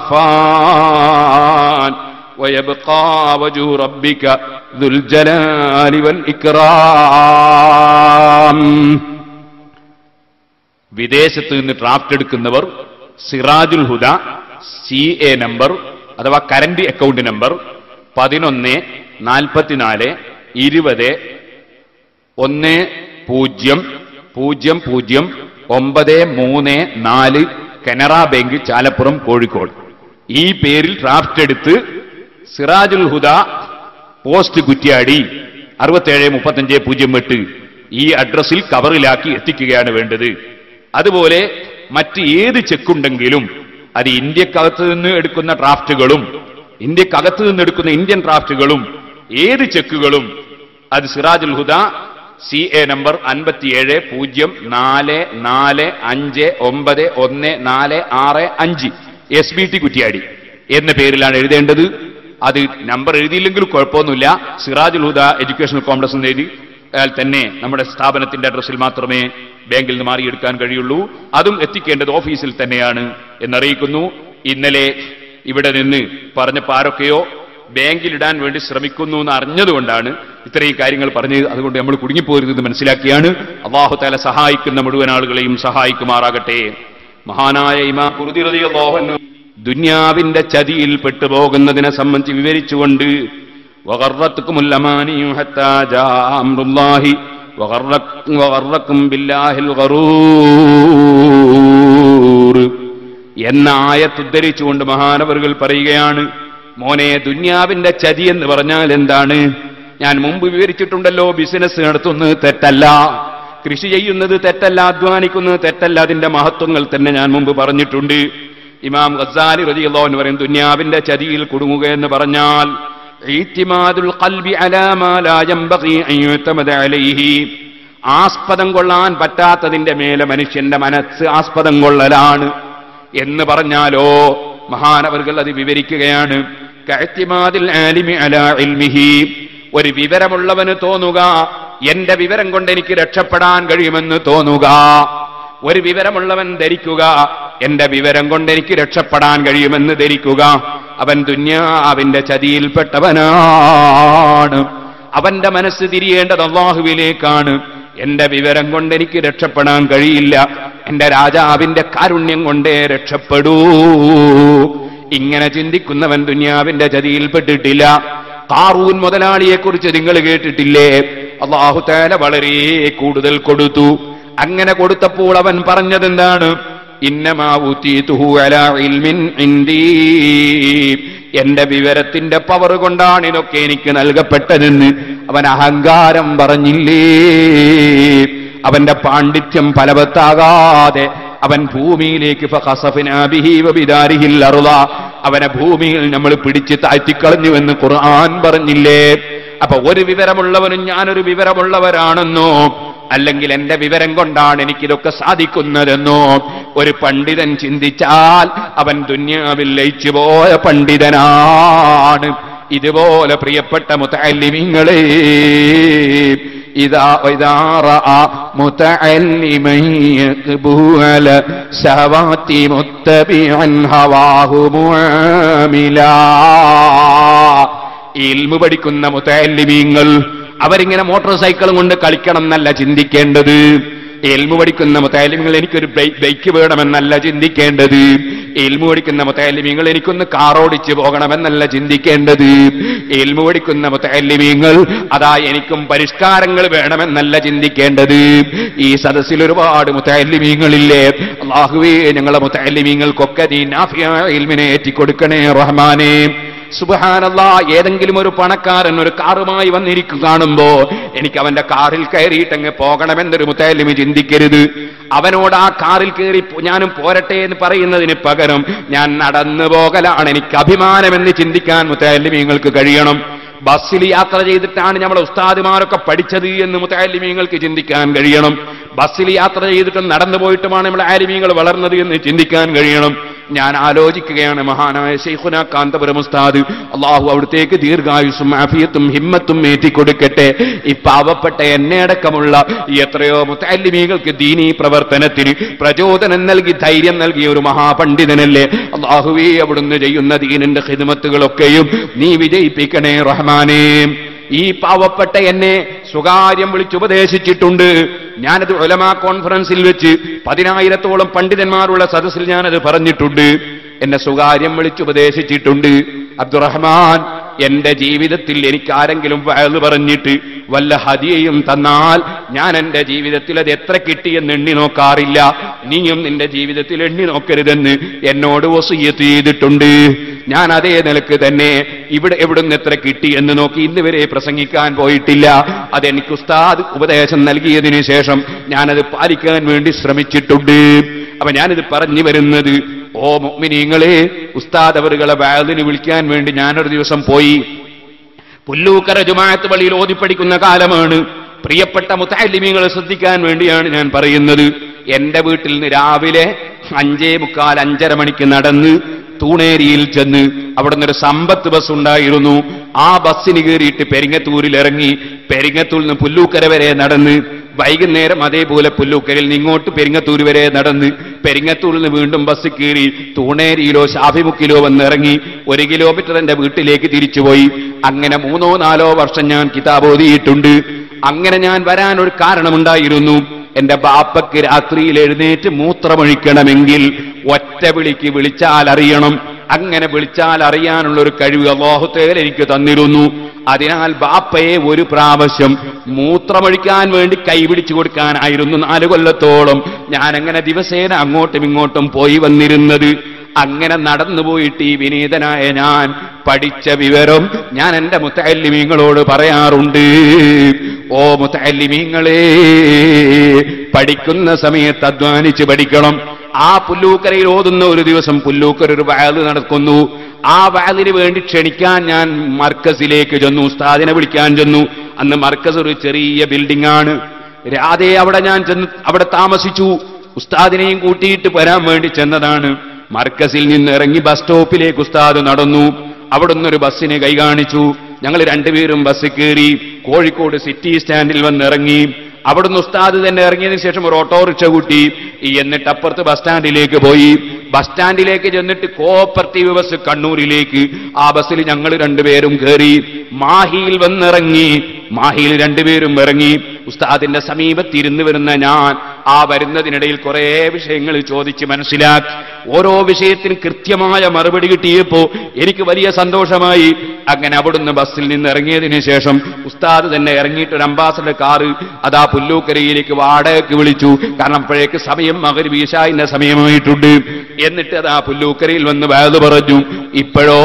ഫാൻ ويبقى وجه ربك ذو الجلال والإكرام വിദേശത്ത് നിന്ന് ഡ്രാഫ്റ്റ് എടുക്കുന്നവർ Sirajul Huda C A number അഥവാ കറന്റ് അക്കൗണ്ട് നമ്പർ പതിനൊന്ന് നാൽപ്പത്തിനാല് ഇരുപത് ഒന്ന് പൂജ്യം പൂജ്യം പൂജ്യം ഒമ്പത് മൂന്ന് നാല് കനറ ബാങ്ക് ചാലപ്പുറം കോഴിക്കോട് ഈ പേരിൽ ഡ്രാഫ്റ്റ് എടുത്ത് സിറാജുൽ ഹുദ പോസ്റ്റ് കുറ്റ്യാടി അറുപത്തേഴ് മുപ്പത്തഞ്ച് പൂജ്യം എട്ട് ഈ അഡ്രസ്സിൽ കവറിലാക്കി എത്തിക്കുകയാണ് വേണ്ടത് അതുപോലെ മറ്റ് ഏത് ചെക്കുണ്ടെങ്കിലും അത് ഇന്ത്യക്കകത്ത് നിന്ന് എടുക്കുന്ന ഡ്രാഫ്റ്റുകളും ഇന്ത്യക്കകത്ത് നിന്ന് എടുക്കുന്ന ഇന്ത്യൻ ഡ്രാഫ്റ്റുകളും ഏത് ചെക്കുകളും അത് Sirajul Huda C A number അൻപത്തിയേഴ് പൂജ്യം നാല് നാല് അഞ്ച് ഒമ്പത് ഒന്ന് നാല് ആറ് അഞ്ച് എസ് ബി ടി കുറ്റിയാടി എന്ന പേരിലാണ് എഴുതേണ്ടത് അത് നമ്പർ എഴുതിയില്ലെങ്കിലും കുഴപ്പമൊന്നുമില്ല സിറാജുൽ ഹുദ എഡ്യൂക്കേഷണൽ കോംപ്ലക്സ് എന്ന് എഴുതി അയാൾ തന്നെ നമ്മുടെ സ്ഥാപനത്തിന്റെ അഡ്രസ്സിൽ മാത്രമേ ബാങ്കിൽ നിന്ന് മാറിയെടുക്കാൻ കഴിയുള്ളൂ അതും എത്തിക്കേണ്ടത് ഓഫീസിൽ തന്നെയാണ് എന്നറിയിക്കുന്നു ഇന്നലെ ഇവിടെ നിന്ന് പറഞ്ഞപ്പോൾ ആരൊക്കെയോ ബാങ്കിലിടാൻ വേണ്ടി ശ്രമിക്കുന്നു എന്ന് അറിഞ്ഞതുകൊണ്ടാണ് ഇത്രയും കാര്യങ്ങൾ പറഞ്ഞത് അതുകൊണ്ട് നമ്മൾ കുടുങ്ങിപ്പോരുന്നത് മനസ്സിലാക്കിയാണ് അള്ളാഹു താല സഹായിക്കുന്ന മുഴുവൻ ആളുകളെയും സഹായിക്കുമാറാകട്ടെ മഹാനായ ഇമാ കുറുതിറതിയല്ലാഹു ദുന്യാവിന്റെ ചതിയിൽ പെട്ടുപോകുന്നതിനെ സംബന്ധിച്ച് വിവരിച്ചുകൊണ്ട് وغرتكم الأماني حتى جاء أمر الله وغرك وغركم بالله الغرور എന്ന ആയത്തുദ്ധരിച്ചുകൊണ്ട് മഹാനവറുകൾ പറയുകയാണ് മോനെ ദുന്യാവിന്റെ ചതി എന്ന് പറഞ്ഞാൽ എന്താണ് ഞാൻ മുമ്പ് വിവരിച്ചിട്ടുണ്ടല്ലോ ബിസിനസ് നടത്തുന്നത് തെറ്റല്ല കൃഷി ചെയ്യുന്നത് തെറ്റല്ല അധ്വാനിക്കുന്നത് തെറ്റല്ല അതിന്റെ മഹത്വങ്ങൾ തന്നെ ഞാൻ മുമ്പ് പറഞ്ഞിട്ടുണ്ട് ഇമാം ഗസാലി റജിയല്ലോ എന്ന് പറയും ദുന്യാവിന്റെ ചതിയിൽ കുടുങ്ങുക എന്ന് പറഞ്ഞാൽ ഈത്തിമാദുൽ ഖൽബി അലാ മാ ലാ യംബഗി അൻ യുതമദ അലൈഹി ആസ്പദം കൊള്ളാൻ പറ്റാത്തതിന്റെ മേലെ മനുഷ്യന്റെ മനസ്സ് ആസ്പദം കൊള്ളലാണ് എന്ന് പറഞ്ഞാലോ മഹാനവർകൾ അത് വിവരിക്കുകയാണ് കഅ്തിമാദിൽ ആലിമി അലാ ഇൽമിഹി ഒരു വിവരമുള്ളവന് തോന്നുക എന്റെ വിവരം കൊണ്ട് എനിക്ക് രക്ഷപ്പെടാൻ കഴിയുമെന്ന് തോന്നുക ഒരു വിവരമുള്ളവൻ ധരിക്കുക എന്റെ വിവരം കൊണ്ട് എനിക്ക് രക്ഷപ്പെടാൻ കഴിയുമെന്ന് ധരിക്കുക അവൻ ദുന്യാവിന്റെ ചതിയിൽപ്പെട്ടവനാണ് അവന്റെ മനസ്സ് തിരിയേണ്ടത് അള്ളാഹുവിലേക്കാണ് എന്റെ വിവരം കൊണ്ട് എനിക്ക് രക്ഷപ്പെടാൻ കഴിയില്ല എന്റെ രാജാവിന്റെ കാരുണ്യം കൊണ്ടേ രക്ഷപ്പെടൂ ഇങ്ങനെ ചിന്തിക്കുന്നവൻ ദുന്യാവിന്റെ ചതിയിൽപ്പെട്ടിട്ടില്ല കാറൂൻ മുതലാളിയെ കുറിച്ച് നിങ്ങൾ കേട്ടിട്ടില്ലേ അള്ളാഹു താല വളരെ കൂടുതൽ കൊടുത്തു അങ്ങനെ കൊടുത്തപ്പോൾ അവൻ പറഞ്ഞതെന്താണ് ഇന്നമാവൂത്തീതുഹു അലാ ഇൽമിൻ ഇൻദീ എന്റെ വിവരത്തിന്റെ പവർ കൊണ്ടാണ് ഇതൊക്കെ എനിക്ക് നൽകപ്പെട്ടതെന്ന് അവൻ അഹങ്കാരം പറഞ്ഞില്ലേ അവന്റെ പാണ്ഡിത്യം ഫലവത്താകാതെ അവൻ ഭൂമിയിലേക്ക് ഫഖസഫ്നാ ബിഹി വബിദാരിഹിൽ അർള. അവനെ ഭൂമിയിൽ നമ്മൾ പിടിച്ച് താഴ്ത്തിക്കളഞ്ഞുവെന്ന് ഖുർആൻ പറഞ്ഞില്ലേ അപ്പൊ ഒരു വിവരമുള്ളവനും ഞാനൊരു വിവരമുള്ളവരാണെന്നോ അല്ലെങ്കിൽ എന്റെ വിവരം കൊണ്ടാണ് എനിക്കിതൊക്കെ സാധിക്കുന്നതെന്നോ ഒരു പണ്ഡിതൻ ചിന്തിച്ചാൽ അവൻ ദുന്യാവിൽ ലയിച്ചു പോയ പണ്ഡിതനാണ് ഇതുപോലെ പ്രിയപ്പെട്ട മുത്തല്ലിമിങ്ങളെ إذا وإذا رأى متعلما يقبل سوات متبعا هواه معاملا ഇൽമു പഠിക്കുന്ന മുത്തല്ലിമീങ്ങൾ അവരിങ്ങനെ മോട്ടോർ സൈക്കിളും കൊണ്ട് കളിക്കണം എന്നല്ല ചിന്തിക്കേണ്ടത് എൽമു പഠിക്കുന്ന മുത്തലിമിങ്ങൾ എനിക്കൊരു ബൈ- ബൈക്ക് വേണമെന്നല്ല ചിന്തിക്കേണ്ടത് എൽമു പഠിക്കുന്ന മുത്തലിമിങ്ങൾ എനിക്കൊന്ന് കാറോടിച്ച് പോകണമെന്നല്ല ചിന്തിക്കേണ്ടത് എൽമു പഠിക്കുന്ന മുത്തലിമിങ്ങൾ അതാ എനിക്കും പരിഷ്കാരങ്ങൾ വേണമെന്നല്ല ചിന്തിക്കേണ്ടത് ഈ സദസ്സിൽ ഒരുപാട് മുത്തലിമീങ്ങളില്ലേ അള്ളാഹുവേ ഞങ്ങളെ മുത്തലിമീങ്ങൾക്കൊക്കെ നീ നാഫിയ ഇൽമിനെ ഏറ്റിക്കൊടുക്കണേ റഹ്മാനേ സുബഹാനല്ല ഏതെങ്കിലും ഒരു പണക്കാരൻ ഒരു കാറുമായി വന്നിരിക്കും കാണുമ്പോ എനിക്ക് അവന്റെ കാറിൽ കയറിയിട്ടങ്ങ് പോകണമെന്നൊരു മുത്തലിമി ചിന്തിക്കരുത് അവനോട് ആ കാറിൽ കയറി പോ- ഞാനും പോരട്ടെ എന്ന് പറയുന്നതിന് പകരം ഞാൻ നടന്നു പോകലാണ് എനിക്ക് അഭിമാനമെന്ന് ചിന്തിക്കാൻ മുത്തലിമിങ്ങൾക്ക് കഴിയണം ബസ്സിൽ യാത്ര ചെയ്തിട്ടാണ് നമ്മളെ ഉസ്താദുമാരൊക്കെ പഠിച്ചത് എന്ന് മുത്തലിമീങ്ങൾക്ക് ചിന്തിക്കാൻ കഴിയണം ബസ്സിൽ യാത്ര ചെയ്തിട്ടും നടന്നു പോയിട്ടുമാണ് നമ്മളെ ആലിമീങ്ങൾ വളർന്നത് എന്ന് ചിന്തിക്കാൻ കഴിയണം ഞാൻ ആലോചിക്കുകയാണ് മഹാനായ ഷെയ്ഖുന കാന്തപുരം ഉസ്താദ് അള്ളാഹു അവിടത്തേക്ക് ദീർഘായുസും ആഫിയത്തും ഹിമ്മത്തും ഏറ്റിക്കൊടുക്കട്ടെ ഈ പാവപ്പെട്ട എന്നെ അടക്കമുള്ള എത്രയോ മുത്തല്ലിമീകൾക്ക് ദീനീ പ്രവർത്തനത്തിന് പ്രചോദനം നൽകി ധൈര്യം നൽകിയ ഒരു മഹാപണ്ഡിതനല്ലേ അള്ളാഹുവേ അവിടുന്ന് ചെയ്യുന്ന ദീനിന്റെ ഹിദ്മത്തുകളൊക്കെയും നീ വിജയിപ്പിക്കണേ റഹ്മാനേ ഈ പാവപ്പെട്ട എന്നെ സ്വകാര്യം വിളിച്ചുപദേശിച്ചിട്ടുണ്ട് ഞാനത് ഒലമാ കോൺഫറൻസിൽ വെച്ച് പതിനായിരത്തോളം പണ്ഡിതന്മാരുള്ള സദസ്സിൽ ഞാനത് പറഞ്ഞിട്ടുണ്ട് എന്നെ സ്വകാര്യം വിളിച്ചുപദേശിച്ചിട്ടുണ്ട് അബ്ദുറഹ്മാൻ എന്റെ ജീവിതത്തിൽ എനിക്ക് ആരെങ്കിലും വയത് പറഞ്ഞിട്ട് വല്ല ഹദിയയും തന്നാൽ ഞാൻ എന്റെ ജീവിതത്തിൽ അത് എത്ര കിട്ടിയെന്ന് എണ്ണി നോക്കാറില്ല നീയും നിന്റെ ജീവിതത്തിൽ എണ്ണി നോക്കരുതെന്ന് എന്നോട് വസീയത്ത് ചെയ്തിട്ടുണ്ട് ഞാൻ അതേ നിലക്ക് തന്നെ ഇവിടെ എവിടുന്ന് എത്ര കിട്ടി എന്ന് നോക്കി ഇന്ന് വരെ പ്രസംഗിക്കാൻ പോയിട്ടില്ല അതെനിക്ക് ഉസ്താദ് ഉപദേശം നൽകിയതിനു ശേഷം ഞാനത് പാലിക്കാൻ വേണ്ടി ശ്രമിച്ചിട്ടുണ്ട് അപ്പൊ ഞാനിത് പറഞ്ഞു വരുന്നത് ഓ മുഅ്മിനീങ്ങളെ ഉസ്താദ് അവരുകളെ വാതിന് വിളിക്കാൻ വേണ്ടി ഞാനൊരു ദിവസം പോയി പുല്ലൂക്കര ജുമാഅത്ത് പള്ളിയിൽ ഓതിപ്പടിക്കുന്ന കാലമാണ് പ്രിയപ്പെട്ട മുത്താലിമീങ്ങളെ ശ്രദ്ധിക്കാൻ വേണ്ടിയാണ് ഞാൻ പറയുന്നത് എന്റെ വീട്ടിൽ നിന്ന് രാവിലെ അഞ്ചേ മുക്കാൽ അഞ്ചര മണിക്ക് നടന്ന് തൂണേരിയിൽ ചെന്ന് അവിടെ നിന്നൊരു സമ്പത്ത് ബസ് ഉണ്ടായിരുന്നു ആ ബസ്സിന് കയറിയിട്ട് പെരിങ്ങത്തൂരിൽ ഇറങ്ങി പെരിങ്ങത്തൂരിൽ നിന്ന് പുല്ലൂക്കര വരെ നടന്ന് വൈകുന്നേരം അതേപോലെ പുല്ലൂക്കരയിൽ നിന്ന് ഇങ്ങോട്ട് പെരിങ്ങത്തൂർ വരെ നടന്ന് പെരിങ്ങത്തൂരിൽ നിന്ന് വീണ്ടും ബസ് കയറി തൂണേരിയിലോ ഷാഫിമുക്കിലോ വന്നിറങ്ങി ഒരു കിലോമീറ്റർ എന്റെ വീട്ടിലേക്ക് തിരിച്ചുപോയി അങ്ങനെ മൂന്നോ നാലോ വർഷം ഞാൻ കിതാബ് ഓതിയിട്ടുണ്ട് അങ്ങനെ ഞാൻ വരാൻ ഒരു കാരണമുണ്ടായിരുന്നു എന്റെ ബാപ്പയ്ക്ക് രാത്രിയിൽ എഴുന്നേറ്റ് മൂത്രമൊഴിക്കണമെങ്കിൽ ഒറ്റ വിളിക്ക് വിളിച്ചാൽ അറിയണം അങ്ങനെ വിളിച്ചാൽ അറിയാനുള്ള ഒരു കഴിവ് അള്ളാഹുത്തേൽ എനിക്ക് തന്നിരുന്നു അതിനാൽ ബാപ്പയെ ഒരു പ്രാവശ്യം മൂത്രമൊഴിക്കാൻ വേണ്ടി കൈപിടിച്ചു കൊടുക്കാനായിരുന്നു നാല് കൊല്ലത്തോളം ഞാൻ അങ്ങനെ ദിവസേന അങ്ങോട്ടും ഇങ്ങോട്ടും പോയി വന്നിരുന്നത് അങ്ങനെ നടന്നുപോയിട്ട് ഈ വിനീതനായ ഞാൻ പഠിച്ച വിവരം ഞാൻ എന്റെ മുത്തല്ലിമീങ്ങളോട് പറയാറുണ്ട് ഓ മുത്തല്ലിമീങ്ങളെ പഠിക്കുന്ന സമയത്ത് അധ്വാനിച്ച് പഠിക്കണം ആ പുല്ലൂക്കരയിൽ ഓതുന്ന ഒരു ദിവസം പുല്ലൂക്കര ഒരു വയല് നടക്കുന്നു ആ വയലിന് വേണ്ടി ക്ഷണിക്കാൻ ഞാൻ മർക്കസിലേക്ക് ചെന്നു ഉസ്താദിനെ വിളിക്കാൻ ചെന്നു അന്ന് മർക്കസ് ഒരു ചെറിയ ബിൽഡിംഗ് ആണ് രാധെ അവിടെ ഞാൻ ചെന്ന് അവിടെ താമസിച്ചു ഉസ്താദിനെയും കൂട്ടിയിട്ട് വരാൻ വേണ്ടി ചെന്നതാണ് മർക്കസിൽ നിന്ന് ഇറങ്ങി ബസ് സ്റ്റോപ്പിലേക്ക് ഉസ്താദ് നടന്നു അവിടുന്ന് ഒരു ബസ്സിനെ കൈ കാണിച്ചു ഞങ്ങൾ രണ്ടുപേരും ബസ് കയറി കോഴിക്കോട് സിറ്റി സ്റ്റാൻഡിൽ വന്നിറങ്ങി അവിടുന്ന് ഉസ്താദ് തന്നെ ഇറങ്ങിയതിനു ശേഷം ഒരു ഓട്ടോറിക്ഷ കൂട്ടി ഈ എന്നിട്ട് അപ്പുറത്ത് ബസ് സ്റ്റാൻഡിലേക്ക് പോയി ബസ് സ്റ്റാൻഡിലേക്ക് ചെന്നിട്ട് കോപ്പർട്ടീവ് ബസ് കണ്ണൂരിലേക്ക് ആ ബസ്സിൽ ഞങ്ങൾ രണ്ടുപേരും കയറി മാഹിയിൽ വന്നിറങ്ങി മാഹിയിൽ രണ്ടുപേരും ഇറങ്ങി ഉസ്താദിന്റെ സമീപത്തിരുന്ന് വരുന്ന ഞാൻ ആ വരുന്നതിനിടയിൽ കുറെ വിഷയങ്ങൾ ചോദിച്ച് മനസ്സിലാക്കി ഓരോ വിഷയത്തിനും കൃത്യമായ മറുപടി കിട്ടിയപ്പോ എനിക്ക് വലിയ സന്തോഷമായി അങ്ങനെ അവിടുന്ന് ബസ്സിൽ നിന്ന് ഇറങ്ങിയതിനു ശേഷം ഉസ്താദ് തന്നെ ഇറങ്ങിയിട്ട് ഒരു അംബാസഡർ കാറ് അതാ പുല്ലൂക്കരയിലേക്ക് വാടകയ്ക്ക് വിളിച്ചു കാരണം അപ്പോഴേക്ക് സമയം മകര് വീശായിന്റെ സമയമായിട്ടുണ്ട് എന്നിട്ട് അതാ പുല്ലൂക്കരയിൽ വന്ന് വേദ പറഞ്ഞു ഇപ്പോഴോ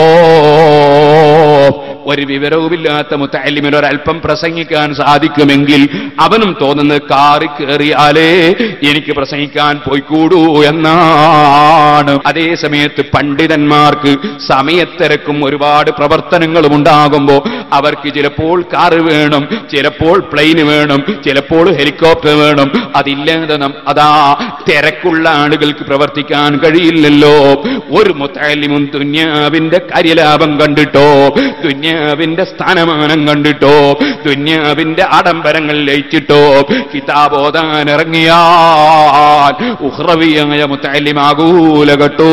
ഒരു വിവരവുമില്ലാത്ത മുത്തല്ലിമിന് ഒരല്പം പ്രസംഗിക്കാൻ സാധിക്കുമെങ്കിൽ അവനും തോന്നുന്നത് കാറി കയറിയാലേ എനിക്ക് പ്രസംഗിക്കാൻ പോയിക്കൂടൂ എന്നാണ് അതേ സമയത്ത് പണ്ഡിതന്മാർക്ക് സമയത്തിരക്കും ഒരുപാട് പ്രവർത്തനങ്ങളും ഉണ്ടാകുമ്പോ അവർക്ക് ചിലപ്പോൾ കാറ് വേണം ചിലപ്പോൾ പ്ലെയിന് വേണം ചിലപ്പോൾ ഹെലികോപ്റ്റർ വേണം അതില്ലാതെ നം- അതാ തിരക്കുള്ള ആളുകൾക്ക് പ്രവർത്തിക്കാൻ കഴിയില്ലല്ലോ ഒരു മുത്തല്ലിമും ദുന്യാവിന്റെ കാര്യലാഭം കണ്ടിട്ടോ ദുന്യാവിന്റെ സ്ഥാനമാനം കണ്ടിട്ടോ ദുന്യാവിന്റെ ആഡംബരങ്ങൾ ലയിച്ചിട്ടോ കിതാബോധാൻ ഇറങ്ങിയാൽ ഉഹ്റവിയായ മുത്തല്ലിമാകൂല കേട്ടോ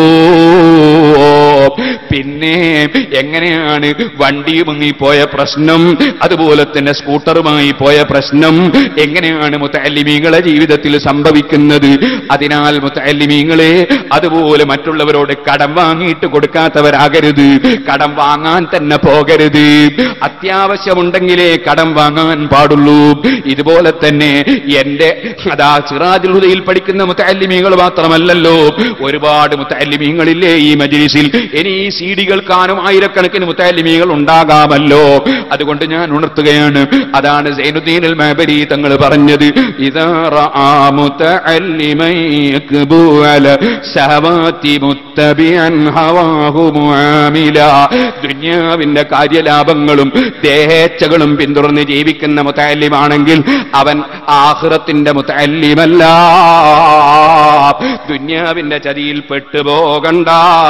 പിന്നെ എങ്ങനെയാണ് വണ്ടി മുങ്ങിപ്പോയ പ്രശ്നം അതുപോലെ തന്നെ സ്കൂട്ടറുമായി പോയ പ്രശ്നം എങ്ങനെയാണ് മുത്തല്ലിമീങ്ങളെ ജീവിതത്തിൽ സംഭവിക്കുന്നത് അതിനാൽ മുത്തല്ലിമീങ്ങളെ അതുപോലെ മറ്റുള്ളവരോട് കടം വാങ്ങിയിട്ട് കൊടുക്കാത്തവരാകരുത് കടം വാങ്ങാൻ തന്നെ പോകരുത് അത്യാവശ്യമുണ്ടെങ്കിലേ കടം വാങ്ങാൻ പാടുള്ളൂ ഇതുപോലെ തന്നെ എന്റെ അതാ സിറാജുൽ ഹുദയിൽ പഠിക്കുന്ന മുത്തല്ലിമീങ്ങൾ മാത്രമല്ലല്ലോ ഒരുപാട് മുത്തല്ലിമീങ്ങളില്ലേ ഈ മജ്ലിസിൽ ഇനി ഈ ഈ സി ഡി കേൾക്കാനും ആയിരക്കണക്കിന് മുത്താലിമീകൾ ഉണ്ടാകാമല്ലോ അതുകൊണ്ട് ഞാൻ ഉണർത്തുകയാണ് അതാണ് സൈനുദ്ദീൻ അൽ മഹബരി തങ്ങൾ പറഞ്ഞത് ഇതാ റആ മുതഅല്ലിമൻ യക്ബു അല ശഹവാതി മുത്തബിഅൻ ഹവാഹു മുആമില ദുനിയാവിന്റെ കാര്യലാഭങ്ങളും ദേഹേച്ഛകളും പിന്തുടർന്ന് ജീവിക്കുന്ന മുത്തല്ലിമാണെങ്കിൽ അവൻ ആഹ്റത്തിന്റെ മുത്തല്ലിമല്ല ദുന്യാവിന്റെ ചതിയിൽ പെട്ടുപോകണ്ട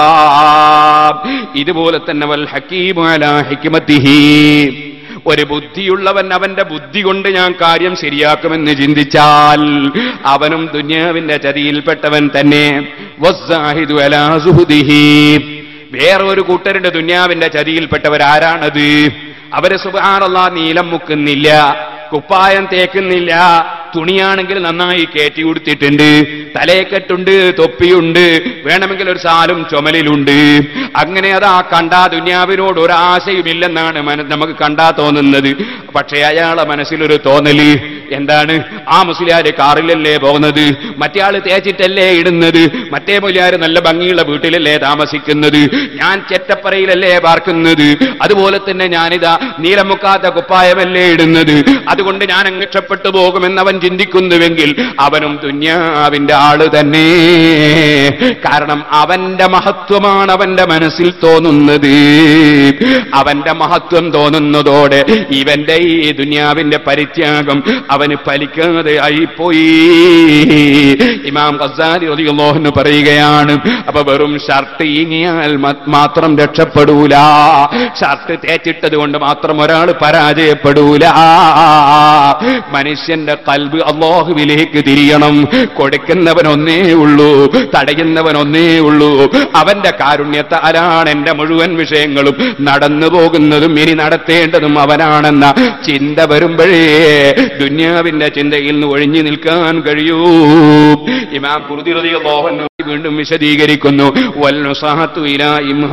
ഇതുപോലെ തന്നെ വൽ ഹക്കീമു അലാ ഹിക്മത്തിഹി ഒരു ബുദ്ധിയുള്ളവൻ അവന്റെ ബുദ്ധി കൊണ്ട് ഞാൻ കാര്യം ശരിയാക്കുമെന്ന് ചിന്തിച്ചാൽ അവനും ദുന്യാവിന്റെ ചതിയിൽപ്പെട്ടവൻ തന്നെ വസ്സാഹിദു അലാ സുഹുദിഹി വേറൊരു കൂട്ടരുടെ ദുന്യാവിന്റെ ചതിയിൽപ്പെട്ടവരാരാണത് അവര് സുബാനുള്ള നീലം മുക്കുന്നില്ല കുപ്പായം തേക്കുന്നില്ല തുണിയാണെങ്കിൽ നന്നായി കയറ്റി കൊടുത്തിട്ടുണ്ട് തലയെക്കെട്ടുണ്ട് തൊപ്പിയുണ്ട് വേണമെങ്കിൽ ഒരു സാലും ചുമലിലുണ്ട് അങ്ങനെ അതാ കണ്ടാ ദുന്യാവിനോട് ഒരാശയുമില്ലെന്നാണ് മന- നമുക്ക് കണ്ടാ തോന്നുന്നത് പക്ഷേ അയാളെ മനസ്സിലൊരു തോന്നല് എന്താണ് ആ മുസ്ലിയാര് കാറിലല്ലേ പോകുന്നത് മറ്റേ ആള് തേച്ചിട്ടല്ലേ ഇടുന്നത് മറ്റേ മുസ്ലിയാര് നല്ല ഭംഗിയുള്ള വീട്ടിലല്ലേ താമസിക്കുന്നത് ഞാൻ ചെറ്റപ്പറയിലല്ലേ പാർക്കുന്നത് അതുപോലെ തന്നെ ഞാനിതാ നീലമുക്കാത്ത കുപ്പായമല്ലേ ഇടുന്നത് അതുകൊണ്ട് ഞാൻ അങ്ങ് രക്ഷപ്പെട്ടു പോകുമെന്ന് അവൻ ചിന്തിക്കുന്നുവെങ്കിൽ അവനും ദുന്യാവിന്റെ ആള് തന്നെ കാരണം അവന്റെ മഹത്വമാണ് അവന്റെ മനസ്സിൽ തോന്നുന്നത് അവന്റെ മഹത്വം തോന്നുന്നതോടെ ഇവന്റെ ഈ ദുന്യാവിന്റെ പരിത്യാഗം അവന് ഫലിക്കാതെ ആയിപ്പോയി ഇമാം ഖസാലി റളിയല്ലാഹു പറയുകയാണ് അപ്പൊ വെറും ഷർട്ട് ഇനിയാൽ മ- മാത്രം രക്ഷപ്പെടൂല ഷർട്ട് തേച്ചിട്ടത് കൊണ്ട് മാത്രം ഒരാൾ പരാജയപ്പെടൂല മനുഷ്യന്റെ കൽബ് അള്ളാഹുവിലേക്ക് തിരിയണം കൊടുക്കുന്നവൻ ഒന്നേ ഉള്ളൂ തടയുന്നവൻ ഒന്നേ ഉള്ളൂ അവന്റെ കാരുണ്യത്താലാണ് എന്റെ മുഴുവൻ വിഷയങ്ങളും നടന്നു പോകുന്നതും ഇനി നടത്തേണ്ടതും അവനാണെന്ന ചിന്ത വരുമ്പോഴേ ദുന്യാവിന്റെ ചിന്തയിൽ നിന്ന് ഒഴിഞ്ഞു നിൽക്കാൻ കഴിയൂ ഇമാം കുറുതിറതിയ മോഹൻ വീണ്ടും വിശദീകരിക്കുന്നു വൽനുസാഹത്തു ഇലാ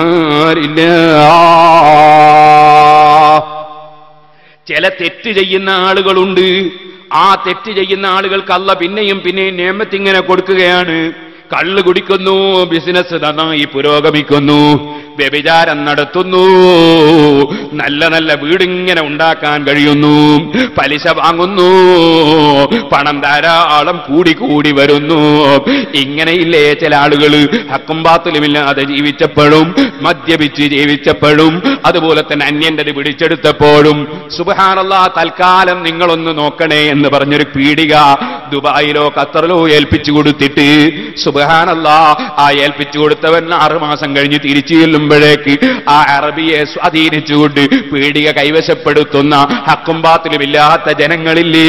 ഇംഹാരില്ലാ ചില തെറ്റ് ചെയ്യുന്ന ആളുകളുണ്ട് ആ തെറ്റ് ചെയ്യുന്ന ആളുകൾക്ക് അല്ല പിന്നെയും പിന്നെയും നിയമത്തിങ്ങനെ കൊടുക്കുകയാണ് കള്ള് കുടിക്കുന്നു ബിസിനസ് നന്നായി പുരോഗമിക്കുന്നു വ്യഭിചാരം നടത്തുന്നു നല്ല നല്ല വീടിങ്ങനെ ഉണ്ടാക്കാൻ കഴിയുന്നു പലിശ വാങ്ങുന്നു പണം ധാരാളം കൂടി കൂടി വരുന്നു ഇങ്ങനെയില്ലേ ചില ആളുകൾ ഹക്കും പാത്തിലുമില്ലാതെ ജീവിച്ചപ്പോഴും മദ്യപിച്ച് ജീവിച്ചപ്പോഴും അതുപോലെ തന്നെ അന്യന്റെ പിടിച്ചെടുത്തപ്പോഴും സുബഹാനല്ല തൽക്കാലം നിങ്ങളൊന്ന് നോക്കണേ എന്ന് പറഞ്ഞൊരു പീഡിക ദുബായിലോ ഖത്തറിലോ ഏൽപ്പിച്ചു കൊടുത്തിട്ട് സുബഹാനല്ല ആ ഏൽപ്പിച്ചു കൊടുത്തവൻ ആറുമാസം കഴിഞ്ഞ് തിരിച്ചു ചെല്ലുമ്പോഴേക്ക് ആ അറബിയെ സ്വാധീനിച്ചുകൊണ്ട് പീഡിക കൈവശപ്പെടുത്തുന്ന ഹക്കും പാത്തിലുമില്ലാത്ത ജനങ്ങളില്ലേ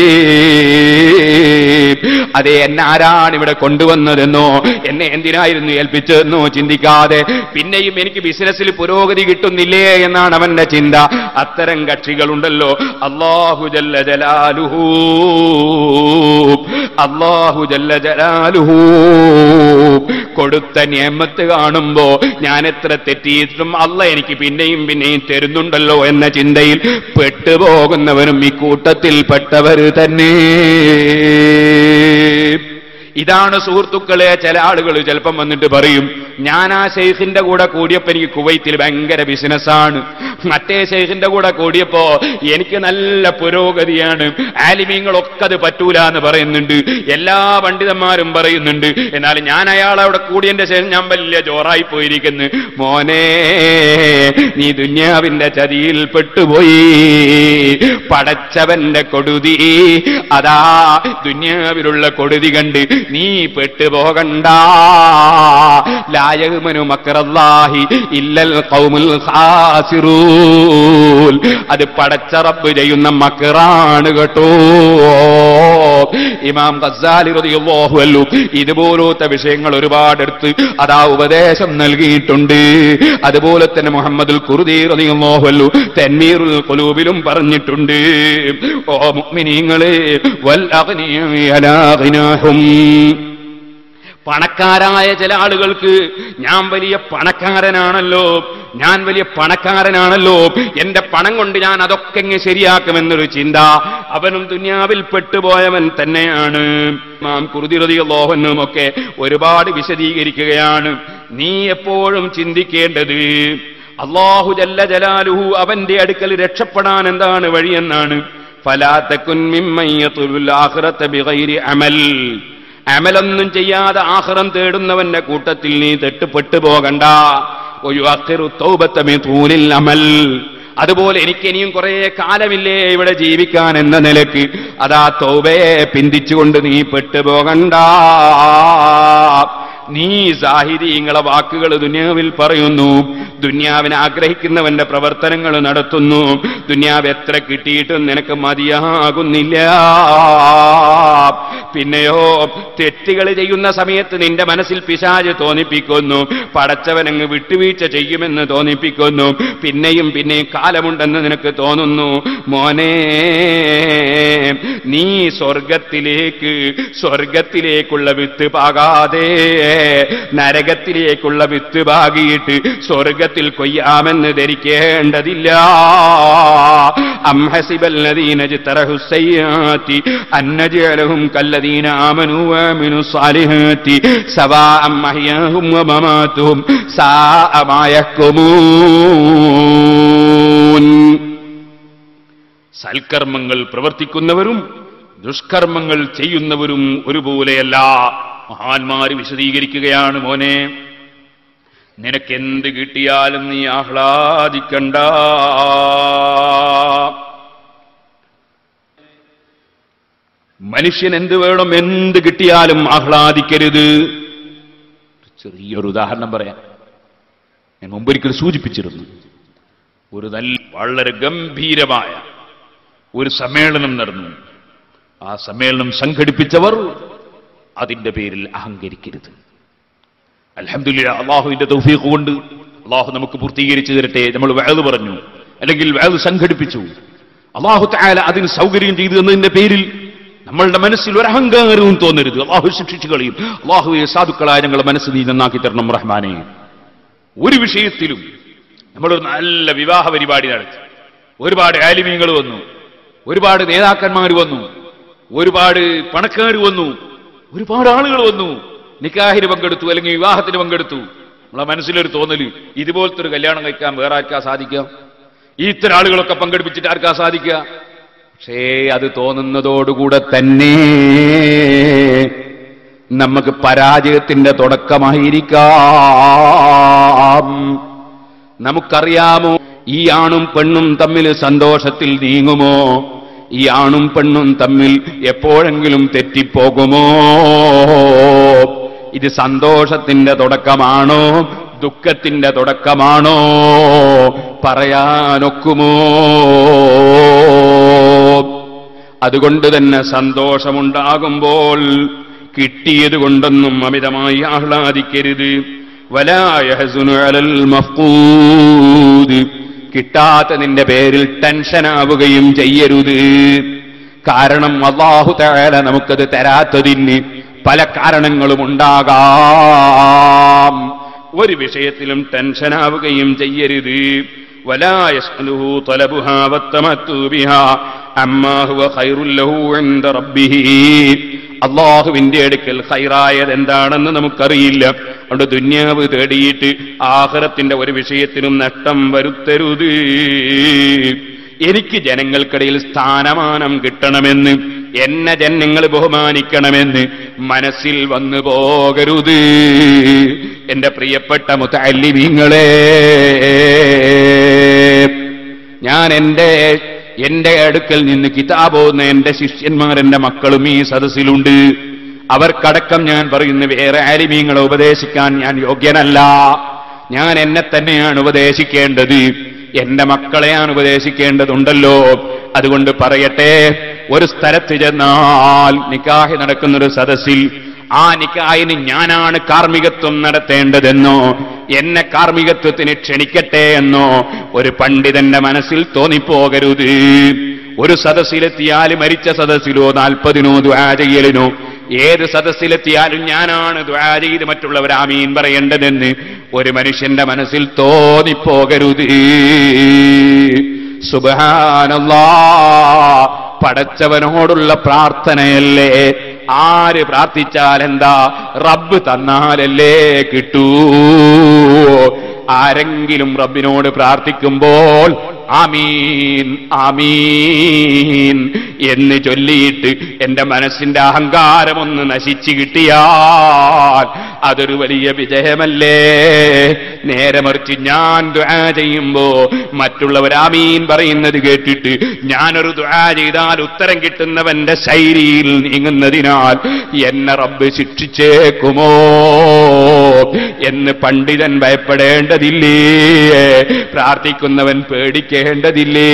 അതെ എന്നെ ആരാണ് ഇവിടെ കൊണ്ടുവന്നതെന്നോ എന്നെ എന്തിനായിരുന്നു ഏൽപ്പിച്ചതെന്നോ ചിന്തിക്കാതെ പിന്നെയും എനിക്ക് ബിസിനസ്സിൽ പുരോഗതി കിട്ടുന്നില്ലേ എന്നാണ് അവന്റെ ചിന്ത അത്തരം കക്ഷികളുണ്ടല്ലോ അള്ളാഹു ജല്ല ജലാലുഹൂ അള്ളാഹു ജല്ല ജലാലുഹൂ കൊടുത്ത നിയമത്ത് കാണുമ്പോ ഞാൻ എത്ര തെറ്റിയിട്ടും അല്ല എനിക്ക് പിന്നെയും പിന്നെയും തരുന്നുണ്ടല്ലോ എന്ന ചിന്തയിൽ പെട്ടുപോകുന്നവരും ഈ കൂട്ടത്തിൽ പെട്ടവര് തന്നെ ഇതാണ് സുഹൃത്തുക്കളെ ചില ആളുകൾ ചിലപ്പം വന്നിട്ട് പറയും ഞാൻ ആ ഷെയ്ഖിന്റെ കൂടെ കൂടിയപ്പോ എനിക്ക് കുവൈത്തിൽ ഭയങ്കര ബിസിനസ്സാണ് മറ്റേ ഷെയ്ഖിന്റെ കൂടെ കൂടിയപ്പോ എനിക്ക് നല്ല പുരോഗതിയാണ് ആലിമീങ്ങളൊക്കെ അത് പറ്റൂല എന്ന് പറയുന്നുണ്ട് എല്ലാ പണ്ഡിതന്മാരും പറയുന്നുണ്ട് എന്നാൽ ഞാൻ അയാളവിടെ കൂടിയതിന്റെ ശേഷം ഞാൻ വലിയ ജോറായി പോയിരിക്കുന്നു മോനെ നീ ദുന്യാവിന്റെ ചതിയിൽ പെട്ടുപോയി പടച്ചവന്റെ കൊടുതി അതാ ദുന്യാവിലുള്ള കൊടുതി കണ്ട് നീ പെട്ടുപോകണ്ട ലായഹ്മനു മക്രല്ലാഹി ഇല്ലൽ ഖൗമുൽ ഖാസിറൂൻ അത് പടച്ച റബ്ബ് ചെയ്യുന്ന മക്റാണ് കേട്ടോ ഇമാം ഖസാലി റളിയല്ലാഹു അൻഹു ഇതുപോലത്തെ വിഷയങ്ങൾ ഒരുപാട് എടുത്ത് അതാ ഉപദേശം നൽകിയിട്ടുണ്ട് അതുപോലെ തന്നെ മുഹമ്മദുൽ ഖുർദി റളിയല്ലാഹു അൻഹു തൻവീറുൽ ഖുലൂബിലും പറഞ്ഞിട്ടുണ്ട് ഓ മുഅ്മിനീങ്ങളെ വൽ അഗ്നിയ അലാ ഗിനാഹും പണക്കാരായ ചില ആളുകൾക്ക് ഞാൻ വലിയ പണക്കാരനാണല്ലോ ഞാൻ വലിയ പണക്കാരനാണല്ലോ എന്റെ പണം കൊണ്ട് ഞാൻ അതൊക്കെ എങ്ങനെ ശരിയാക്കുമെന്നൊരു ചിന്ത അവനും ദുന്യാവിൽ പെട്ടുപോയവൻ തന്നെയാണ് മാം കുറുതിറതിയ ലോഹനും ഒക്കെ ഒരുപാട് വിശദീകരിക്കുകയാണ് നീ എപ്പോഴും ചിന്തിക്കേണ്ടത് അള്ളാഹു ജല്ല ജലാലുഹു അവന്റെ അടുക്കൽ രക്ഷപ്പെടാൻ എന്താണ് വഴിയെന്നാണ് ഫലാത്തക്കുൻ മിമ്മയ്യത്തുൽ ആഖിറത ബിഗൈരി അമൽ അമലൊന്നും ചെയ്യാതെ ആഹ്റം തേടുന്നവന്റെ കൂട്ടത്തിൽ നീ തെട്ടുപെട്ടു പോകണ്ട ഒയുഅഖിറു തൗബത മിൻ തൂലിൽ അമൽ അതുപോലെ എനിക്ക് ഇനിയും കുറെ കാലമില്ലേ ഇവിടെ ജീവിക്കാൻ എന്ന നിലക്ക് അതാ തൗബയെ പിന്തിച്ചുകൊണ്ട് നീ പെട്ടുപോകണ്ട നീ സാഹിര്യങ്ങളെ വാക്കുകൾ ദുനിയാവിൽ പറയുന്നു ദുന്യാവിനെ ആഗ്രഹിക്കുന്നവന്റെ പ്രവർത്തനങ്ങൾ നടത്തുന്നു ദുന്യാവ് എത്ര കിട്ടിയിട്ടും നിനക്ക് മതിയാകുന്നില്ല പിന്നെയോ തെറ്റുകൾ ചെയ്യുന്ന സമയത്ത് നിന്റെ മനസ്സിൽ പിശാജ് തോന്നിപ്പിക്കുന്നു പടച്ചവനങ്ങ് വിട്ടുവീഴ്ച ചെയ്യുമെന്ന് തോന്നിപ്പിക്കുന്നു പിന്നെയും പിന്നെയും കാലമുണ്ടെന്ന് നിനക്ക് തോന്നുന്നു മോനെ നീ സ്വർഗത്തിലേക്ക് സ്വർഗത്തിലേക്കുള്ള വിത്ത് പാകാതെ നരകത്തിലേക്കുള്ള വിത്ത് പാകിയിട്ട് സ്വർഗത്തിൽ കൊയ്യാമെന്ന് ധരിക്കേണ്ടതില്ല അംഹസിബല്ലദീന ജിത്തറഹു സയ്യാത്തി അന്നജലഹും കല്ലദീന ആമനു വഅമിനു സാലിഹാത്തി സവാഅം മഹ്യാഹും വമമാതുഹും സാഅ മാ യഹ്കുമൂൻ സൽക്കർമ്മങ്ങൾ പ്രവർത്തിക്കുന്നവരും ദുഷ്കർമ്മങ്ങൾ ചെയ്യുന്നവരും ഒരുപോലെയല്ല മഹാന്മാര് വിശദീകരിക്കുകയാണ് മോനെ നിനക്കെന്ത് കിട്ടിയാലും നീ ആഹ്ലാദിക്കണ്ട മനുഷ്യൻ എന്ത് വേണം എന്ത് കിട്ടിയാലും ആഹ്ലാദിക്കരുത് ചെറിയൊരു ഉദാഹരണം പറയാം ഞാൻ മുമ്പൊരിക്കൽ സൂചിപ്പിച്ചിരുന്നു ഒരു നല്ല വളരെ ഗംഭീരമായ ഒരു സമ്മേളനം നടന്നു ആ സമ്മേളനം സംഘടിപ്പിച്ചവർ അതിന്റെ പേരിൽ അഹങ്കരിക്കരുത് അലഹമില്ല അള്ളാഹുവിന്റെ തൗഫീഖ് കൊണ്ട് അള്ളാഹു നമുക്ക് പൂർത്തീകരിച്ചു തരട്ടെ നമ്മൾ വയത് പറഞ്ഞു അല്ലെങ്കിൽ വയത് സംഘടിപ്പിച്ചു അള്ളാഹു താല അതിന് സൗകര്യം ചെയ്തു എന്നതിന്റെ പേരിൽ നമ്മളുടെ മനസ്സിൽ ഒരു അഹങ്കാരവും തോന്നരുത് അള്ളാഹു ശിക്ഷിച്ചു കളയും അള്ളാഹുവെ സാധുക്കളായ ഞങ്ങളുടെ മനസ്സ് നീ നന്നാക്കി തരണം റഹ്മാനെ ഒരു വിഷയത്തിലും നമ്മളൊരു നല്ല വിവാഹ പരിപാടി നടത്തി ഒരുപാട് ആലിമീങ്ങൾ വന്നു ഒരുപാട് നേതാക്കന്മാർ വന്നു ഒരുപാട് പണക്കാർ വന്നു ഒരുപാട് ആളുകൾ വന്നു നിക്കാഹിന് പങ്കെടുത്തു അല്ലെങ്കിൽ വിവാഹത്തിന് പങ്കെടുത്തു നമ്മളെ മനസ്സിലൊരു തോന്നല് ഇതുപോലത്തെ ഒരു കല്യാണം കഴിക്കാൻ വേറെ ആർക്കാ സാധിക്കാം ഈ ഇത്തരം ആളുകളൊക്കെ പങ്കെടുപ്പിച്ചിട്ട് ആർക്കാ സാധിക്കുക പക്ഷേ അത് തോന്നുന്നതോടുകൂടെ തന്നെ നമുക്ക് പരാജയത്തിന്റെ തുടക്കമായിരിക്കാം നമുക്കറിയാമോ ഈ ആണും പെണ്ണും തമ്മിൽ സന്തോഷത്തിൽ നീങ്ങുമോ ഈ ആണും പെണ്ണും തമ്മിൽ എപ്പോഴെങ്കിലും തെറ്റിപ്പോകുമോ ഇത് സന്തോഷത്തിന്റെ തുടക്കമാണോ ദുഃഖത്തിന്റെ തുടക്കമാണോ പറയാനൊക്കുമോ അതുകൊണ്ട് തന്നെ സന്തോഷമുണ്ടാകുമ്പോൾ കിട്ടിയത് കൊണ്ടൊന്നും അമിതമായി ആഹ്ലാദിക്കരുത് വലായഹസുനു അലൽ മഫ്കൂദ് കിട്ടാത്തതിന്റെ പേരിൽ ടെൻഷനാവുകയും ചെയ്യരുത് കാരണം അള്ളാഹു തആല നമുക്കത് തരാത്തതിന് പല കാരണങ്ങളും ഉണ്ടാകാം ഒരു വിഷയത്തിലും ടെൻഷനാവുകയും ചെയ്യരുത് ولا يسأله طلبها والتمتع بها عما هو خير له عند ربه അള്ളാഹുവിന്റെ അടുക്കൽ ഹൈറായത് എന്താണെന്ന് നമുക്കറിയില്ല അതുകൊണ്ട് ദുന്യാവ് തേടിയിട്ട് ആഹ്റത്തിന്റെ ഒരു വിഷയത്തിനും നഷ്ടം വരുത്തരുത് എനിക്ക് ജനങ്ങൾക്കിടയിൽ സ്ഥാനമാനം കിട്ടണമെന്ന് എന്നെ ജനങ്ങൾ ബഹുമാനിക്കണമെന്ന് മനസ്സിൽ വന്നു പോകരുത് എന്റെ പ്രിയപ്പെട്ട മുത്തല്ലിമീങ്ങളെ ഞാൻ എന്റെ എന്റെ അടുക്കൽ നിന്ന് കിതാബോന്ന എന്റെ ശിഷ്യന്മാർ എന്റെ മക്കളും ഈ സദസ്സിലുണ്ട് അവർക്കടക്കം ഞാൻ പറയുന്ന വേറെ ആലിമീങ്ങളെ ഉപദേശിക്കാൻ ഞാൻ യോഗ്യനല്ല ഞാൻ എന്നെ തന്നെയാണ് ഉപദേശിക്കേണ്ടത് എന്റെ മക്കളെയാണ് ഉപദേശിക്കേണ്ടതുണ്ടല്ലോ അതുകൊണ്ട് പറയട്ടെ ഒരു സ്ഥലത്ത് ചെന്നാൽ നിക്കാഹി നടക്കുന്നൊരു സദസ്സിൽ ആ നിക്കാഹിന് ഞാനാണ് കാർമ്മികത്വം നടത്തേണ്ടതെന്നോ എന്നെ കാർമ്മികത്വത്തിന് ക്ഷണിക്കട്ടെ എന്നോ ഒരു പണ്ഡിതന്റെ മനസ്സിൽ തോന്നിപ്പോകരുത് ഒരു സദസ്സിലെത്തിയാൽ മരിച്ച സദസ്സിലോ നാൽപ്പതിനോ ദ്വാ ചെയ്യലിനോ ഏത് സദസ്സിലെത്തിയാലും ഞാനാണ് ദ്വാ ചെയ്ത് മറ്റുള്ളവർ ആമീൻ പറയേണ്ടതെന്ന് ഒരു മനുഷ്യന്റെ മനസ്സിൽ തോന്നിപ്പോകരുത് സുബാനല്ലാ പടച്ചവനോടുള്ള പ്രാർത്ഥനയല്ലേ ആര് പ്രാർത്ഥിച്ചാൽ എന്താ റബ്ബ് തന്നാലല്ലേ കിട്ടൂ ആരെങ്കിലും റബ്ബിനോട് പ്രാർത്ഥിക്കുമ്പോൾ ആമീൻ ആമീൻ എന്ന് ചൊല്ലിയിട്ട് എന്റെ മനസ്സിന്റെ അഹങ്കാരമൊന്ന് നശിച്ചു കിട്ടിയാൽ അതൊരു വലിയ വിജയമല്ലേ നേരെ മറിച്ച് ഞാൻ ദുആ ചെയ്യുമ്പോ മറ്റുള്ളവർ ആമീൻ പറയുന്നത് കേട്ടിട്ട് ഞാനൊരു ദുആ ചെയ്താൽ ഉത്തരം കിട്ടുന്നവന്റെ ശൈലിയിൽ നീങ്ങുന്നതിനാൽ എന്നെ റബ്ബ് ശിക്ഷിച്ചേക്കുമോ എന്ന് പണ്ഡിതൻ ഭയപ്പെടേണ്ടതില്ലേ പ്രാർത്ഥിക്കുന്നവൻ പേടിക്കേണ്ടതില്ലേ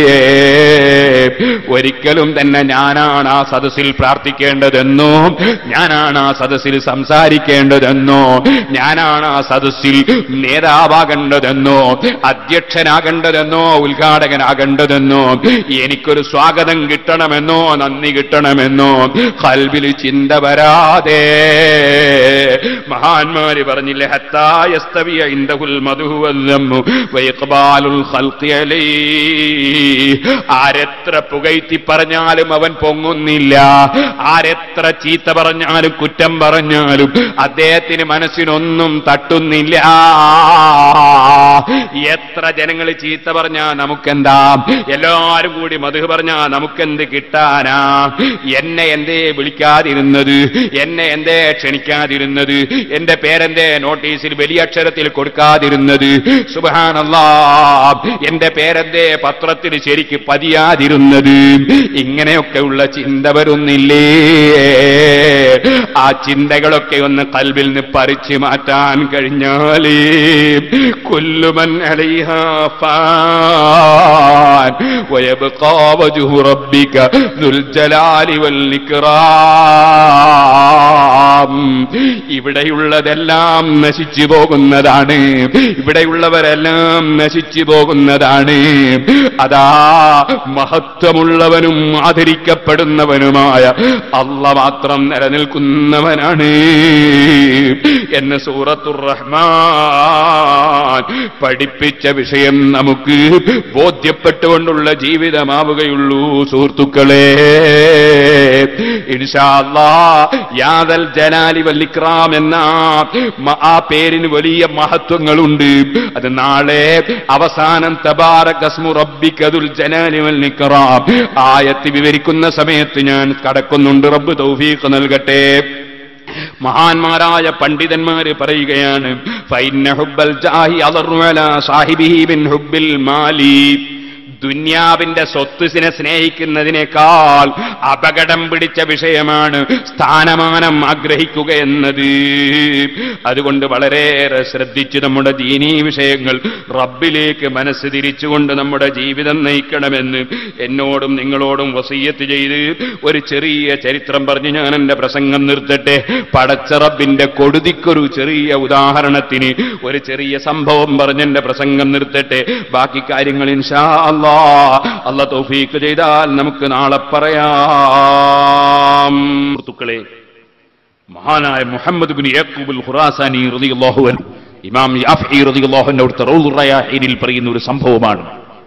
ഒരിക്കലും തന്നെ ഞാനാണ് ആ സദസ്സിൽ പ്രാർത്ഥിക്കേണ്ടതെന്നോ ഞാനാണ് ആ സദസ്സിൽ സംസാരിക്കേണ്ടതെന്നോ ഞാനാണ് ആ സദസ്സിൽ നേതാവാകേണ്ടതെന്നോ അധ്യക്ഷനാകേണ്ടതെന്നോ ഉദ്ഘാടകനാകേണ്ടതെന്നോ എനിക്കൊരു സ്വാഗതം കിട്ടണമെന്നോ നന്ദി കിട്ടണമെന്നോ കൽവിൽ ചിന്ത വരാതെ മഹാന്മാര് പറഞ്ഞില്ലേ ഹത്തായസ്തവിയ ഇന്ദഹുൽ മധുവല്ലമ്മു വൈഖ്ബാലുൽ ഖൽഖി അലൈ ആരെത്ര പുകഴ്ത്തി പറഞ്ഞാലും അവൻ പൊങ്ങുന്നില്ല ആരെത്ര ചീത്ത പറഞ്ഞാലും കുറ്റം പറഞ്ഞാലും അദ്ദേഹത്തിന് മനസ്സിനൊന്നും തട്ടുന്നില്ല എത്ര ജനങ്ങൾ ചീത്ത പറഞ്ഞാ നമുക്കെന്താ എല്ലാരും കൂടി മധു പറഞ്ഞാ നമുക്കെന്ത് കിട്ടാനാ എന്നെ എന്തേ വിളിക്കാതിരുന്നത് എന്നെ എന്തേ ക്ഷണിക്കാതിരുന്നത് എന്റെ പേരെന്തേ നോട്ടീസിൽ വലിയ അക്ഷരത്തിൽ കൊടുക്കാതിരുന്നത് സുബാനല്ലാ എന്റെ പേരെന്തേ പത്രത്തിൽ ശരിക്ക് പതിയാതിരുന്നത് ഇങ്ങനെയൊക്കെയുള്ള ചിന്ത വരുന്നില്ലേ ആ ചിന്തകളൊക്കെ ഒന്ന് കൽവിൽ നിന്ന് പറിച്ചു മാറ്റാൻ കഴിഞ്ഞാലേ കുല്ലുമൻ അലൈഹാ ഫാൻ ويبقى وجه ربك ذو الجلال والإكرام ഇവിടെയുള്ളതെല്ലാം നശിച്ചു പോകുന്നതാണ് ഇവിടെയുള്ളവരെല്ലാം നശിച്ചു പോകുന്നതാണ് അതാ മഹത്വമുള്ളവനും ആദരിക്കപ്പെടുന്നവനുമായ അല്ല മാത്രം നിലനിൽക്കുന്നവനാണ് എന്ന് സൂറത്തുർ റഹ്മാൻ പഠിപ്പിച്ച വിഷയം നമുക്ക് ബോധ്യപ്പെട്ടുകൊണ്ടുള്ള ജീവിതമാവുകയുള്ളൂ സുഹൃത്തുക്കളെ ഇൻഷാ അല്ലാ യാദൽ ജലാലി വല്ലിക്രാം എന്ന മ- ആ പേരിന് വലിയ മഹത്വങ്ങളുണ്ട് അത് നാളെ അവസാനം തബാറകസ്മു റബ്ബിക്കതുൽ ജലാലി വല്ലിക്രാം ആയത്ത് വിവരിക്കുന്ന സമയത്ത് ഞാൻ കടക്കുന്നുണ്ട് റബ്ബ് തൗഫീഖ് നൽകട്ടെ മഹാന്മാരായ പണ്ഡിതന്മാര് പറയുകയാണ് ഫൈന്ന ഹുബ്ബൽ ജാഹി അദറു അലാ സാഹിബിഹി മിൻ ഹുബ്ബിൽ മാലി ദുന്യാവിന്റെ സ്വത്തിനെ സ്നേഹിക്കുന്നതിനേക്കാൾ അപകടം പിടിച്ച വിഷയമാണ് സ്ഥാനമാനം ആഗ്രഹിക്കുക എന്നത് അതുകൊണ്ട് വളരെയേറെ ശ്രദ്ധിച്ച് നമ്മുടെ ദീനീ വിഷയങ്ങൾ റബ്ബിലേക്ക് മനസ്സ് തിരിച്ചുകൊണ്ട് നമ്മുടെ ജീവിതം നയിക്കണമെന്ന് എന്നോടും നിങ്ങളോടും വസീയത്ത് ചെയ്ത് ഒരു ചെറിയ ചരിത്രം പറഞ്ഞ് ഞാൻ എന്റെ പ്രസംഗം നിർത്തട്ടെ പടച്ച റബ്ബിന്റെ കൊടുതിക്കൊരു ചെറിയ ഉദാഹരണത്തിന് ഒരു ചെറിയ സംഭവം പറഞ്ഞ് എന്റെ പ്രസംഗം നിർത്തട്ടെ ബാക്കി കാര്യങ്ങൾ ഇൻഷാ അല്ലാ അല്ല തൗഫീക്ക് ചെയ്താൽ നമുക്ക് നാളെ പറയാം സുഹൃത്തുക്കളെ മഹാനായ മുഹമ്മദ് ബിൻ യാക്കൂബുൽ ഖുറാസാനി റളിയല്ലാഹു അൻഹു ഇമാം യാഫി റളിയല്ലാഹു അൻഹു അവിടുത്തെ റൗദുർ റയാഹീനിൽ പറയുന്ന ഒരു സംഭവമാണ്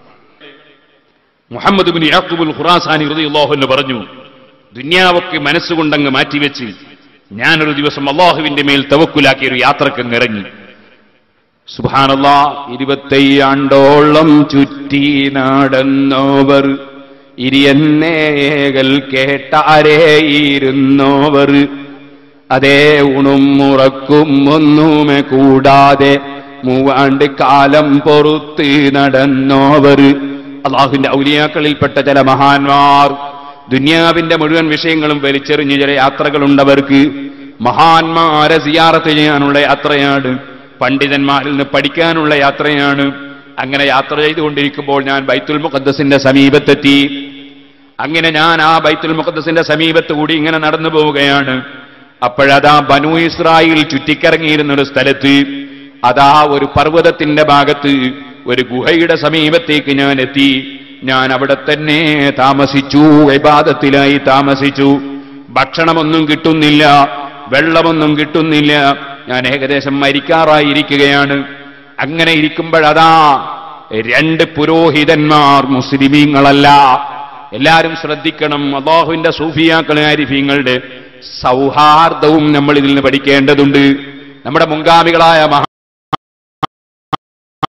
മുഹമ്മദ് ബിൻ യാക്കൂബുൽ ഖുറാസാനി റളിയല്ലാഹു അൻഹു പറഞ്ഞു ദുന്യാവൊക്കെ മനസ്സുകൊണ്ടങ്ങ് മാറ്റിവെച്ച് ഞാനൊരു ദിവസം അള്ളാഹുവിന്റെ മേൽ തവക്കുലാക്കിയ ഒരു യാത്രക്കങ്ങ് ഇറങ്ങി സുബാനല്ലാ ഇരുപത്തയ്യാണ്ടോളം ചുറ്റി നടന്നോവർ ഇരിയന്നേകൽ കേട്ടാരേയിരുന്നോവർ അതേ ഉണും മുറക്കും ഒന്നുമേ കൂടാതെ മൂവാണ്ട് കാലം പൊറുത്ത് നടന്നോവർ അള്ളാഹുവിന്റെ ഔലിയാക്കളിൽപ്പെട്ട ചില മഹാന്മാർ ദുന്യാവിന്റെ മുഴുവൻ വിഷയങ്ങളും വലിച്ചെറിഞ്ഞ് ചില യാത്രകളുണ്ടവർക്ക് മഹാന്മാരെ സിയാറത്ത് ചെയ്യാനുള്ള യാത്രയാണ് പണ്ഡിതന്മാരിൽ നിന്ന് പഠിക്കാനുള്ള യാത്രയാണ് അങ്ങനെ യാത്ര ചെയ്തുകൊണ്ടിരിക്കുമ്പോൾ ഞാൻ ബൈത്തുൽ മുഖദ്ദസിന്റെ സമീപത്തെത്തി അങ്ങനെ ഞാൻ ആ ബൈത്തുൽ മുഖദ്ദസിന്റെ സമീപത്ത് കൂടി ഇങ്ങനെ നടന്നു പോവുകയാണ് അപ്പോഴതാ ബനു ഇസ്രായേൽ ചുറ്റിക്കറങ്ങിയിരുന്ന ഒരു സ്ഥലത്ത് അതാ ഒരു പർവ്വതത്തിന്റെ ഭാഗത്ത് ഒരു ഗുഹയുടെ സമീപത്തേക്ക് ഞാൻ എത്തി ഞാൻ അവിടെ തന്നെ താമസിച്ചു വിവാദത്തിലായി താമസിച്ചു ഭക്ഷണമൊന്നും കിട്ടുന്നില്ല വെള്ളമൊന്നും കിട്ടുന്നില്ല ഞാൻ ഏകദേശം മരിക്കാറായിരിക്കുകയാണ് അങ്ങനെ ഇരിക്കുമ്പോഴതാ രണ്ട് പുരോഹിതന്മാർ മുസ്ലിമീങ്ങളല്ല എല്ലാരും ശ്രദ്ധിക്കണം അള്ളാഹുവിന്റെ സൂഫിയാക്കളെ ആരിഫീങ്ങളുടെ സൗഹാർദ്ദവും നമ്മൾ ഇതിൽ നിന്ന് പഠിക്കേണ്ടതുണ്ട് നമ്മുടെ മുൻഗാമികളായ മഹാ